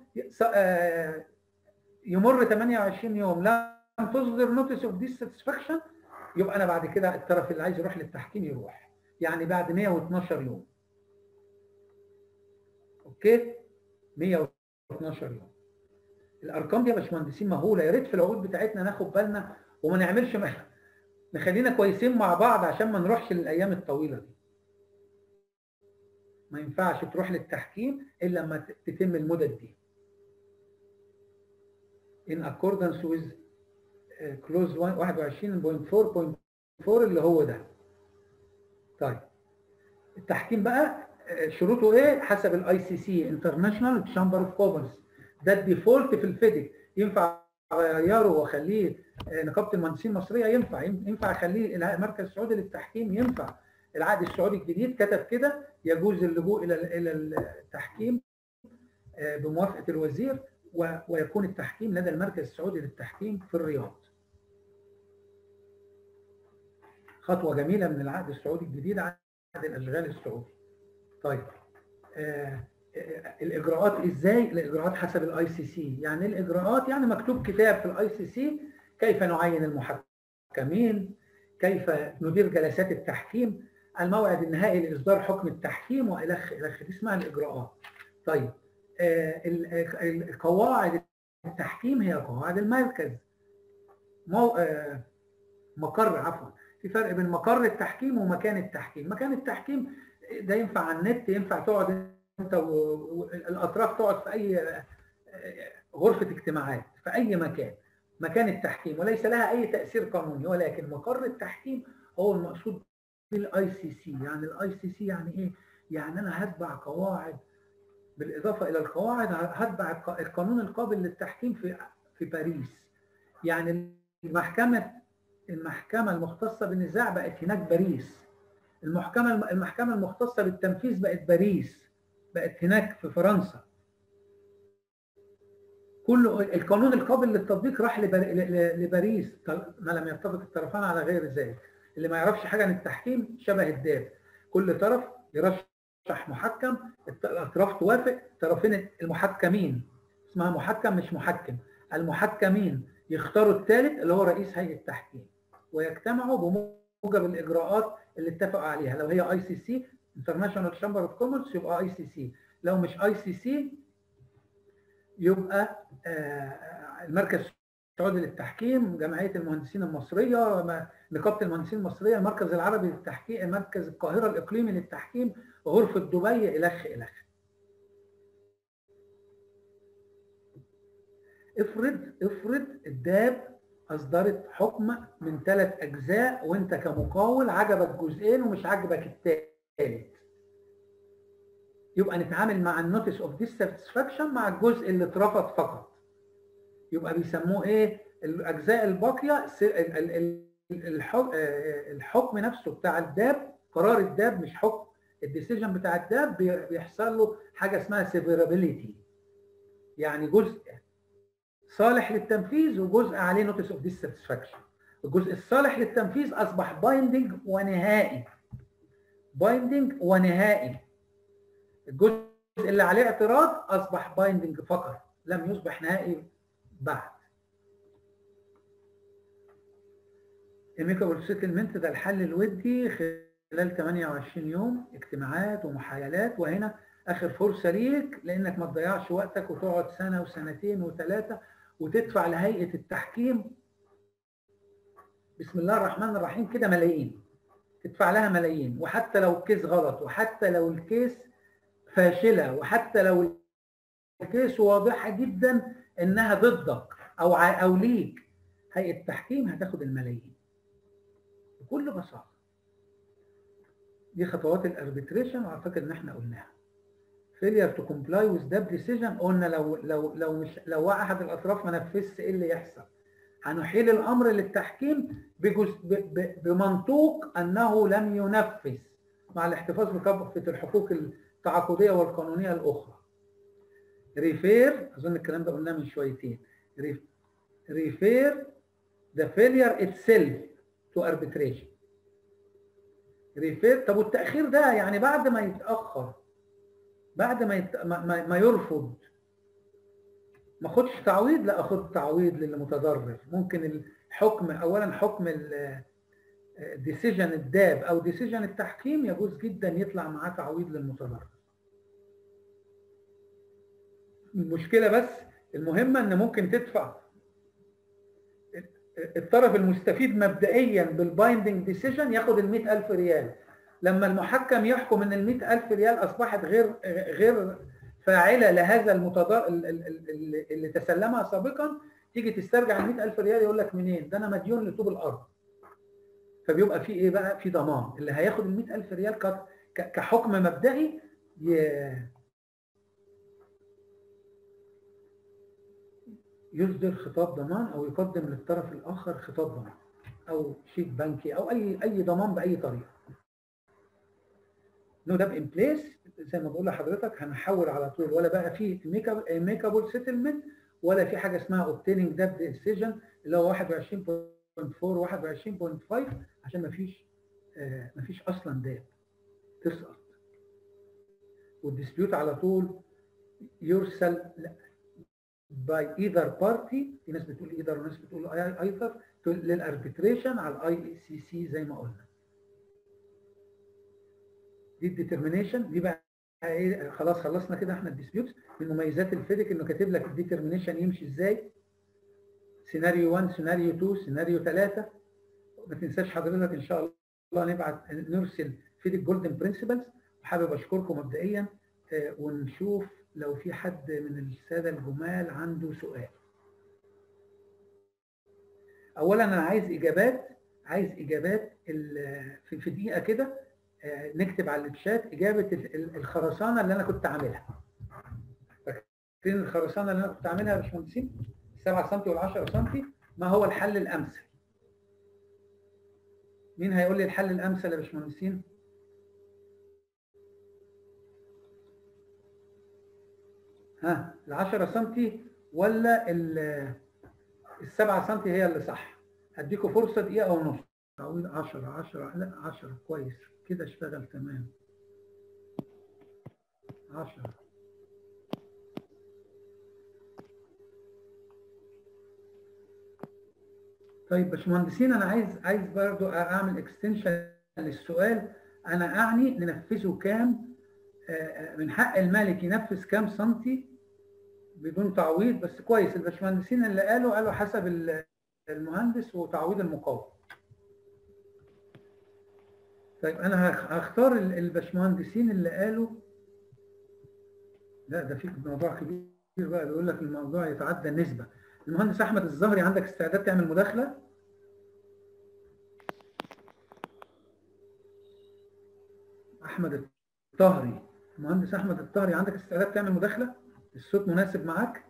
يمر 28 يوم لم تصدر نوتس اوف ديساتسفاكشن يبقى انا بعد كده الطرف اللي عايز يروح للتحكيم يروح يعني بعد 112 يوم اوكي 112 يوم الارقام دي يا باشمهندسين مهوله يا ريت في العقود بتاعتنا ناخد بالنا وما نعملش ما نخلينا كويسين مع بعض عشان ما نروحش للايام الطويله دي ما ينفعش تروح للتحكيم الا لما تتم المدد دي in accordance with clause 21.4.4 اللي هو ده طيب التحكيم بقى شروطه ايه حسب الاي سي سي انترناشونال تشامبر اوف كومرس ده الديفولت في الفيديك ينفع اغيره واخليه نقابه المهندسين المصريه ينفع ينفع اخليه المركز السعودي للتحكيم ينفع العقد السعودي الجديد كتب كده يجوز اللجوء الى الى التحكيم بموافقه الوزير ويكون التحكيم لدى المركز السعودي للتحكيم في الرياض. خطوه جميله من العقد السعودي الجديد عقد الاشغال السعودي. طيب آه الاجراءات ازاي؟ الاجراءات حسب الاي سي سي، يعني الاجراءات يعني مكتوب كتاب في الاي سي سي كيف نعين المحكمين، كيف ندير جلسات التحكيم، الموعد النهائي لاصدار حكم التحكيم والخ الخ دي اسمها الاجراءات. طيب آه قواعد التحكيم هي قواعد المركز. مو آه مقر عفوا، في فرق بين مقر التحكيم ومكان التحكيم، مكان التحكيم ده ينفع على النت ينفع تقعد انت والاطراف تقعد في اي غرفه اجتماعات في اي مكان مكان التحكيم وليس لها اي تاثير قانوني ولكن مقر التحكيم هو المقصود بالاي سي سي يعني الاي سي سي يعني ايه يعني انا هتبع قواعد بالاضافه الى القواعد هتبع القانون القابل للتحكيم في في باريس يعني المحكمه المحكمه المختصه بالنزاع بقت هناك باريس المحكمة المحكمة المختصة بالتنفيذ بقت باريس بقت هناك في فرنسا كل القانون القابل للتطبيق راح لباريس ما لم يتفق الطرفان على غير ذلك اللي ما يعرفش حاجه عن التحكيم شبه الداب كل طرف يرشح محكم الاطراف توافق طرفين المحكمين اسمها محكم مش محكم المحكمين يختاروا الثالث اللي هو رئيس هيئه التحكيم ويجتمعوا بموجب الاجراءات اللي اتفقوا عليها لو هي اي سي سي انترناشونال شامبر اوف كوميرس يبقى اي سي سي لو مش اي سي سي يبقى المركز السعودي للتحكيم جمعيه المهندسين المصريه نقابه المهندسين المصريه المركز العربي للتحكيم مركز القاهره الاقليمي للتحكيم غرفه دبي الخ الخ افرض افرض الداب اصدرت حكم من ثلاث اجزاء وانت كمقاول عجبك جزئين ومش عجبك الثالث يبقى نتعامل مع النوتس اوف ديساتسفاكشن مع الجزء اللي اترفض فقط يبقى بيسموه ايه الاجزاء الباقيه الحكم نفسه بتاع الداب قرار الداب مش حكم الديسيجن بتاع الداب بيحصل له حاجه اسمها سيفيرابيليتي يعني جزء صالح للتنفيذ وجزء عليه نوتس اوف ديساتسفاكشن الجزء الصالح للتنفيذ اصبح بايندنج ونهائي بايندنج ونهائي الجزء اللي عليه اعتراض اصبح بايندنج فقط لم يصبح نهائي بعد الميكابل سيتلمنت ده الحل الودي خلال 28 يوم اجتماعات ومحايلات وهنا اخر فرصه ليك لانك ما تضيعش وقتك وتقعد سنه وسنتين وثلاثه وتدفع لهيئه التحكيم بسم الله الرحمن الرحيم كده ملايين تدفع لها ملايين وحتى لو الكيس غلط وحتى لو الكيس فاشله وحتى لو الكيس واضحه جدا انها ضدك او او ليك هيئه التحكيم هتاخد الملايين بكل بساطه دي خطوات الاربيتريشن واعتقد ان احنا قلناها failure to comply with that decision قلنا لو لو لو مش لو احد الاطراف ما نفذش ايه اللي يحصل هنحيل الامر للتحكيم بجزء بمنطوق انه لم ينفذ مع الاحتفاظ بكافه الحقوق التعاقديه والقانونيه الاخرى ريفير اظن الكلام ده قلناه من شويتين ريفير the failure itself to arbitration ريفير طب والتاخير ده يعني بعد ما يتاخر بعد ما يت... ما, ما يرفض ما اخدش تعويض لا اخد تعويض للمتضرر ممكن الحكم اولا حكم ديسيجن الداب او ديسيجن التحكيم يجوز جدا يطلع معاه تعويض للمتضرر المشكله بس المهمه ان ممكن تدفع الطرف المستفيد مبدئيا بالبايندنج ديسيجن ياخد ال 100000 ريال لما المحكم يحكم ان ال 100000 ريال اصبحت غير غير فاعله لهذا المتضرر اللي تسلمها سابقا تيجي تسترجع ال 100000 ريال يقول لك منين؟ ده انا مديون لطوب الارض. فبيبقى في ايه بقى؟ في ضمان اللي هياخد ال 100000 ريال كحكم مبدئي يصدر خطاب ضمان او يقدم للطرف الاخر خطاب ضمان او شيك بنكي او اي اي ضمان باي طريقه. نو ده ان بليس زي ما بقول لحضرتك هنحول على طول ولا بقى في ميكابل سيتلمنت ولا في حاجه اسمها اوبتيننج داب ديسيجن اللي هو 21.4 21.5 عشان ما فيش آه ما فيش اصلا داب تسقط والديسبيوت على طول يرسل باي ايذر بارتي في ناس بتقول ايذر وناس بتقول ايذر للاربيتريشن على الاي سي سي زي ما قلنا دي الديترمينيشن دي بقى ايه خلاص خلصنا كده احنا الديسبيوت من مميزات الفيديك انه كاتب لك الديترمينيشن يمشي ازاي سيناريو 1 سيناريو 2 سيناريو 3 ما تنساش حضرتك ان شاء الله نبعت نرسل فيديك جولدن برنسبلز وحابب اشكركم مبدئيا ونشوف لو في حد من الساده الجمال عنده سؤال اولا انا عايز اجابات عايز اجابات في دقيقه كده نكتب على الشات اجابه الخرسانه اللي انا كنت عاملها فاكرين الخرسانه اللي انا كنت عاملها يا باشمهندسين 7 سم وال10 سم ما هو الحل الامثل مين هيقول لي الحل الامثل يا باشمهندسين ها ال10 سم ولا ال السبعة سم هي اللي صح اديكم فرصه دقيقه ونص تعويض 10 10 لا 10 كويس كده اشتغل تمام 10 طيب باشمهندسين انا عايز عايز برضو اعمل اكستنشن للسؤال انا اعني ننفذه كام من حق المالك ينفذ كام سنتي بدون تعويض بس كويس الباشمهندسين اللي قالوا قالوا حسب المهندس وتعويض المقاول طيب انا هختار الباشمهندسين اللي قالوا لا ده في موضوع كبير بقى بيقول لك الموضوع يتعدى النسبه المهندس احمد الزهري عندك استعداد تعمل مداخله احمد الطهري المهندس احمد الطهري عندك استعداد تعمل مداخله الصوت مناسب معاك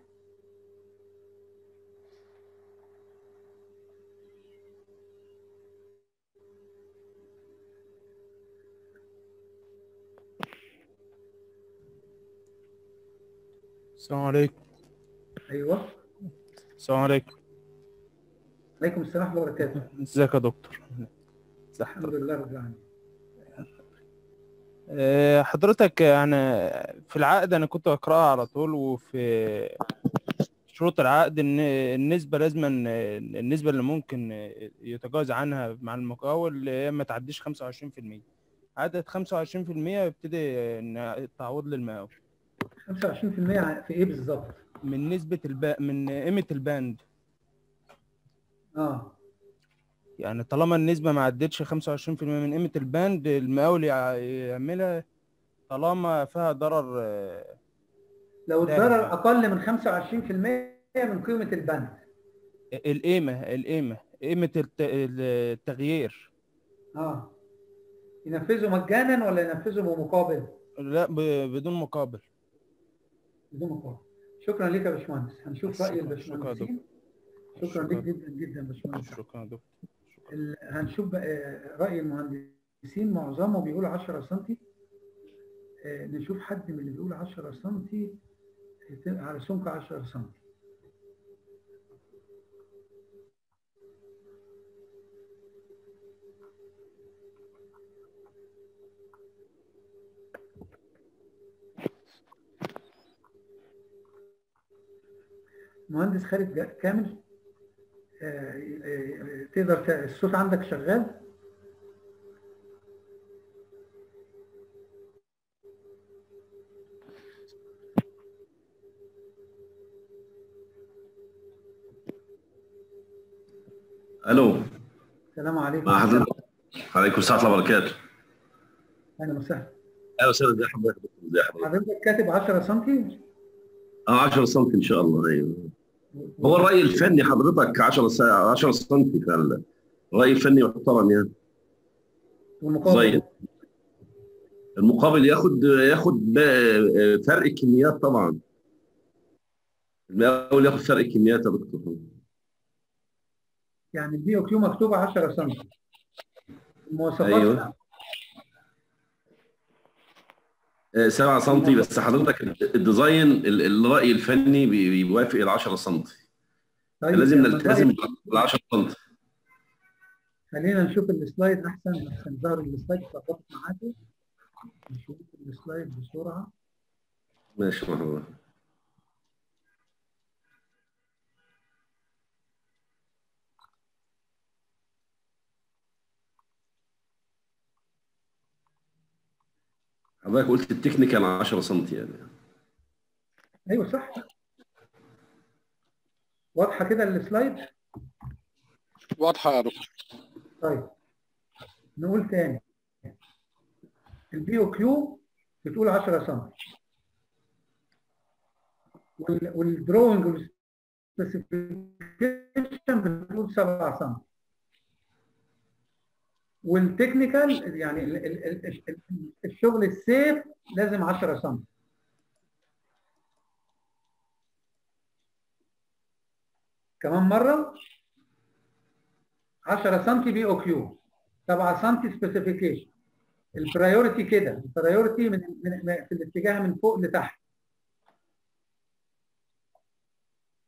السلام عليكم ايوه السلام عليكم عليكم السلام ورحمه الله وبركاته ازيك يا دكتور ازي الحمد حضرتك لله رب العالمين آه، حضرتك يعني في العقد انا كنت بقراها على طول وفي شروط العقد ان النسبه لازم النسبه اللي ممكن يتجاوز عنها مع المقاول هي ما تعديش 25% عدد 25% يبتدي إن التعويض للمقاول 25% في ايه بالظبط؟ من نسبه الب... من قيمه الباند اه يعني طالما النسبة ما عدتش 25% من قيمة الباند المقاول يع- يعملها طالما فيها ضرر آه، لو لا. الضرر اقل من 25% من قيمه البند القيمة القيمة قيمة الت- التغيير اه ينفذه مجانا ولا ينفذه بمقابل؟ لا ب- بدون مقابل بدون مقابل شكرا لك يا باشمهندس هنشوف شكرا- راي شكرا الباشمهندسين شكرا لك جدا جدا يا باشمهندس شكرا يا دكتور شكرا. ال- هنشوف بقى راي المهندسين معظمه بيقول 10 سم آه، نشوف حد من اللي بيقول 10 سم على سمك 10 سم مهندس خالد جا- كامل آه، آه، تقدر ت- الصوت عندك شغال الو السلام عليكم مع حضرتك عليكم السلام ورحمه الله وبركاته اهلا وسهلا اهلا وسهلا ازي حضرتك ازي حضرتك حضرتك كاتب 10 سم اه 10 سم ان شاء الله ايوه هو الراي الفني حضرتك 10 س- 10 سم فعلا الراي الفني محترم يعني والمقابل زي المقابل ياخد ياخد ب- فرق الكميات طبعا المقاول ياخد فرق الكميات يا دكتور يعني البي او كيو مكتوبه 10 سم المواصفات ايوه 7 سم بس حضرتك الديزاين ال- الراي الفني بي- بيوافق ال 10 سم طيب لازم يعني نلتزم بال 10 سم خلينا نشوف السلايد احسن احسن ظهر السلايد اتلخبطت معاكم نشوف السلايد بسرعه ماشي مرحبا حضرتك قلت التكنيكال 10 سم يعني ايوه صح واضحه كده السلايد واضحة يا دكتور طيب نقول تاني البي او كيو بتقول 10 سم وال- والدروينج والسبيسيفيكيشن بتقول 7 سم والتكنيكال يعني ال- ال- ال- ال- الشغل السيف لازم 10 سم كمان مره 10 سم بي او كيو 7 سم سبيسيفيكيشن البرايورتي كده البرايورتي من, من من- في الاتجاه من فوق لتحت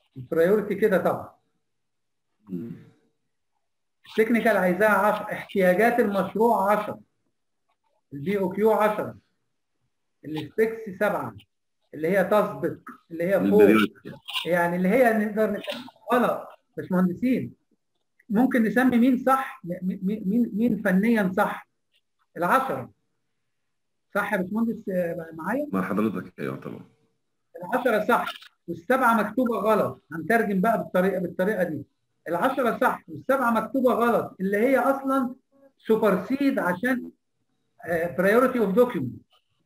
البرايورتي كده طبعا مم. التكنيكال عايزاها 10 احتياجات المشروع 10 البي او كيو 10 السبيكس 7 اللي هي تسبق اللي هي فوق البريود. يعني اللي هي نقدر نسمي غلط باشمهندسين ممكن نسمي مين صح مين مين مين فنيا صح العشرة صح يا باشمهندس آه، معايا مع حضرتك ايوه طبعا العشرة صح والسبعة مكتوبة غلط هنترجم بقى بالطريقة بالطريقة دي العشرة صح والسبعة مكتوبة غلط اللي هي أصلا سوبرسيد عشان برايورتي اوف دوكيومنت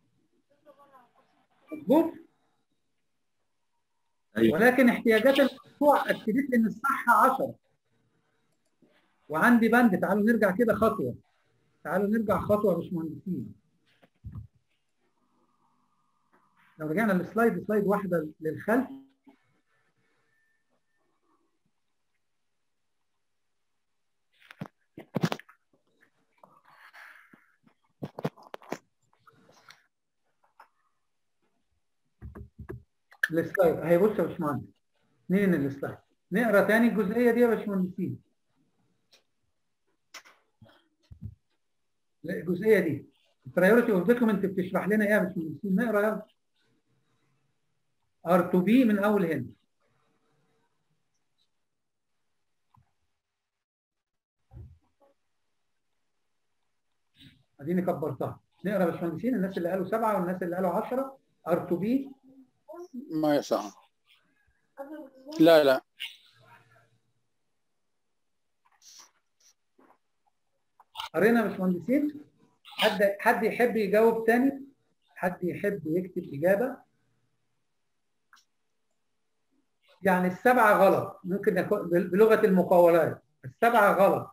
مظبوط ايوه ولكن احتياجات المشروع اكدت لي ان الصح 10 وعندي بند تعالوا نرجع كده خطوه تعالوا نرجع خطوه يا باشمهندسين لو رجعنا للسلايد سلايد واحده للخلف السلايد اهي بص يا باشمهندس اثنين السلايد نقرا تاني الجزئيه دي يا باشمهندسين لا، الجزئيه دي البرايورتي اوف دوكيمنت بتشرح لنا ايه يا باشمهندسين نقرا يلا ار تو بي من اول هنا اديني كبرتها نقرا يا باشمهندسين الناس اللي قالوا سبعه والناس اللي قالوا 10 ار تو بي ما يصح لا لا قرينا يا باشمهندسين حد حد يحب يجاوب تاني حد يحب يكتب اجابه يعني السبعه غلط ممكن يكون بلغه المقاولات السبعه غلط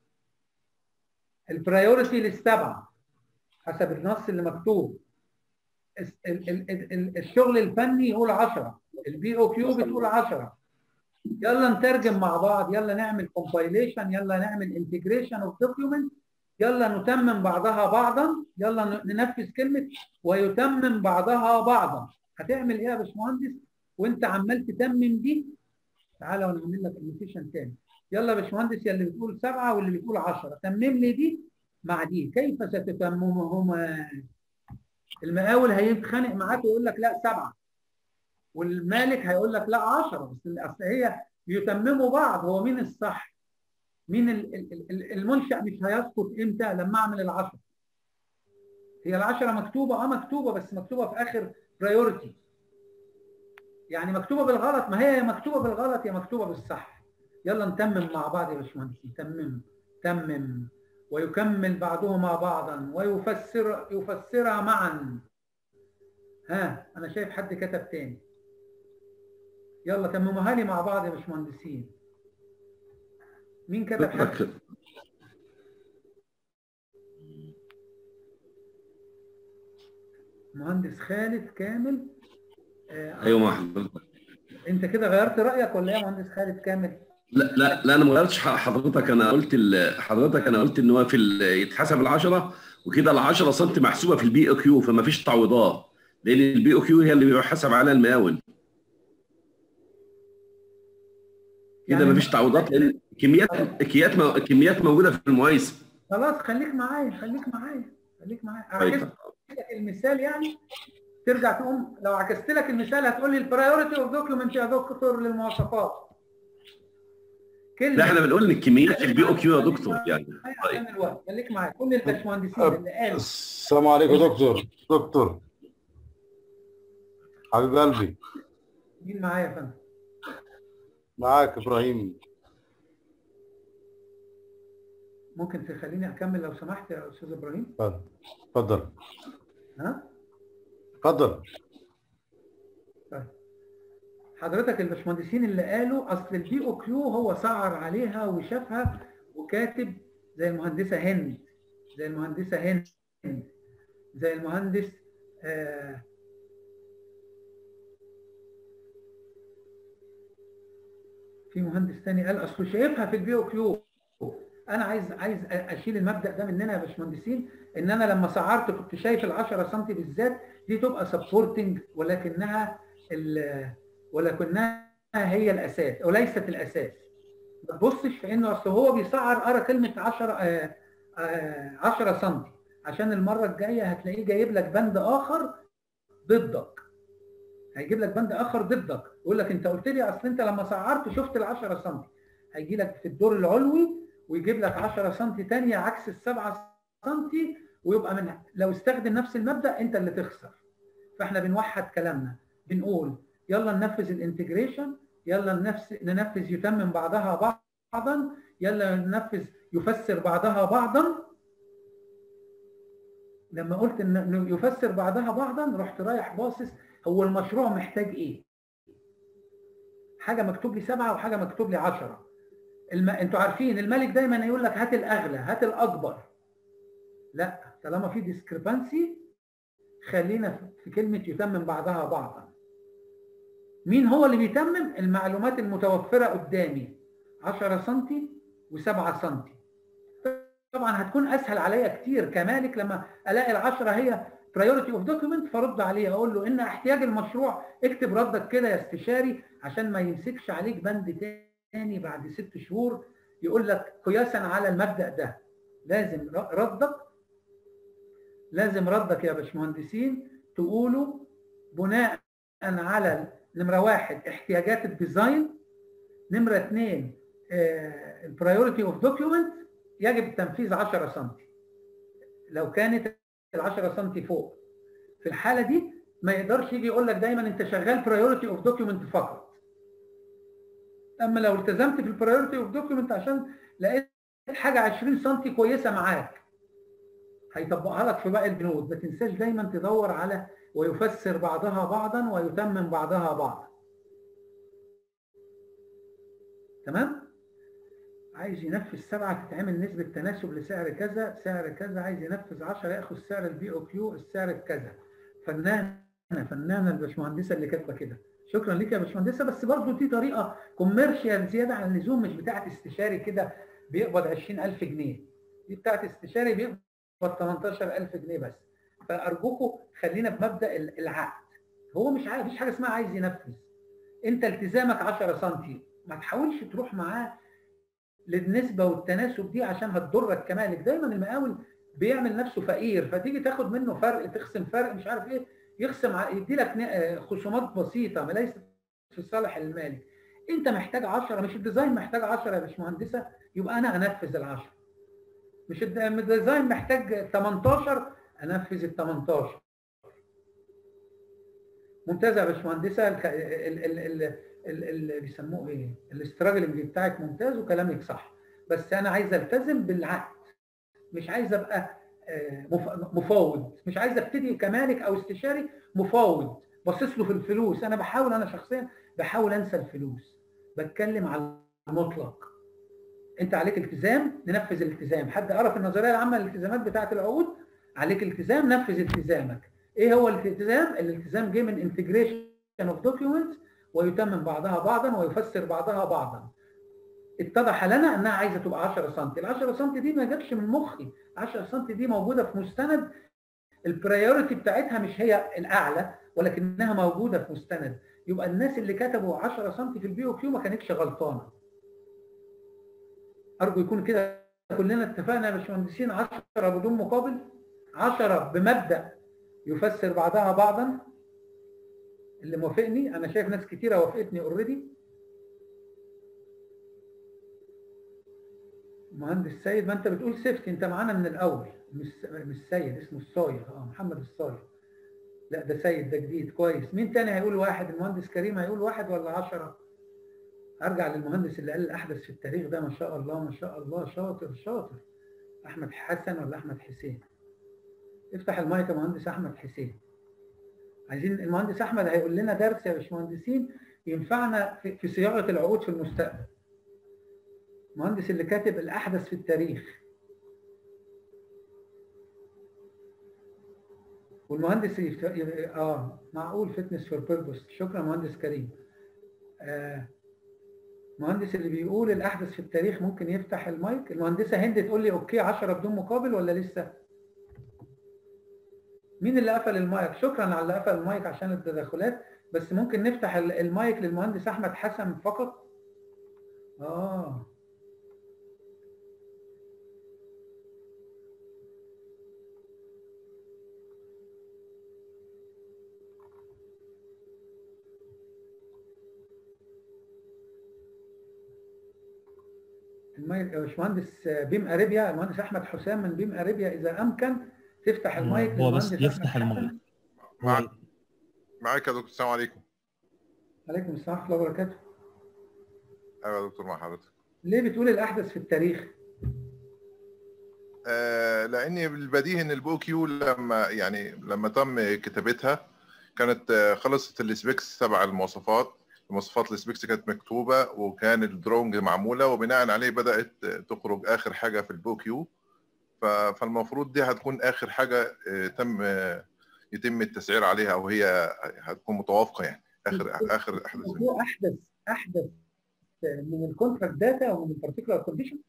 البرايورتي للسبعه حسب النص اللي مكتوب الس- ال- ال- ال- ال- الشغل الفني يقول 10 البي او كيو بتقول 10 يلا نترجم مع بعض يلا نعمل كومبايليشن يلا نعمل انتجريشن اوف دوكيومنت يلا نتمم بعضها بعضا يلا ن- ننفذ كلمه ويتمم بعضها بعضا هتعمل ايه يا باشمهندس وانت عمال تتمم دي تعالى وانا اعمل لك انوتيشن تاني يلا يا باشمهندس يا اللي بتقول سبعه واللي بتقول 10 تمم لي دي مع دي كيف ستتممهما المقاول هيتخانق معاك ويقول لك لا سبعه والمالك هيقول لك لا 10 بس اصل هي يتمموا بعض هو مين الصح؟ مين ال- ال- ال- المنشأ مش هيسقط امتى؟ لما اعمل العشرة. هي العشرة مكتوبة اه مكتوبة بس مكتوبة في اخر برايورتي. يعني مكتوبة بالغلط ما هي يا مكتوبة بالغلط يا مكتوبة بالصح. يلا نتمم مع بعض يا باشمهندس تمم تمم ويكمل بعضهما بعضا ويفسر يفسرها معا. ها انا شايف حد كتب تاني. يلا تمموها لي مع بعض يا باشمهندسين. مين كتب حاجه؟ شكرا مهندس خالد كامل آه ايوه مع حضرتك انت كده غيرت رايك ولا ايه يا مهندس خالد كامل؟ لا لا لا انا ما غيرتش ح- حضرتك انا قلت ال- حضرتك انا قلت ان هو في ال- يتحسب ال10 وكده ال10 سم محسوبه في البي او كيو فما فيش تعويضات لان البي او كيو هي اللي بيحسب عليها المقاول كده يعني ما فيش تعويضات لان كميات كميات مو- كميات موجوده في المقايسه خلاص خليك معايا خليك معايا خليك معايا طيب. عكست لك المثال يعني ترجع تقوم لو عكست لك المثال هتقول لي البرايورتي اوف دوكيومنت يا دكتور للمواصفات كلمه لا احنا بنقول ان الكميات في البي او كيو يا دكتور يعني معايا طيب. عشان الوقت خليك معايا كل الباشمهندسين اللي قالوا السلام عليكم دكتور دكتور حبيب قلبي مين معايا يا فندم؟ معاك ابراهيم ممكن تخليني اكمل لو سمحت يا استاذ ابراهيم؟ اتفضل اتفضل ها؟ اتفضل حضرتك الباشمهندسين اللي قالوا اصل البي او كيو هو سعر عليها وشافها وكاتب زي المهندسه هند زي المهندسه هند زي المهندس آه في مهندس تاني قال اصله شايفها في البي او كيو انا عايز عايز اشيل المبدا ده مننا يا باشمهندسين ان انا لما سعرت كنت شايف ال 10 سم بالذات دي تبقى سبورتنج ولكنها ال- ولكنها هي الاساس وليست الاساس ما تبصش في انه اصل هو بيسعر قرا كلمه 10 آه، آه، 10 سم عشان المره الجايه هتلاقيه جايب لك بند اخر ضدك هيجيب لك بند اخر ضدك يقول لك انت قلت لي اصل انت لما سعرت شفت ال 10 سم هيجي لك في الدور العلوي ويجيب لك 10 سم ثانيه عكس ال 7 سم ويبقى من لو استخدم نفس المبدا انت اللي تخسر فاحنا بنوحد كلامنا بنقول يلا ننفذ الانتجريشن يلا ننفذ ننفذ يتمم بعضها بعضا يلا ننفذ يفسر بعضها بعضا لما قلت ان إنه يفسر بعضها بعضا رحت رايح باصص هو المشروع محتاج ايه حاجه مكتوب لي سبعه وحاجه مكتوب لي 10 الم... انتوا عارفين الملك دايما يقول لك هات الاغلى هات الاكبر لا طالما في ديسكريبانسي خلينا في كلمه يتمم بعضها بعضا مين هو اللي بيتمم المعلومات المتوفره قدامي 10 سم و7 سم طبعا هتكون اسهل عليا كتير كمالك لما الاقي العشرة هي برايورتي اوف دوكيمنت فرد عليه اقول له ان احتياج المشروع اكتب ردك كده يا استشاري عشان ما يمسكش عليك بند تاني بعد ست شهور يقول لك قياسا على المبدا ده لازم ردك لازم ردك يا باشمهندسين تقولوا بناء على نمره واحد احتياجات الديزاين نمره اثنين البرايورتي اوف دوكيومنت يجب التنفيذ 10 سم لو كانت ال 10 سم فوق في الحاله دي ما يقدرش يجي يقول لك دايما انت شغال برايورتي اوف دوكيومنت فقط اما لو التزمت في البرايورتي اوف دوكيومنت عشان لقيت حاجه 20 سم كويسه معاك هيطبقها لك في باقي البنود ما تنساش دايما تدور على ويفسر بعضها بعضا ويتمم بعضها بعضا تمام عايز ينفذ سبعه تتعمل نسبه تناسب لسعر كذا سعر كذا عايز ينفذ 10 ياخد سعر البي او كيو السعر كذا فنانه فنانه الباشمهندسه اللي كاتبه كده شكرا ليك يا باشمهندسه بس برضه دي طريقه كوميرشال زياده عن اللزوم مش بتاعه استشاري كده بيقبض 20000 جنيه دي بتاعه استشاري بيقبض 18000 جنيه بس فارجوكم خلينا بمبدا العقد هو مش عارف مفيش حاجه اسمها عايز ينفذ انت التزامك 10 سم ما تحاولش تروح معاه للنسبه والتناسب دي عشان هتضرك كمالك دايما المقاول بيعمل نفسه فقير فتيجي تاخد منه فرق تخصم فرق مش عارف ايه يخصم يدي لك خصومات بسيطه ما ليست في صالح المالك انت محتاج 10 مش الديزاين محتاج 10 يا باشمهندسه يبقى انا انفذ ال 10 مش الديزاين محتاج 18 انفذ ال 18 ممتازه يا باشمهندسه اللي بيسموه ايه الاستراجلنج بتاعك ممتاز وكلامك صح بس انا عايز التزم بالعقد مش عايز ابقى مفاوض مش عايز ابتدي كمالك او استشاري مفاوض باصص له في الفلوس انا بحاول انا شخصيا بحاول انسى الفلوس بتكلم على المطلق انت عليك التزام ننفذ الالتزام حد قرا في النظريه العامه للالتزامات بتاعه العقود عليك التزام نفذ التزامك ايه هو الالتزام الالتزام جه من انتجريشن اوف دوكيومنتس ويتمم بعضها بعضا ويفسر بعضها بعضا اتضح لنا انها عايزه تبقى 10 سم ال 10 سم دي ما جاتش من مخي 10 سم دي موجوده في مستند البرايورتي بتاعتها مش هي الاعلى ولكنها موجوده في مستند يبقى الناس اللي كتبوا 10 سم في البي او كيو ما كانتش غلطانه ارجو يكون كده كلنا اتفقنا يا باشمهندسين 10 بدون مقابل 10 بمبدا يفسر بعضها بعضا اللي موافقني انا شايف ناس كتيره وافقتني اوريدي مهندس سيد ما انت بتقول سيفتي انت معانا من الاول مش مش سيد اسمه الصايغ اه محمد الصايغ لا ده سيد ده جديد كويس مين تاني هيقول واحد المهندس كريم هيقول واحد ولا عشرة ارجع للمهندس اللي قال الاحدث في التاريخ ده ما شاء الله ما شاء الله شاطر شاطر احمد حسن ولا احمد حسين افتح المايك يا مهندس احمد حسين عايزين المهندس احمد هيقول لنا درس يا باشمهندسين ينفعنا في, في صياغه العقود في المستقبل المهندس اللي كاتب الاحدث في التاريخ والمهندس يفت... اه معقول فتنس فور بيربوس شكرا مهندس كريم آه المهندس اللي بيقول الاحدث في التاريخ ممكن يفتح المايك المهندسه هند تقول لي اوكي 10 بدون مقابل ولا لسه مين اللي قفل المايك شكرا على اللي قفل المايك عشان التدخلات بس ممكن نفتح ال- المايك للمهندس احمد حسن فقط اه المايك يا باشمهندس بيم اريبيا المهندس احمد حسام من بيم اريبيا اذا امكن تفتح المايك هو بس للمهندس يفتح أحمد المايك حسن. معاك معاك يا دكتور السلام عليكم عليكم السلام ورحمه الله وبركاته ايوه يا دكتور مع حضرتك ليه بتقول الاحدث في التاريخ آه لان البديهي ان البو كيو لما يعني لما تم كتابتها كانت آه، خلصت السبيكس تبع المواصفات مواصفات السبيكس كانت مكتوبه وكان الدرونج معموله وبناء عليه بدات آه، تخرج اخر حاجه في البو كيو ف- فالمفروض دي هتكون اخر حاجه آه، تم آه، يتم التسعير عليها او هي هتكون متوافقه يعني اخر اخر احدث هو احدث احدث من الكونتراكت داتا او من البارتيكولار كونديشن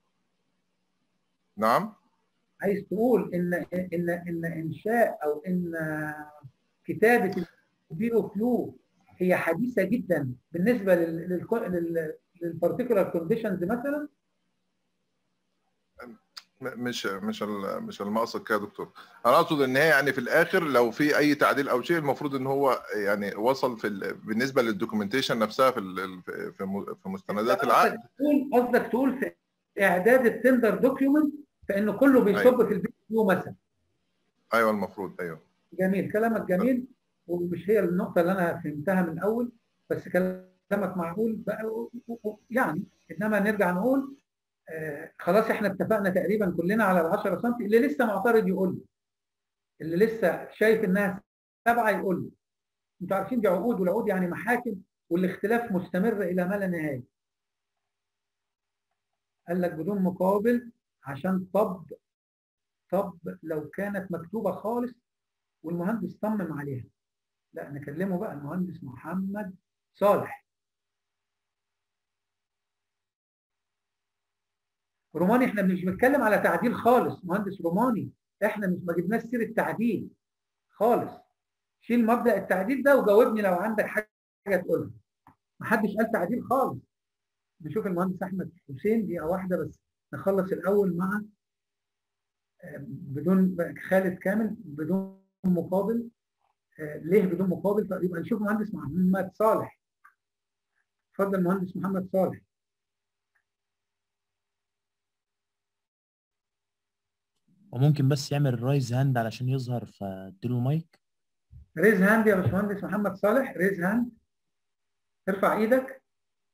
نعم عايز تقول ان ان ان انشاء او ان كتابه البي او كيو هي حديثه جدا بالنسبه للبارتيكولار كونديشنز مثلا م- مش مش ال- مش المقصد كده يا دكتور انا اقصد ان هي يعني في الاخر لو في اي تعديل او شيء المفروض ان هو يعني وصل في ال- بالنسبه للدوكيومنتيشن نفسها في ال- في في م- في مستندات العقد تقول قصدك تقول في اعداد التندر دوكيومنت فانه كله بيصب أيوة. في البي او كيو مثلا ايوه المفروض ايوه جميل كلامك جميل ومش هي النقطة اللي أنا فهمتها من الأول بس كلامك معقول بقى و- و- و- يعني إنما نرجع نقول آه خلاص إحنا اتفقنا تقريبا كلنا على ال 10 سم اللي لسه معترض يقول لي اللي لسه شايف إنها سبعة يقول لي أنتوا عارفين دي عقود والعقود يعني محاكم والاختلاف مستمر إلى ما لا نهاية قال لك بدون مقابل عشان طب طب لو كانت مكتوبة خالص والمهندس صمم عليها لا نكلمه بقى المهندس محمد صالح روماني احنا مش بنتكلم على تعديل خالص مهندس روماني احنا مش ما جبناش سيره تعديل خالص شيل مبدا التعديل ده وجاوبني لو عندك حاجه تقولها محدش قال تعديل خالص نشوف المهندس احمد حسين دقيقه واحده بس نخلص الاول مع آه، بدون خالد كامل بدون مقابل آه، ليه بدون مقابل طيب يبقى نشوف مهندس محمد صالح اتفضل مهندس محمد صالح وممكن بس يعمل رايز هاند علشان يظهر فاديله مايك ريز هاند يا باشمهندس محمد صالح ريز هاند ارفع ايدك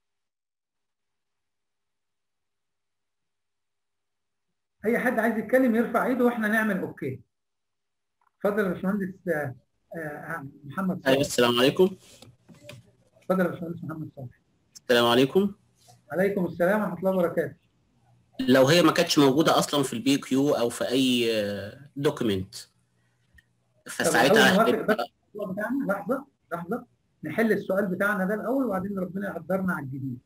اي حد عايز يتكلم يرفع ايده واحنا نعمل اوكي اتفضل يا باشمهندس آه، آه، محمد ايوه صالح السلام عليكم اتفضل يا باشمهندس محمد صالح السلام عليكم عليكم السلام ورحمه الله وبركاته لو هي ما كانتش موجوده اصلا في البي كيو او في اي دوكيمنت طب الأول فساعتها نوافق هتبقى بس السؤال بتاعنا لحظه لحظه نحل السؤال بتاعنا ده الاول وبعدين ربنا يقدرنا على الجديد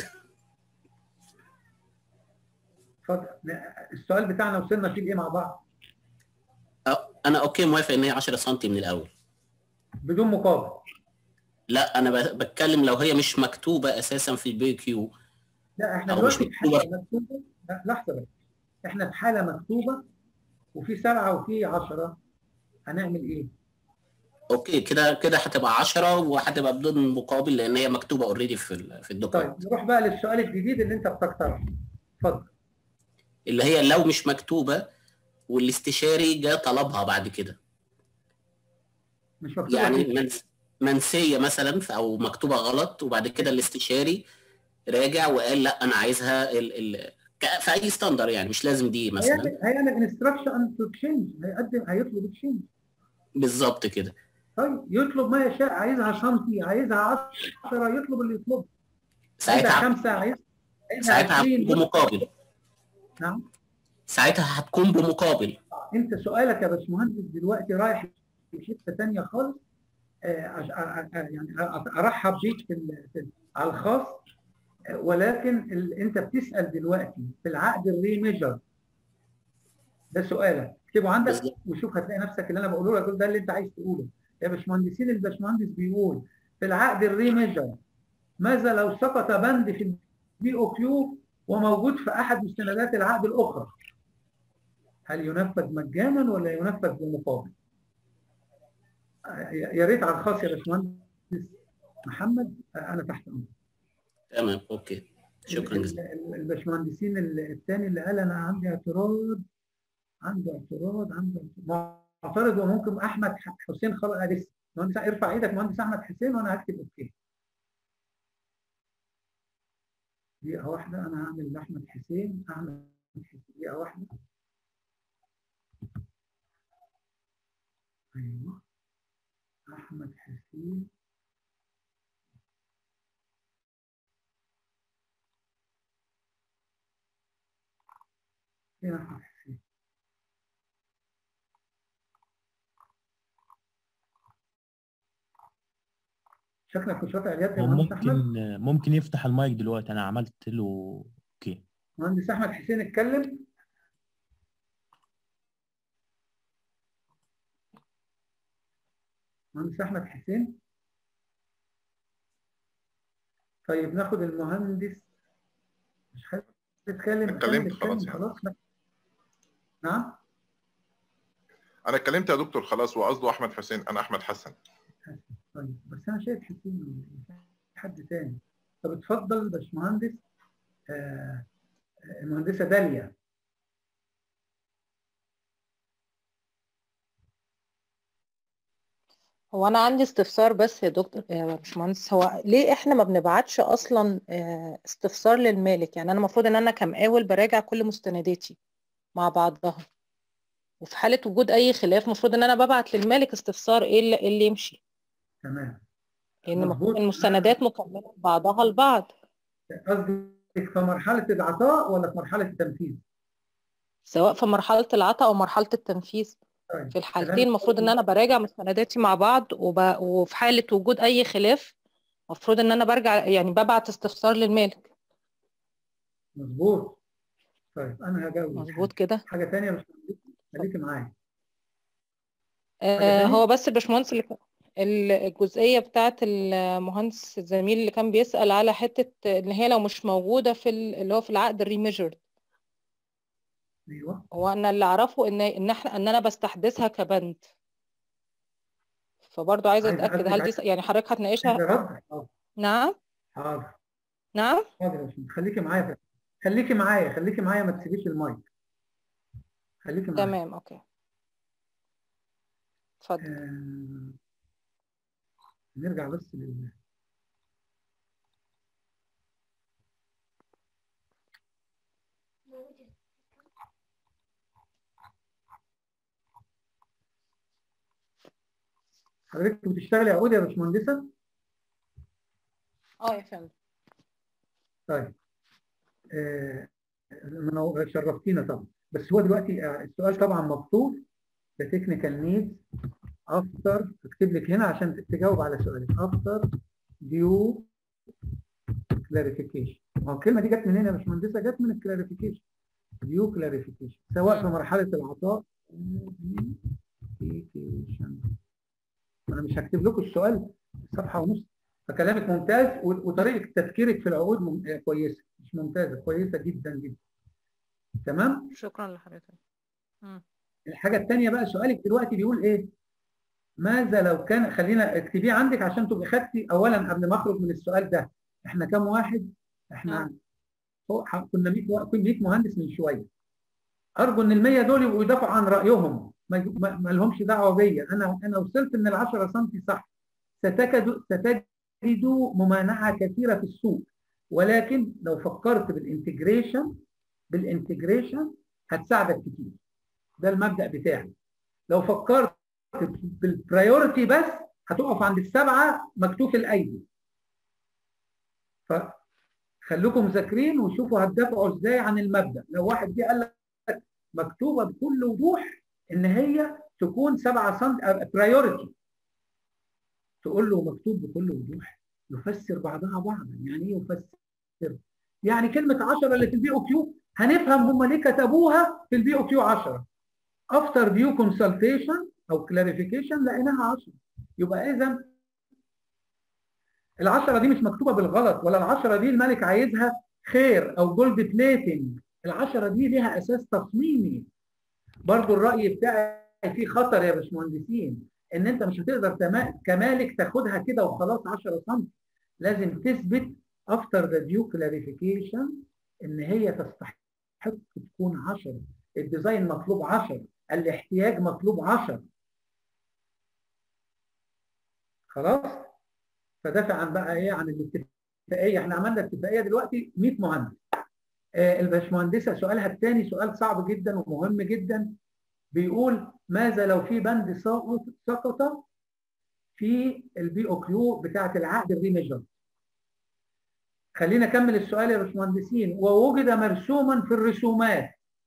اتفضل السؤال بتاعنا وصلنا فيه لايه مع بعض أه، انا اوكي موافق ان هي 10 سم من الاول بدون مقابل لا انا ب- بتكلم لو هي مش مكتوبه اساسا في البي كيو لا احنا أو مش دلوقتي في حاله مكتوبه لا لحظه بس احنا في حاله مكتوبه وفي سبعه وفي 10 هنعمل ايه؟ اوكي كده كده هتبقى 10 وهتبقى بدون مقابل لان هي مكتوبه اوريدي في ال- في الدوكيمنت طيب نروح بقى للسؤال الجديد اللي انت بتقترحه اتفضل اللي هي لو مش مكتوبه والاستشاري جه طلبها بعد كده مش مكتوبه يعني فيه. منس- منسيه مثلا ف- او مكتوبه غلط وبعد كده الاستشاري راجع وقال لا انا عايزها ال ال ك- في اي ستاندر يعني مش لازم دي مثلا هيعمل هيعمل انستراكشن تو تشينج هيقدم هيطلب تشينج بالظبط كده طيب يطلب ما يشاء عايزها سنتي عايزها 10 يطلب اللي يطلبه عايزها ساعتها خمسه عايز عايزها ساعتها 20 هتكون بمقابل نعم ساعتها هتكون بمقابل انت سؤالك يا باشمهندس دلوقتي رايح في حته ثانيه خالص آه، أش- أ- أ- يعني أ- ارحب بيك في ال- في ال- على الخاص آه، ولكن ال- انت بتسال دلوقتي في العقد الريميجر ده سؤالك اكتبه عندك بالظبط. وشوف هتلاقي نفسك اللي انا بقوله لك ده اللي انت عايز تقوله يا باشمهندسين الباشمهندس بيقول في العقد الريميجر ماذا لو سقط بند في البي او كيو وموجود في احد مستندات العقد الاخرى هل ينفذ مجانا ولا ينفذ بمقابل؟ يا ريت على الخاص يا باشمهندس محمد انا تحت امرك تمام اوكي شكرا جزيلا الباشمهندسين الثاني اللي قال انا عندي اعتراض عنده اعتراض عنده معترض وممكن احمد حسين خلاص لسه مهندس ارفع ايدك مهندس احمد حسين وانا هكتب اوكي دقيقة واحدة أنا هعمل لأحمد حسين أحمد حسين دقيقة واحدة أيوه أحمد حسين فين أحمد حسين؟ شكلك مش رافع اليد يا هو مهندس أحمد؟ ممكن ممكن يفتح المايك دلوقتي انا عملت له اوكي مهندس أحمد حسين اتكلم مهندس أحمد حسين طيب ناخد المهندس مش حابب تتكلم اتكلمت أكمل خلاص اتكلم يعني. خلاص نعم انا اتكلمت يا دكتور خلاص وقصده احمد حسين انا احمد حسن طيب بس انا شايف حسين حد تاني طب اتفضل باشمهندس آه، آه، المهندسه داليا هو انا عندي استفسار بس يا دكتور يا باشمهندس هو ليه احنا ما بنبعتش اصلا آه، استفسار للمالك يعني انا المفروض ان انا كمقاول براجع كل مستنداتي مع بعضها وفي حالة وجود اي خلاف المفروض ان انا ببعت للمالك استفسار ايه اللي, إيه اللي يمشي تمام لان مظبوط. المفروض المستندات مكملة بعضها البعض قصدك في مرحله العطاء ولا في مرحله التنفيذ؟ سواء في مرحلة العطاء او مرحلة التنفيذ طيب في الحالتين المفروض ان انا براجع مستنداتي مع بعض وب... وفي حالة وجود اي خلاف المفروض ان انا برجع يعني ببعت استفسار للمالك مظبوط طيب انا هجاوب مظبوط كده حاجه ثانيه مش خليكي معايا آه تانية؟ هو بس الباشمهندس اللي كان- ال- الجزئية بتاعت المهندس الزميل اللي كان بيسأل على حتة ان هي لو مش موجودة في ال- اللي هو في العقد الريميجرد ايوه هو انا اللي اعرفه ان ان احنا ان انا بستحدثها كبند فبرضه عايزة عايزة اتأكد قصدك هل دي عايزة- س- يعني حضرتك هتناقشها عايزة رد حاضر نعم حاضر نعم حاضر يا باشمهندس. خليكي معايا خليكي معايا خليكي معايا ما تسيبيش المايك خليكي معايا تمام اوكي اتفضل آه، نرجع بس لل حضرتك بتشتغلي عقود يا باشمهندسة؟ اه يا فندم طيب آه، منو- شرفتينا طبعا بس هو دلوقتي آه، السؤال طبعا مكتوب the technical needs after اكتب لك هنا عشان تجاوب على سؤالك after due clarification هو الكلمه دي جت منين يا باشمهندسه؟ جت من الكلاريفيكيشن due clarification سواء في مرحله العطاء clarification. انا مش هكتب لكم السؤال صفحه ونص فكلامك ممتاز و- وطريقه تفكيرك في العقود مم- آه، كويسه مش ممتازه كويسه جدا جدا تمام شكرا لحضرتك مم. الحاجه الثانيه بقى سؤالك دلوقتي بيقول ايه ماذا لو كان خلينا اكتبيه عندك عشان تبقي خدتي اولا قبل ما اخرج من السؤال ده احنا كام واحد احنا فوق ح- كنا 100 وا- كنا 100 مهندس من شويه ارجو ان ال 100 دول يبقوا يدافعوا عن رايهم ما, ي- ما, ما لهمش دعوه بيا انا انا وصلت ان ال 10 سم صح ستجد ستجدوا ممانعه كثيره في السوق ولكن لو فكرت بالانتجريشن بالانتجريشن هتساعدك كتير ده المبدا بتاعي لو فكرت بالبرايورتي بس هتقف عند السبعه مكتوف الايدي فخلوكم مذاكرين وشوفوا هتدافعوا ازاي عن المبدا لو واحد جه قال لك مكتوبه بكل وضوح ان هي تكون 7 سم برايورتي تقول له مكتوب بكل وضوح يفسر بعضها بعضا يعني ايه يفسر يعني كلمه 10 اللي في البي او كيو هنفهم هم ليه كتبوها في البي او كيو 10 after due consultation او كلاريفيكيشن لقيناها 10 يبقى اذا العشرة دي مش مكتوبة بالغلط ولا العشرة دي الملك عايزها خير او جولد بليتنج العشرة دي ليها اساس تصميمي برضو الرأي بتاعي فيه خطر يا باشمهندسين ان انت مش هتقدر تما- كمالك تاخدها كده وخلاص 10 سم لازم تثبت افتر ذا ديو كلاريفيكيشن ان هي تستحق تكون 10 الديزاين مطلوب 10 الاحتياج مطلوب 10 خلاص فدافع عن بقى ايه عن الاتفاقيه احنا عملنا اتفاقيه دلوقتي 100 مهندس آه، الباشمهندسه سؤالها الثاني سؤال صعب جدا ومهم جدا بيقول ماذا لو في بند سقط سقط في البي او كيو بتاعه العقد الريميجر خلينا اكمل السؤال يا باشمهندسين ووجد مرسوما في الرسومات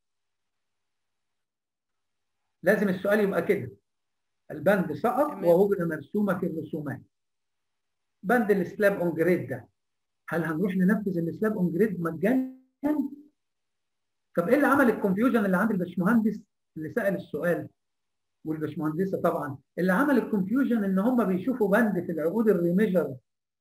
لازم السؤال يبقى كده البند سقط تمام. ووجد مرسومه في الرسومات بند السلاب اون جريد ده هل هنروح ننفذ السلاب اون جريد مجانا طب ايه اللي عمل الكونفيوجن اللي عند الباشمهندس اللي سال السؤال والباشمهندسه طبعا اللي عمل الكونفيوجن ان هم بيشوفوا بند في العقود الريميجر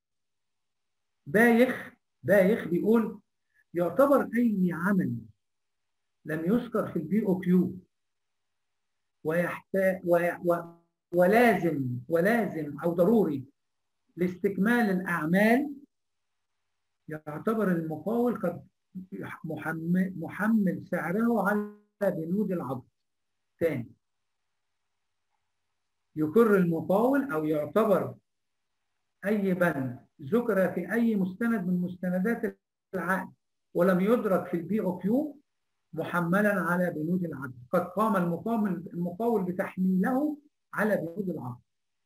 بايخ بايخ بيقول يعتبر اي عمل لم يذكر في البي او كيو ويحتاج ولازم ولازم او ضروري لاستكمال الاعمال يعتبر المقاول قد محمل, محمل سعره على بنود العقد ثاني يقر المقاول او يعتبر اي بند ذكر في اي مستند من مستندات العقد ولم يدرك في البي او كيو محملا على بنود العقد قد قام المقاول المقاول بتحميله على بنود العقد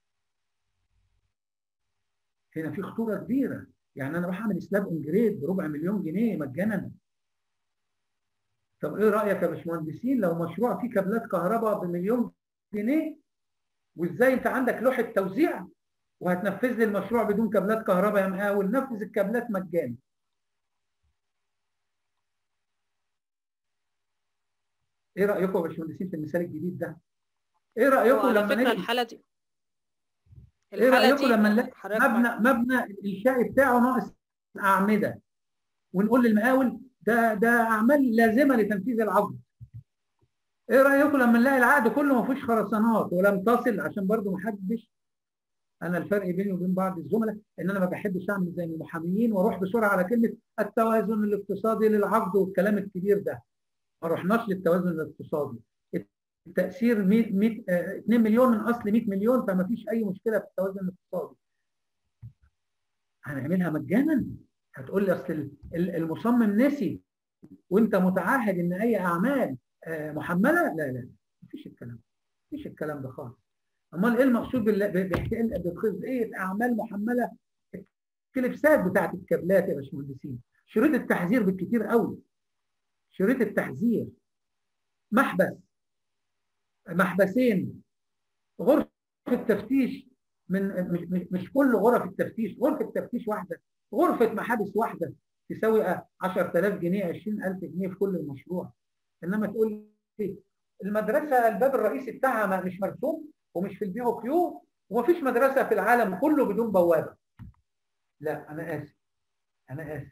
هنا في خطوره كبيره يعني انا راح اعمل سلاب انجريد بربع مليون جنيه مجانا طب ايه رايك يا باشمهندسين لو مشروع فيه كابلات كهرباء بمليون جنيه وازاي انت عندك لوحه توزيع وهتنفذ لي المشروع بدون كابلات كهرباء يا مقاول نفذ الكابلات مجانا ايه رايكم يا باشمهندسين في المثال الجديد ده ايه رايكم وعلى لما فكرة نجي الحالة دي ايه الحالة رايكم دي لما نلاقي حضرتك مبنى مبنى الانشائي بتاعه ناقص اعمده ونقول للمقاول ده ده اعمال لازمه لتنفيذ العقد ايه رايكم لما نلاقي العقد كله ما فيهوش خرسانات ولم تصل عشان برضو ما حدش انا الفرق بيني وبين بعض الزملاء ان انا ما بحبش اعمل زي المحاميين واروح بسرعه على كلمه التوازن الاقتصادي للعقد والكلام الكبير ده ما رحناش للتوازن الاقتصادي التاثير 100 100 آه، 2 مليون من اصل 100 مليون فما فيش اي مشكله في التوازن الاقتصادي هنعملها مجانا هتقول لي اصل ال- ال- المصمم نسي وانت متعهد ان اي اعمال آه، محمله لا لا مفيش الكلام ده مفيش الكلام ده خالص امال ايه المقصود بال- ب- ب- بجزئيه اعمال محمله الكليبسات بتاعت الكابلات يا باشمهندسين شريط التحذير بالكتير قوي شريط التحذير محبس محبسين غرفه تفتيش من مش, مش, مش كل غرف التفتيش غرفه تفتيش واحده غرفه محابس واحده تساوي 10000 جنيه 20000 جنيه في كل المشروع انما تقول لي المدرسه الباب الرئيسي بتاعها ما- مش مرسوم ومش في البي او كيو ومفيش مدرسه في العالم كله بدون بوابه لا انا اسف انا اسف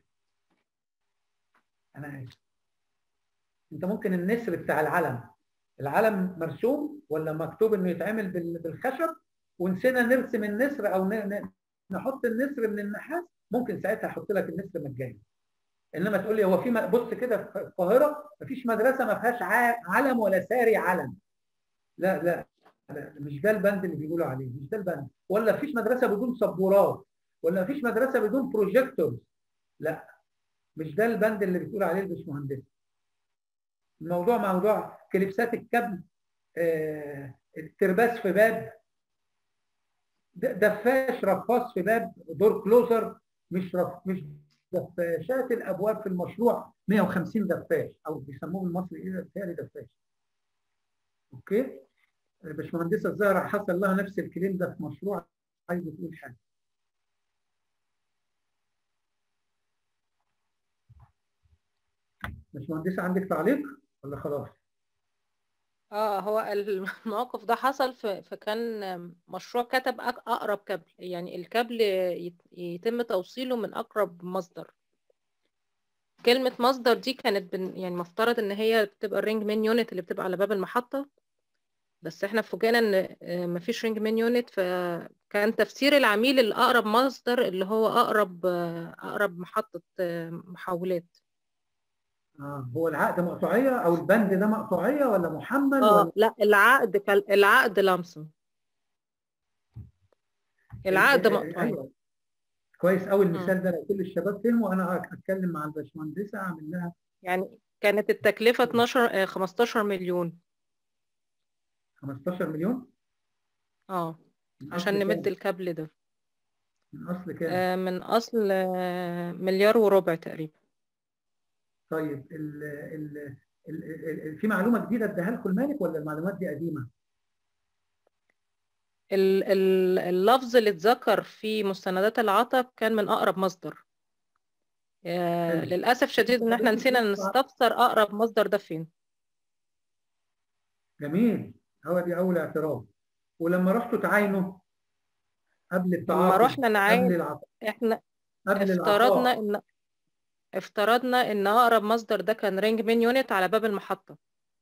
انا اسف انت ممكن النسر بتاع العلم العلم مرسوم ولا مكتوب انه يتعمل بال- بالخشب ونسينا نرسم النسر او ن- ن- نحط النسر من النحاس ممكن ساعتها احط لك النسر مجاني انما تقول لي هو في م- بص كده في القاهره مفيش مدرسه ما فيهاش ع- علم ولا ساري علم لا لا لا مش ده البند اللي بيقولوا عليه مش ده البند ولا مفيش مدرسه بدون سبورات ولا مفيش مدرسه بدون بروجيكتورز لا مش ده البند اللي بتقول عليه الباشمهندس الموضوع موضوع كليبسات الكابل آه، الترباس في باب د- دفاش رفاص في باب دور كلوزر مش رف مش دفاشات الابواب في المشروع 150 دفاش او بيسموه بالمصري ايه بتهيألي دفاش اوكي الباشمهندسه الزهره حصل لها نفس الكلام ده في مشروع عايزه تقول حاجه باشمهندسه عندك تعليق ولا خلاص اه هو الموقف ده حصل في فكان مشروع كتب أق- اقرب كابل يعني الكابل يت- يتم توصيله من اقرب مصدر كلمة مصدر دي كانت بن يعني مفترض ان هي بتبقى الرينج مين يونت اللي بتبقى على باب المحطة بس احنا فوجئنا ان آه، مفيش رينج مين يونت فكان تفسير العميل الاقرب مصدر اللي هو اقرب آه، اقرب محطة آه، محولات اه هو العقد مقطوعيه او البند ده مقطوعيه ولا محمل اه ولا لا العقد كان العقد لمسم العقد ال- مقطوعي ايوه كويس قوي المثال ده لو كل الشباب فهموا انا اتكلم مع الباشمهندسه اعمل لها يعني كانت التكلفة 12 آه، 15 مليون 15 مليون اه من عشان اصل نمد كام؟ الكابل ده من اصل كام؟ آه، من أصل آه، مليار وربع تقريبا طيب ال ال ال ال ال في معلومه جديده اداها لكم المالك ولا المعلومات دي قديمه؟ ال- ال- اللفظ اللي اتذكر في مستندات العطا كان من أقرب مصدر آه، حلو للأسف شديد إن احنا نسينا نستفسر أقرب مصدر ده فين جميل هو دي اول اعتراف ولما رحتوا تعاينوا قبل لما التعاقد رحنا قبل نعاين العطاء احنا قبل افترضنا العطاء إن افترضنا إن أقرب مصدر ده كان رينج مين يونت على باب المحطة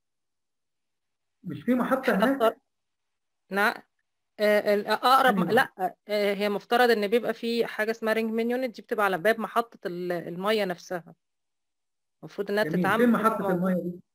مش في محطه احنا هناك افتر... نع... آه، ال- أقرب أنهي لا آه، هي مفترض إن بيبقى في حاجة اسمها رينج مين يونت دي بتبقى على باب محطة ال- المية نفسها المفروض إنها جميل تتعامل فين تبقى محطه موجودة الميه دي؟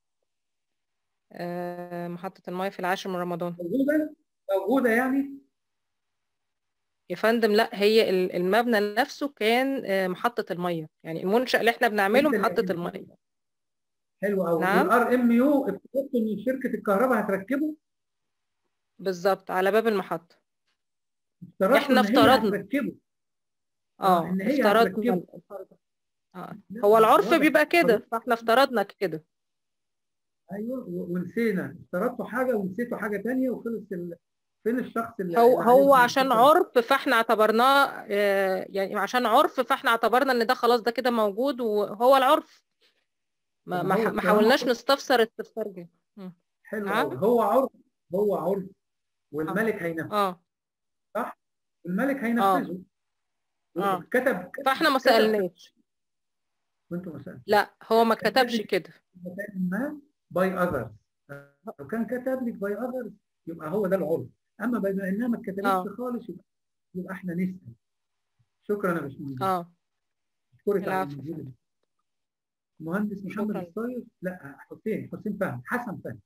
آه، محطة المية في العاشر من رمضان موجوده موجوده يعني يا فندم لا هي ال- المبنى نفسه كان آه، محطة المية يعني المنشأ اللي احنا بنعمله انت اللي محطة قايل المية حلو قوي نعم والار ام يو افتكرت ان شركه الكهرباء هتركبه بالظبط على باب المحطة افترضتوا احنا ان هي افترضنا هتركبه اه اه ان هي افترضنا هتركبه اه لا هو ما العرف واضح بيبقى كده واضح. فاحنا افترضنا كده ايوه و- ونسينا افترضتوا حاجه ونسيتوا حاجه تانية وخلص ال... فين الشخص اللي, هو اللي هو عليه عشان الفكره عرف فاحنا اعتبرناه آه، يعني عشان عرف فاحنا اعتبرنا ان ده خلاص ده كده موجود وهو العرف ما طب ما هو ح- ما طالما حاولناش عرف نستفسر استفسار جه مم. حلو نعم قوي هو عرف هو عرف اه والملك هينفذ اه صح الملك اه هينفذه اه كتب فاحنا ما كتب سألناش وانتوا مثلا لا هو ما كان كتبش كاتب كده في مكان ما باي اذرز لو كان كتب لك باي اذرز يبقى هو ده العرف اما بما انها ما اتكتبتش اه خالص يبقى يبقى احنا نسال شكرا يا باشمهندس اه اشكرك على العفو يا المجهود فندم ده مهندس محمد شكرا الصايغ لا حسين حسين فهمي حسن فهمي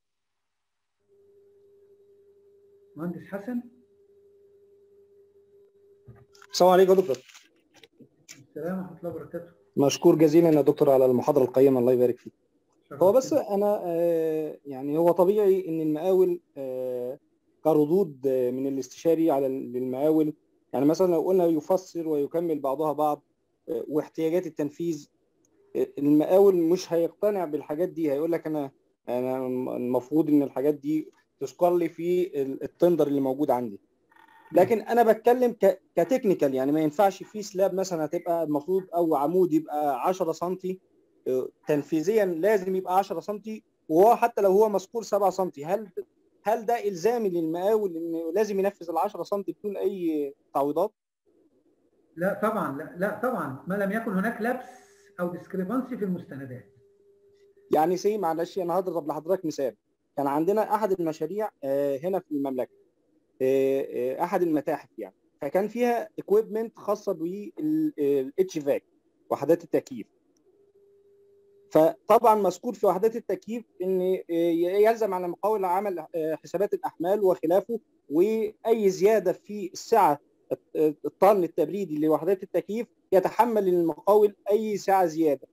مهندس حسن السلام عليكم يا دكتور السلام ورحمه الله وبركاته مشكور جزيلا يا دكتور على المحاضرة القيمة الله يبارك فيك هو بس شرفتنا أنا آه، يعني هو طبيعي إن المقاول آه، كردود آه، من الاستشاري على المقاول يعني مثلا لو قلنا يفسر ويكمل بعضها بعض آه، واحتياجات التنفيذ آه، المقاول مش هيقتنع بالحاجات دي هيقول لك أنا أنا المفروض إن الحاجات دي تذكر لي في التندر اللي موجود عندي لكن انا بتكلم ك... كتكنيكال يعني ما ينفعش في سلاب مثلا هتبقى المفروض او عمود يبقى 10 سم تنفيذيا لازم يبقى 10 سم وهو حتى لو هو مذكور 7 سم هل هل ده الزامي للمقاول انه لازم ينفذ ال 10 سم بدون اي تعويضات؟ لا طبعا لا لا طبعا ما لم يكن هناك لبس او ديسكريبانسي في المستندات يعني سي معلش انا هضرب لحضرتك مثال كان عندنا احد المشاريع آه، هنا في المملكه آه، آه، احد المتاحف يعني فكان فيها اكويبمنت خاصه بالاتش فاك وحدات التكييف فطبعا مذكور في وحدات التكييف ان آه، يلزم على المقاول عمل آه، حسابات الاحمال وخلافه واي زياده في السعه آه، الطن التبريدي لوحدات التكييف يتحمل المقاول اي سعه زياده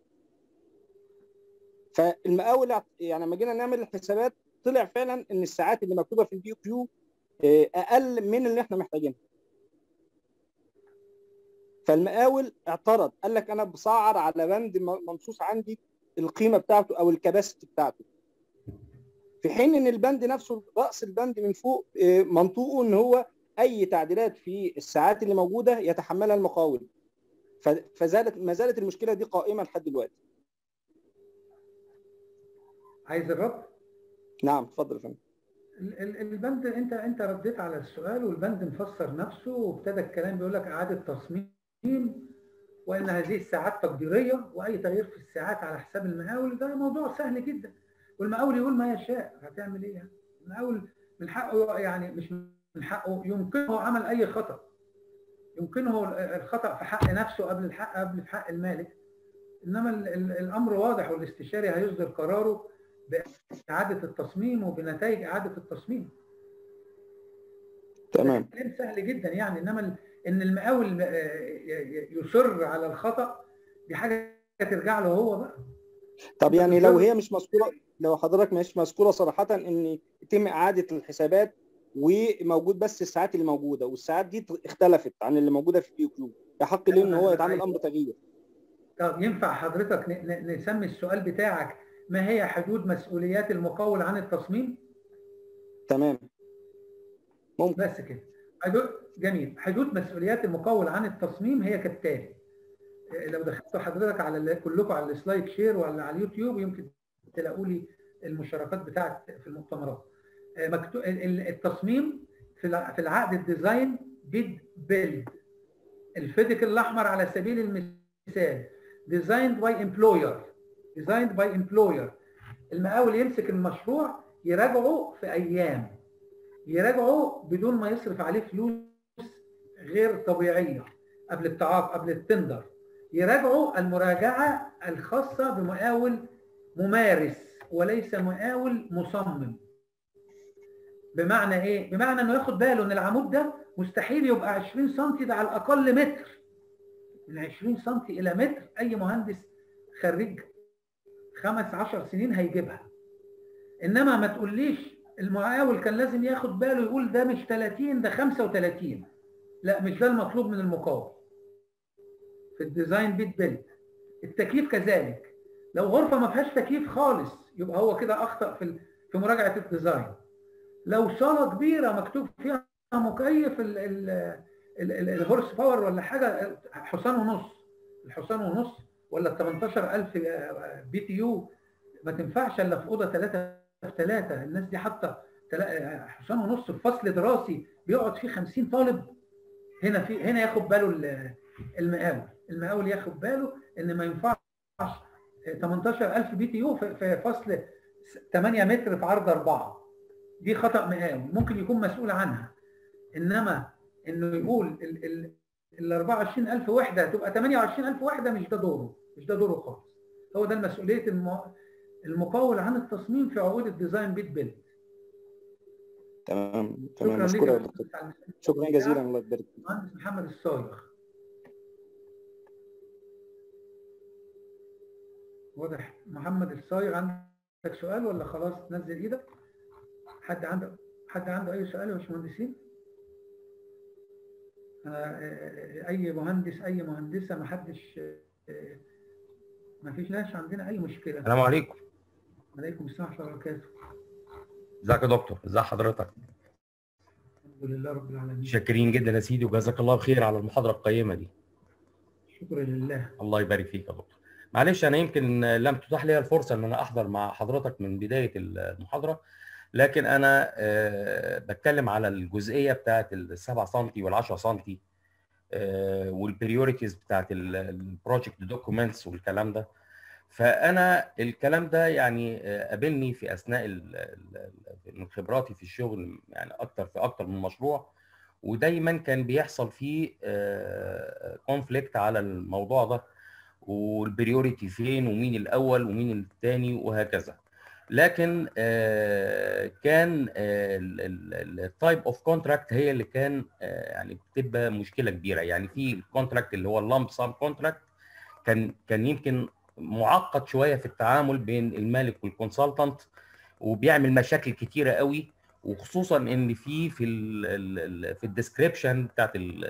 فالمقاول يعني لما جينا نعمل الحسابات طلع فعلا ان الساعات اللي مكتوبه في البي كيو اقل من اللي احنا محتاجينها فالمقاول اعترض قال لك انا بسعر على بند م- منصوص عندي القيمه بتاعته او الكباسيتي بتاعته في حين ان البند نفسه راس البند من فوق آه، منطوقه ان هو اي تعديلات في الساعات اللي موجوده يتحملها المقاول ف- فزالت ما زالت المشكله دي قائمه لحد دلوقتي عايز الرد نعم اتفضل يا فندم ال- ال- البند انت انت رديت على السؤال والبند مفسر نفسه وابتدى الكلام بيقول لك اعاده تصميم وان هذه الساعات تقديريه واي تغيير في الساعات على حساب المقاول ده موضوع سهل جدا والمقاول يقول ما يشاء هتعمل ايه يعني؟ المقاول من حقه يعني مش من حقه يمكنه عمل اي خطا يمكنه الخطا في حق نفسه قبل الحق قبل في حق المالك انما ال- ال- الامر واضح والاستشاري هيصدر قراره باعاده التصميم وبنتائج اعاده التصميم تمام كلام سهل جدا يعني انما ال- ان المقاول آه، ي- ي- يصر على الخطا دي حاجه ترجع له هو بقى طب يعني لو هي مش مذكوره لو حضرتك مش مذكوره صراحه ان يتم اعاده الحسابات وموجود بس الساعات اللي موجوده والساعات دي اختلفت عن اللي موجوده في البي كيو يحق ليه ان هو يتعمل امر تغيير طب ينفع حضرتك ن- ن- نسمي السؤال بتاعك ما هي حدود مسؤوليات المقاول عن التصميم؟ تمام ممكن بس كده حدود جميل حدود مسؤوليات المقاول عن التصميم هي كالتالي إيه، لو دخلتوا حضرتك على ال- كلكم على السلايد شير ولا على اليوتيوب يمكن تلاقوا لي المشاركات بتاعت في المؤتمرات آه، مكتوب ال- ال- التصميم في الع- في العقد الديزاين بيد بيلد الفيديك الاحمر على سبيل المثال designed by employer designed by employer المقاول يمسك المشروع يراجعه في ايام يراجعه بدون ما يصرف عليه فلوس غير طبيعيه قبل التعاقد قبل التندر يراجعه المراجعه الخاصه بمقاول ممارس وليس مقاول مصمم بمعنى ايه بمعنى انه ياخد باله ان العمود ده مستحيل يبقى 20 سم ده على الاقل متر من 20 سم الى متر اي مهندس خريج خمس عشر سنين هيجيبها انما ما تقوليش المقاول كان لازم ياخد باله يقول ده مش 30 ده 35 لا مش ده المطلوب من المقاول في الديزاين بيت بيلد التكييف كذلك لو غرفه ما فيهاش تكييف خالص يبقى هو كده اخطا في ال- في مراجعه الديزاين لو صاله كبيره مكتوب فيها مكيف ال- ال- ال- ال- الهورس باور ولا حاجه حصان ونص الحصان ونص ولا ال 18000 بي تي يو ما تنفعش الا في اوضه 3 في 3 الناس دي حاطه تلا- حصان ونص في فصل دراسي بيقعد فيه 50 طالب هنا في هنا ياخد باله ال- المقاول المقاول ياخد باله ان ما ينفعش 18000 بي تي يو في في فصل 8 متر في عرض 4 دي خطا مقاول ممكن يكون مسؤول عنها انما انه يقول ال ال ال 24000 وحده تبقى 28000 وحده مش ده دوره مش ده دوره خالص هو ده مسؤوليه الم- المقاول عن التصميم في عقود الديزاين بيت بيلد تمام شكرا تمام ليك مشكور يا يا دكتور دكتور شكرا جزيلا الله يبارك فيك. مهندس محمد الصايغ واضح محمد الصايغ عندك سؤال ولا خلاص تنزل ايدك حد عنده حد عنده اي سؤال يا باشمهندسين أنا، آه، اي مهندس اي مهندسه ما حدش آه، ما فيش لاش عندنا اي مشكله السلام عليكم عليكم السلام ورحمه الله وبركاته ازيك يا دكتور ازي حضرتك الحمد لله رب العالمين شاكرين جدا يا سيدي وجزاك الله خير على المحاضره القيمه دي شكرا لله الله يبارك فيك يا دكتور معلش انا يمكن لم تتاح لي الفرصه ان انا احضر مع حضرتك من بدايه المحاضره لكن انا آه، بتكلم على الجزئيه بتاعت ال 7 سم وال 10 سم والبريوريتيز بتاعت البروجكت دوكيومنتس والكلام ده فانا الكلام ده يعني آه، قابلني في اثناء ال- ال- ال- من خبراتي في الشغل يعني اكتر في اكتر من مشروع ودايما كان بيحصل فيه كونفليكت على الموضوع ده والبريوريتي فين ومين الاول ومين الثاني وهكذا لكن آه، كان التايب اوف كونتراكت هي اللي كان آه، يعني بتبقى مشكله كبيره يعني في الكونتراكت اللي هو اللامب سام كونتراكت كان كان يمكن معقد شويه في التعامل بين المالك والكونسلتنت وبيعمل مشاكل كتيره قوي وخصوصا ان في في ال ال في الديسكريبشن بتاعت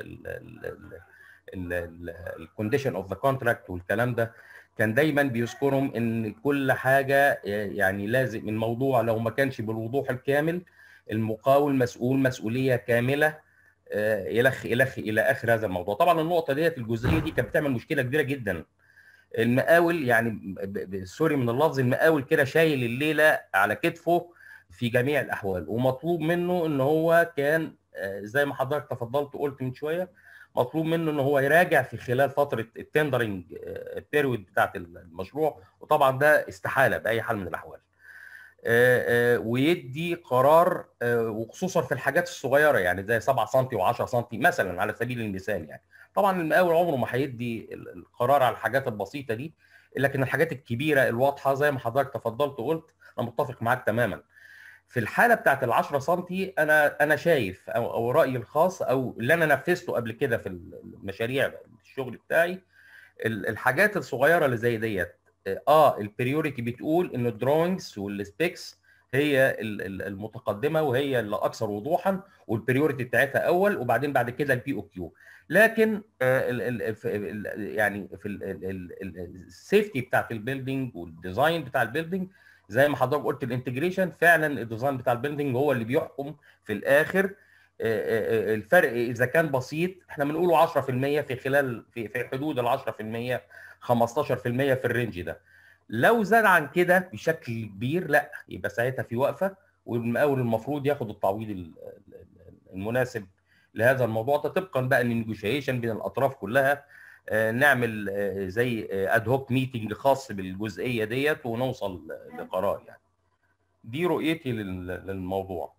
الكونديشن اوف ذا كونتراكت والكلام ده كان دايما بيذكرهم ان كل حاجه يعني لازم الموضوع لو ما كانش بالوضوح الكامل المقاول مسؤول مسؤوليه كامله آه، الى آخ- الى آخ- الى اخر هذا الموضوع طبعا النقطه ديت الجزئيه دي كانت بتعمل مشكله كبيره جدا المقاول يعني ب- ب- سوري من اللفظ المقاول كده شايل الليله على كتفه في جميع الاحوال ومطلوب منه ان هو كان آه، زي ما حضرتك تفضلت وقلت من شويه مطلوب منه ان هو يراجع في خلال فتره التندرنج بيريود بتاعت المشروع وطبعا ده استحاله باي حال من الاحوال آه، آه، ويدي قرار آه، وخصوصا في الحاجات الصغيره يعني زي 7 سم و10 سم مثلا على سبيل المثال يعني طبعا المقاول عمره ما هيدي ال- القرار على الحاجات البسيطه دي لكن الحاجات الكبيره الواضحه زي ما حضرتك تفضلت وقلت انا متفق معاك تماما في الحاله بتاعت ال 10 سم انا انا شايف او او رايي الخاص او اللي انا نفذته قبل كده في المشاريع الشغل بتاعي ال- الحاجات الصغيره اللي زي ديت اه البريوريتي بتقول ان الدروينجز والسبيكس هي ال- ال- المتقدمه وهي اللي اكثر وضوحا والبريوريتي بتاعتها اول وبعدين بعد كده البي او كيو لكن آه، ال- ال- في ال- يعني في السيفتي بتاعت البيلدينج والديزاين بتاع البيلدينج زي ما حضرتك قلت الانتجريشن فعلا الديزاين بتاع البيلدينج هو اللي بيحكم في الاخر آه، آه، آه، الفرق اذا كان بسيط احنا بنقوله 10% في خلال في في حدود ال 10% 15% في الرينج ده لو زاد عن كده بشكل كبير لا يبقى ساعتها في وقفه والمقاول المفروض ياخد التعويض ال- ال- المناسب لهذا الموضوع ده طبقا بقى للنيجوشيشن بين الاطراف كلها آه، نعمل آه، زي اد هوك ميتنج خاص بالجزئيه ديت ونوصل لقرار يعني دي رؤيتي لل- للموضوع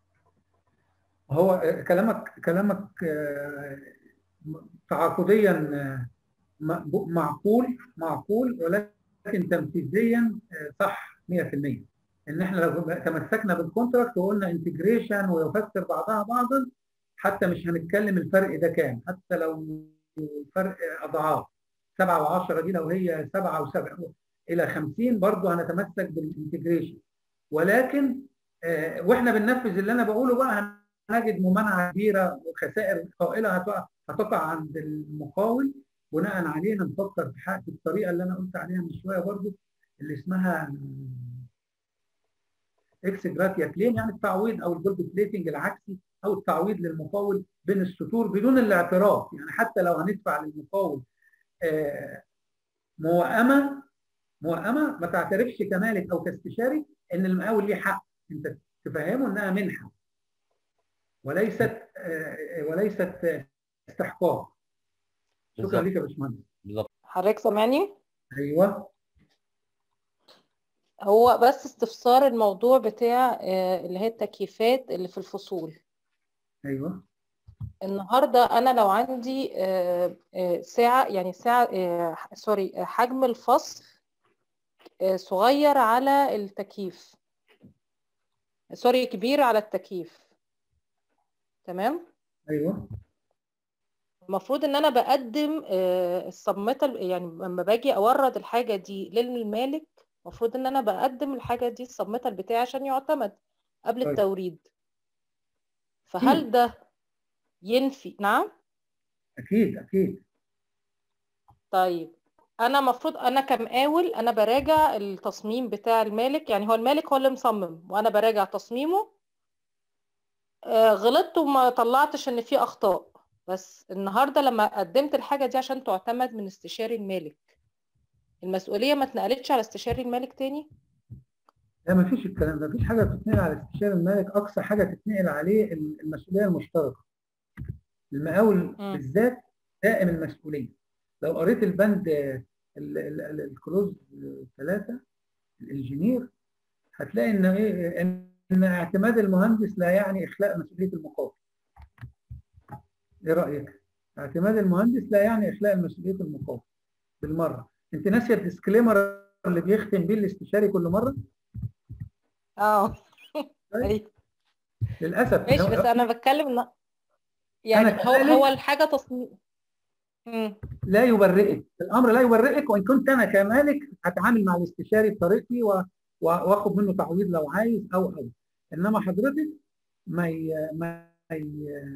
هو آه، كلامك كلامك آه، تعاقديا آه، م- معقول معقول ولكن تنفيذيا آه، صح 100% ان احنا لو تمسكنا بالكونتراكت وقلنا انتجريشن ويفسر بعضها بعضا حتى مش هنتكلم الفرق ده كام حتى لو الفرق اضعاف 7 و10 دي لو هي 7 و7 الى 50 برضه هنتمسك بالانتجريشن ولكن آه، واحنا بننفذ اللي انا بقوله بقى هنجد ممانعه كبيره وخسائر طائله هتقع هتقع عند المقاول بناء عليه هنفكر في حق الطريقه اللي انا قلت عليها من شويه برضه اللي اسمها اكس جراتيا كليم يعني التعويض او الجولد بليتنج العكسي او التعويض للمقاول بين السطور بدون الاعتراف يعني حتى لو هندفع للمقاول آه، موائمه موائمه ما تعترفش كمالك او كاستشاري ان المقاول ليه حق انت تفهمه انها منحه وليست آه، وليست استحقاق شكرا بالظبط. لك يا باشمهندس بالظبط حضرتك سامعني ايوه هو بس استفسار الموضوع بتاع آه، اللي هي التكييفات اللي في الفصول ايوه النهارده انا لو عندي آه، آه، ساعه يعني ساعه آه، سوري آه، حجم الفصل آه، صغير على التكييف سوري كبير على التكييف تمام ايوه المفروض ان انا بقدم آه، السبميتال يعني لما باجي اورد الحاجه دي للمالك المفروض ان انا بقدم الحاجه دي السبميتال بتاعي عشان يعتمد قبل طيب. التوريد فهل أكيد. ده ينفي نعم اكيد اكيد طيب انا المفروض انا كمقاول انا براجع التصميم بتاع المالك يعني هو المالك هو اللي مصمم وانا براجع تصميمه آه، غلطت وما طلعتش ان في اخطاء بس النهارده لما قدمت الحاجه دي عشان تعتمد من استشاري المالك المسؤوليه ما اتنقلتش على استشاري المالك تاني لا ما فيش الكلام ده مفيش حاجه تتنقل على استشاري المالك اقصى حاجه تتنقل عليه المسؤوليه المشتركه المقاول مم. بالذات دائم المسؤوليه لو قريت البند ال- ال- ال- الكلوز ثلاثة الانجينير هتلاقي ان ايه ان اعتماد المهندس لا يعني اخلاء مسؤوليه المقاول ايه رايك اعتماد المهندس لا يعني اخلاء مسؤوليه المقاول بالمره انت ناسيه الديسكليمر اللي بيختم بيه الاستشاري كل مره اه طيب. أيوة. للاسف ماشي هو- بس انا بتكلم إن- يعني أنا هو كذلك- هو الحاجه تصميم مم. لا يبرئك الامر لا يبرئك وان كنت انا كمالك هتعامل مع الاستشاري بطريقتي و- و- واخد منه تعويض لو عايز او او انما حضرتك ما ي... ما ي...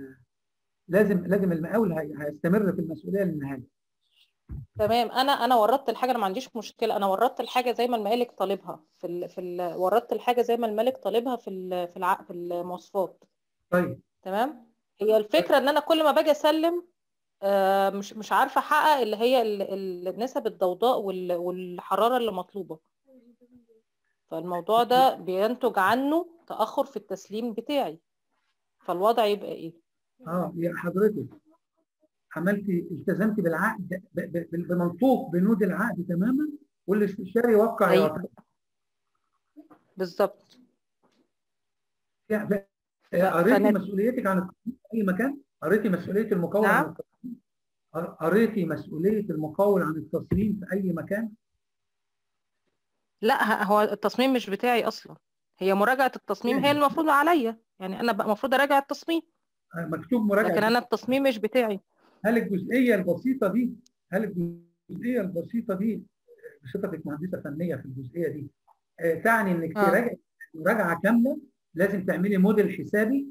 لازم لازم المقاول هي- هيستمر في المسؤوليه للنهايه تمام انا انا وردت الحاجه انا ما عنديش مشكله انا وردت الحاجه زي ما المالك طالبها في ال... في ال... وردت الحاجه زي ما المالك طالبها في ال... في الع... في المواصفات طيب تمام هي الفكره ان انا كل ما باجي اسلم آه، مش مش عارفه احقق اللي هي ال- ال- نسب الضوضاء وال- والحراره اللي مطلوبه فالموضوع ده بينتج عنه تاخر في التسليم بتاعي فالوضع يبقى ايه اه يا حضرتك عملتي التزمتي بالعقد ب- ب- بمنطوق بنود العقد تماما والاستشاري وقع أيوة. يعتمد. بالظبط يعني قريتي فأنا- مسؤوليتك عن التصميم في اي مكان؟ قريتي مسؤوليه المقاول عن نعم. التصميم؟ قريتي مسؤوليه المقاول عن التصميم في اي مكان؟ لا ه- هو التصميم مش بتاعي اصلا هي مراجعه التصميم هي اللي المفروض عليا يعني انا بقى المفروض اراجع التصميم آه، مكتوب مراجعه لكن انا التصميم مش بتاعي هل الجزئيه البسيطه دي هل الجزئيه البسيطه دي بصفتك مهندسه فنيه في الجزئيه دي آه، تعني انك آه. تراجع مراجعه كامله لازم تعملي موديل حسابي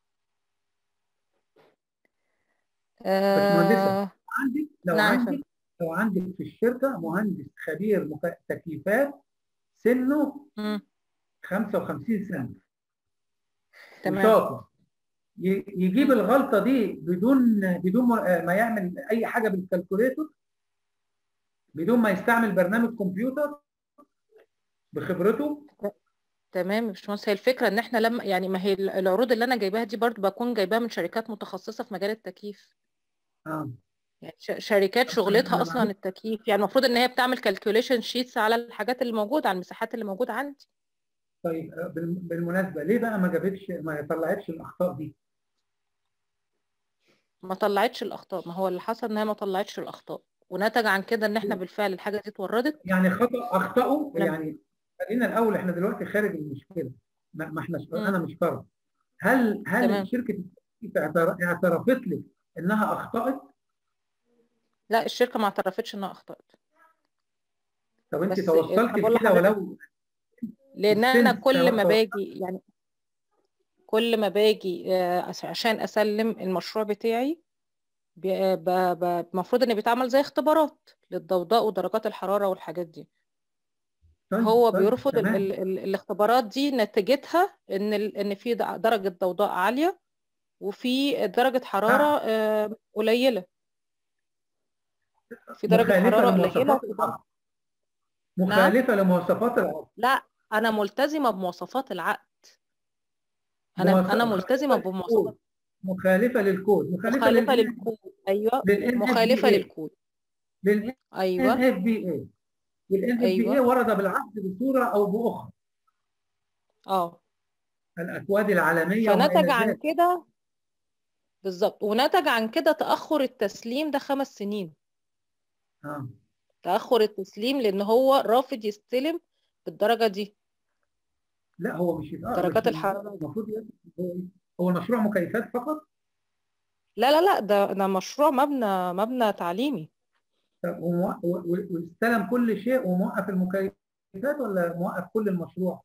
باشمهندسة. آه عندك لو نعم. عندك لو عندك في الشركه مهندس خبير مك- تكييفات سنه مم. 55 سنه تمام وشاطر ي- يجيب الغلطه دي بدون بدون ما ما يعمل اي حاجه بالكالكوليتر بدون ما يستعمل برنامج كمبيوتر بخبرته تمام يا باشمهندس هي الفكره ان احنا لما يعني ما هي العروض اللي انا جايباها دي برضو بكون جايباها من شركات متخصصه في مجال التكييف اه يعني ش- شركات شغلتها أنا اصلا معاك. التكييف يعني المفروض ان هي بتعمل كالكوليشن شيتس على الحاجات اللي موجوده على المساحات اللي موجوده عندي طيب آه، بال- بالمناسبه ليه بقى ما جابتش ما طلعتش الاخطاء دي؟ ما طلعتش الاخطاء ما هو اللي حصل ان هي ما طلعتش الاخطاء ونتج عن كده ان احنا بالفعل الحاجه دي اتوردت يعني خطا اخطاوا لم- يعني خلينا الاول احنا دلوقتي خارج المشكله ما ما احنا مم. انا مش فرد هل هل تمام. شركه التكييف اعتر- اعترفت لك انها اخطات؟ لا الشركه ما اعترفتش انها اخطات طب انت بس توصلت أنا بقول لكده لحضرتك ولو لان انا السنس كل ما توصل- باجي يعني كل ما باجي آه، عش- عشان اسلم المشروع بتاعي بي- ب- ب- المفروض ان بيتعمل زي اختبارات للضوضاء ودرجات الحراره والحاجات دي طيب هو طيب بيرفض ال تمام ال ال الاختبارات دي نتيجتها ان ال ان في د- درجه ضوضاء عاليه وفي درجه حراره آه، قليله في درجه مخالفه حراره قليله لمواصفات وفي درجة- العقد مخالفه لمواصفات العقد لا انا ملتزمه بمواصفات العقد انا انا مواصف- ملتزمه مخالفة بمواصفات للكود. مخالفه للكود مخالفه مخالفه لل للكود ايوه لل مخالفه NFPA. للكود لل ايوه NFPA وال NFPA أيوة. ورد بالعقد بصوره او باخرى اه الاكواد العالميه وما فنتج الى عن ذلك كده بالظبط ونتج عن كده تاخر التسليم ده خمس سنين اه تاخر التسليم لان هو رافض يستلم بالدرجه دي لا هو مش يتأخر درجات مش الحراره المفروض يت- هو- هو المشروع مكيفات فقط لا لا لا ده ده مشروع مبنى مبنى تعليمي طب ومو- و- و- واستلم كل شيء وموقف المكيفات ولا موقف كل المشروع؟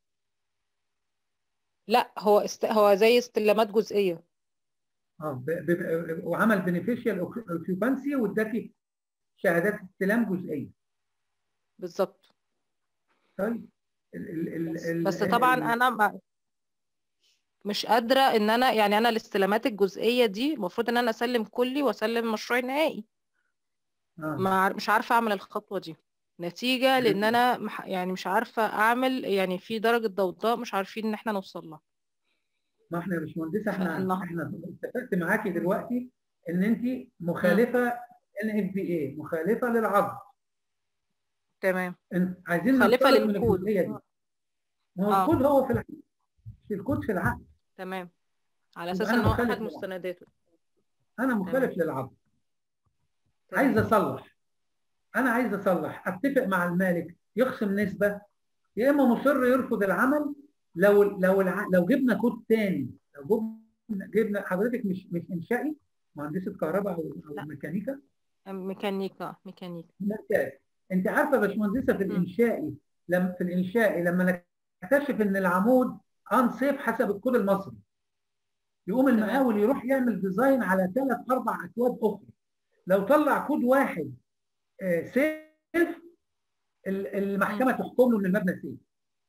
لا هو است... هو زي استلامات جزئيه اه ب- ب- وعمل بنفيشال اوكيوبانسي واداكي شهادات استلام جزئيه بالظبط طيب ال ال ال ال بس طبعا ال- انا ما مش قادره ان انا يعني انا الاستلامات الجزئيه دي المفروض ان انا اسلم كلي واسلم مشروعي النهائي آه. ما عار- مش عارفه اعمل الخطوه دي نتيجه لان انا مح- يعني مش عارفه اعمل يعني في درجه ضوضاء مش عارفين ان احنا نوصل لها ما احنا يا باشمهندسه احنا فالنهار- احنا اتفقت معاكي دلوقتي ان انت مخالفه ان اف بي اي مخالفه للعرض تمام انت عايزين مخالفة ننطلق من للكود. الجزئيه دي ما هو آه. الكود هو في العقد مش الكود في العقد تمام على يبقى اساس أنا ان هو مخالف احد للعقد. مستنداته انا مخالف للعرض عايز اصلح انا عايز اصلح اتفق مع المالك يخصم نسبه يا اما مصر يرفض العمل لو لو الع... لو جبنا كود تاني لو جبنا جبنا حضرتك مش مش انشائي مهندسه كهرباء او او ميكانيكا ميكانيكا ميكانيكا ممتاز انت عارفه يا باشمهندسه في الانشائي لما في الانشائي لما نكتشف ان العمود انسيف حسب الكود المصري يقوم المقاول يروح يعمل ديزاين على ثلاث اربع اكواد اخرى لو طلع كود واحد آه، سيف ال- المحكمه تحكم له ان المبنى سيف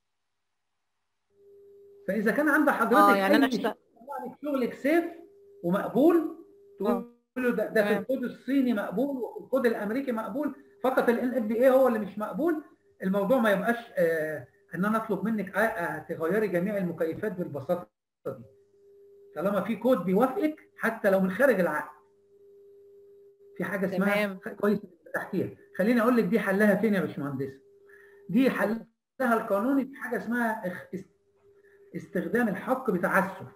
فاذا كان عند حضرتك اه يعني انا أي اشت... طلع لك شغلك سيف ومقبول تقول له ده, ده في تمام. الكود الصيني مقبول وفي الكود الامريكي مقبول فقط الان اف بي اي هو اللي مش مقبول الموضوع ما يبقاش آه، ان انا اطلب منك آه، آه، تغيري جميع المكيفات بالبساطه دي طالما في كود بيوافقك حتى لو من خارج العقد في حاجه اسمها تمام. كويس إنك فتحتيها خليني اقول لك دي حلها فين يا باشمهندس دي حلها القانوني في حاجه اسمها اخ- است- استخدام الحق بتعسف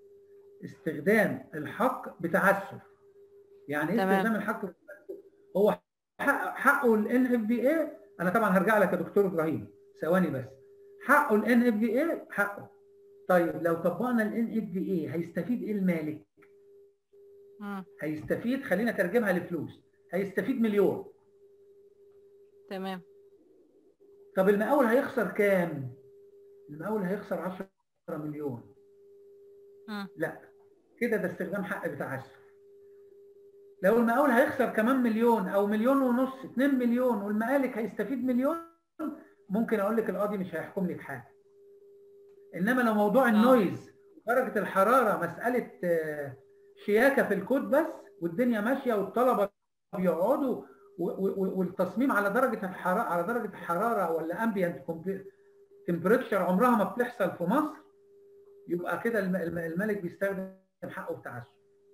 استخدام الحق بتعسف يعني ايه تمام. استخدام الحق بتعسف هو حق حقه الان اف بي اي انا طبعا هرجع لك يا دكتور ابراهيم ثواني بس حقه الان اف بي اي حقه طيب لو طبقنا الان اف بي اي هيستفيد ايه المالك مم. هيستفيد خلينا ترجمها لفلوس هيستفيد مليون تمام طب المقاول هيخسر كام المقاول هيخسر 10 مليون مم. لا كده ده استخدام حق بتعسف لو المقاول هيخسر كمان مليون او مليون ونص 2 مليون والمالك هيستفيد مليون ممكن اقول لك القاضي مش هيحكم لك حاجه انما لو موضوع النويز درجه الحراره مساله آه، شياكه في الكود بس والدنيا ماشيه والطلبه بيقعدوا و- و- والتصميم على درجه الحراره على درجه الحراره ولا امبيانت تمبريتشر عمرها ما بتحصل في مصر يبقى كده الم- الم- الملك بيستخدم حقه بتعسف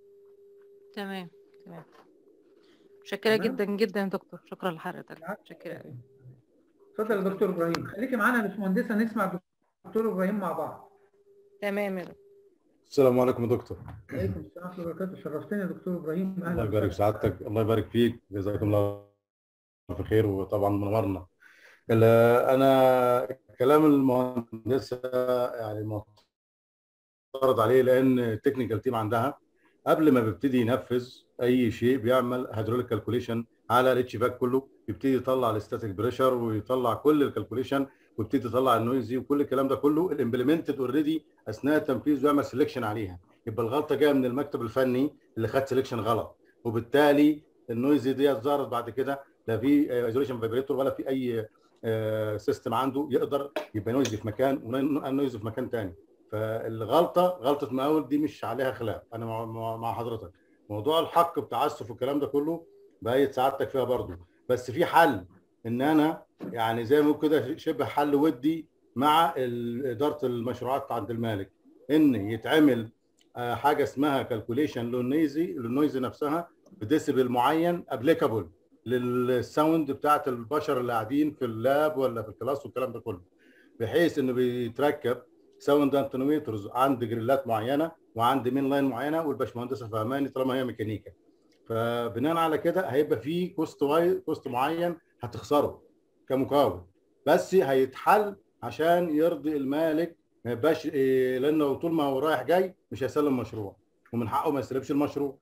تمام تمام متشكرة تمام. جدا جدا يا دكتور شكرا لحضرتك متشكرة قوي اتفضل يا دكتور ابراهيم خليكي معانا يا باشمهندسه نسمع دكتور ابراهيم مع بعض تمام يا دكتور السلام عليكم يا دكتور عليكم السلام ورحمه الله وبركاته شرفتني يا دكتور ابراهيم الله اهلا يبارك في سعادتك الله يبارك فيك جزاكم الله في خير وطبعا منورنا ال- انا كلام المهندسه يعني معترض عليه لان التكنيكال تيم عندها قبل ما بيبتدي ينفذ اي شيء بيعمل هيدروليك كالكوليشن على الاتش باك كله يبتدي يطلع الستاتيك بريشر ويطلع كل الكالكوليشن ويبتدي يطلع النويزي وكل الكلام ده كله الامبلمنتد اوريدي اثناء التنفيذ ويعمل سelection عليها يبقى الغلطه جايه من المكتب الفني اللي خد سelection غلط وبالتالي النويزي دي ظهرت بعد كده لا في ايزوليشن فايبريتور ولا في اي سيستم عنده يقدر يبقى نويزي في مكان ونويزي في مكان تاني فالغلطه غلطه مقاول دي مش عليها خلاف انا مع- مع مع حضرتك موضوع الحق بتعسف والكلام ده كله بأيد سعادتك فيها برضو بس في حل ان انا يعني زي ما بقول كده شبه حل ودي مع ال- اداره المشروعات عند المالك ان يتعمل آه، حاجه اسمها كالكوليشن للنويزي للنويزي نفسها بديسيبل معين ابليكابل للساوند بتاعت البشر اللي قاعدين في اللاب ولا في الكلاس والكلام ده كله بحيث انه بيتركب ساوند انتونوميترز عند جريلات معينه وعند مين لاين معينه والباشمهندسه فهماني طالما هي ميكانيكا فبناء على كده هيبقى في كوست واي كوست معين هتخسره كمقاول بس هيتحل عشان يرضي المالك ما يبقاش إيه، لانه طول ما هو رايح جاي مش هيسلم مشروع ومن حقه ما يستلمش المشروع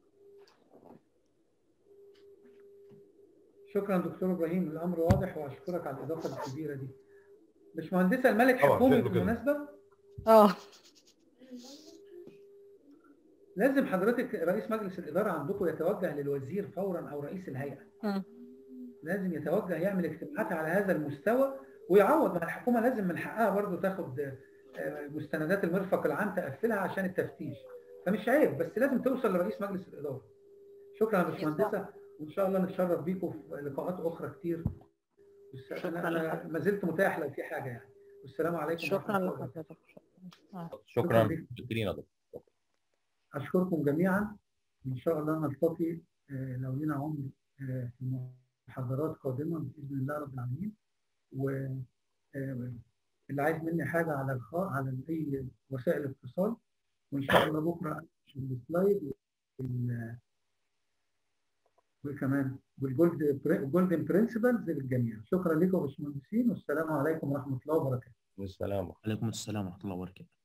شكرا دكتور ابراهيم الامر واضح واشكرك على الاضافه الكبيره دي باشمهندسه الملك طبعاً، حكومي شكراً جداً. بالمناسبه اه لازم حضرتك رئيس مجلس الاداره عندكم يتوجه للوزير فورا او رئيس الهيئه مم. لازم يتوجه يعمل اجتماعات على هذا المستوى ويعوض ما الحكومه لازم من حقها برضو تاخد آه، مستندات المرفق العام تقفلها عشان التفتيش فمش عيب بس لازم توصل لرئيس مجلس الاداره شكرا يا باشمهندسه وان شاء الله نتشرف بيكم في لقاءات اخرى كتير بس انا أنا ما زلت متاح لو في حاجه يعني والسلام عليكم شكرا ورحمة الله وبركاته. لحضرتك آه. شكرا لك. متشكرين يا دكتور اشكركم جميعا ان شاء الله نلتقي آه، لو لنا عمر آه، في محاضرات قادمه باذن الله رب العالمين و آه، اللي عايز مني حاجه على الخاء على اي وسائل اتصال وان شاء الله بكره السلايد وال- وكمان والجولد جولدن برنسبلز للجميع شكرا لكم يا باشمهندسين والسلام عليكم ورحمه الله وبركاته والسلام عليكم السلام ورحمه الله وبركاته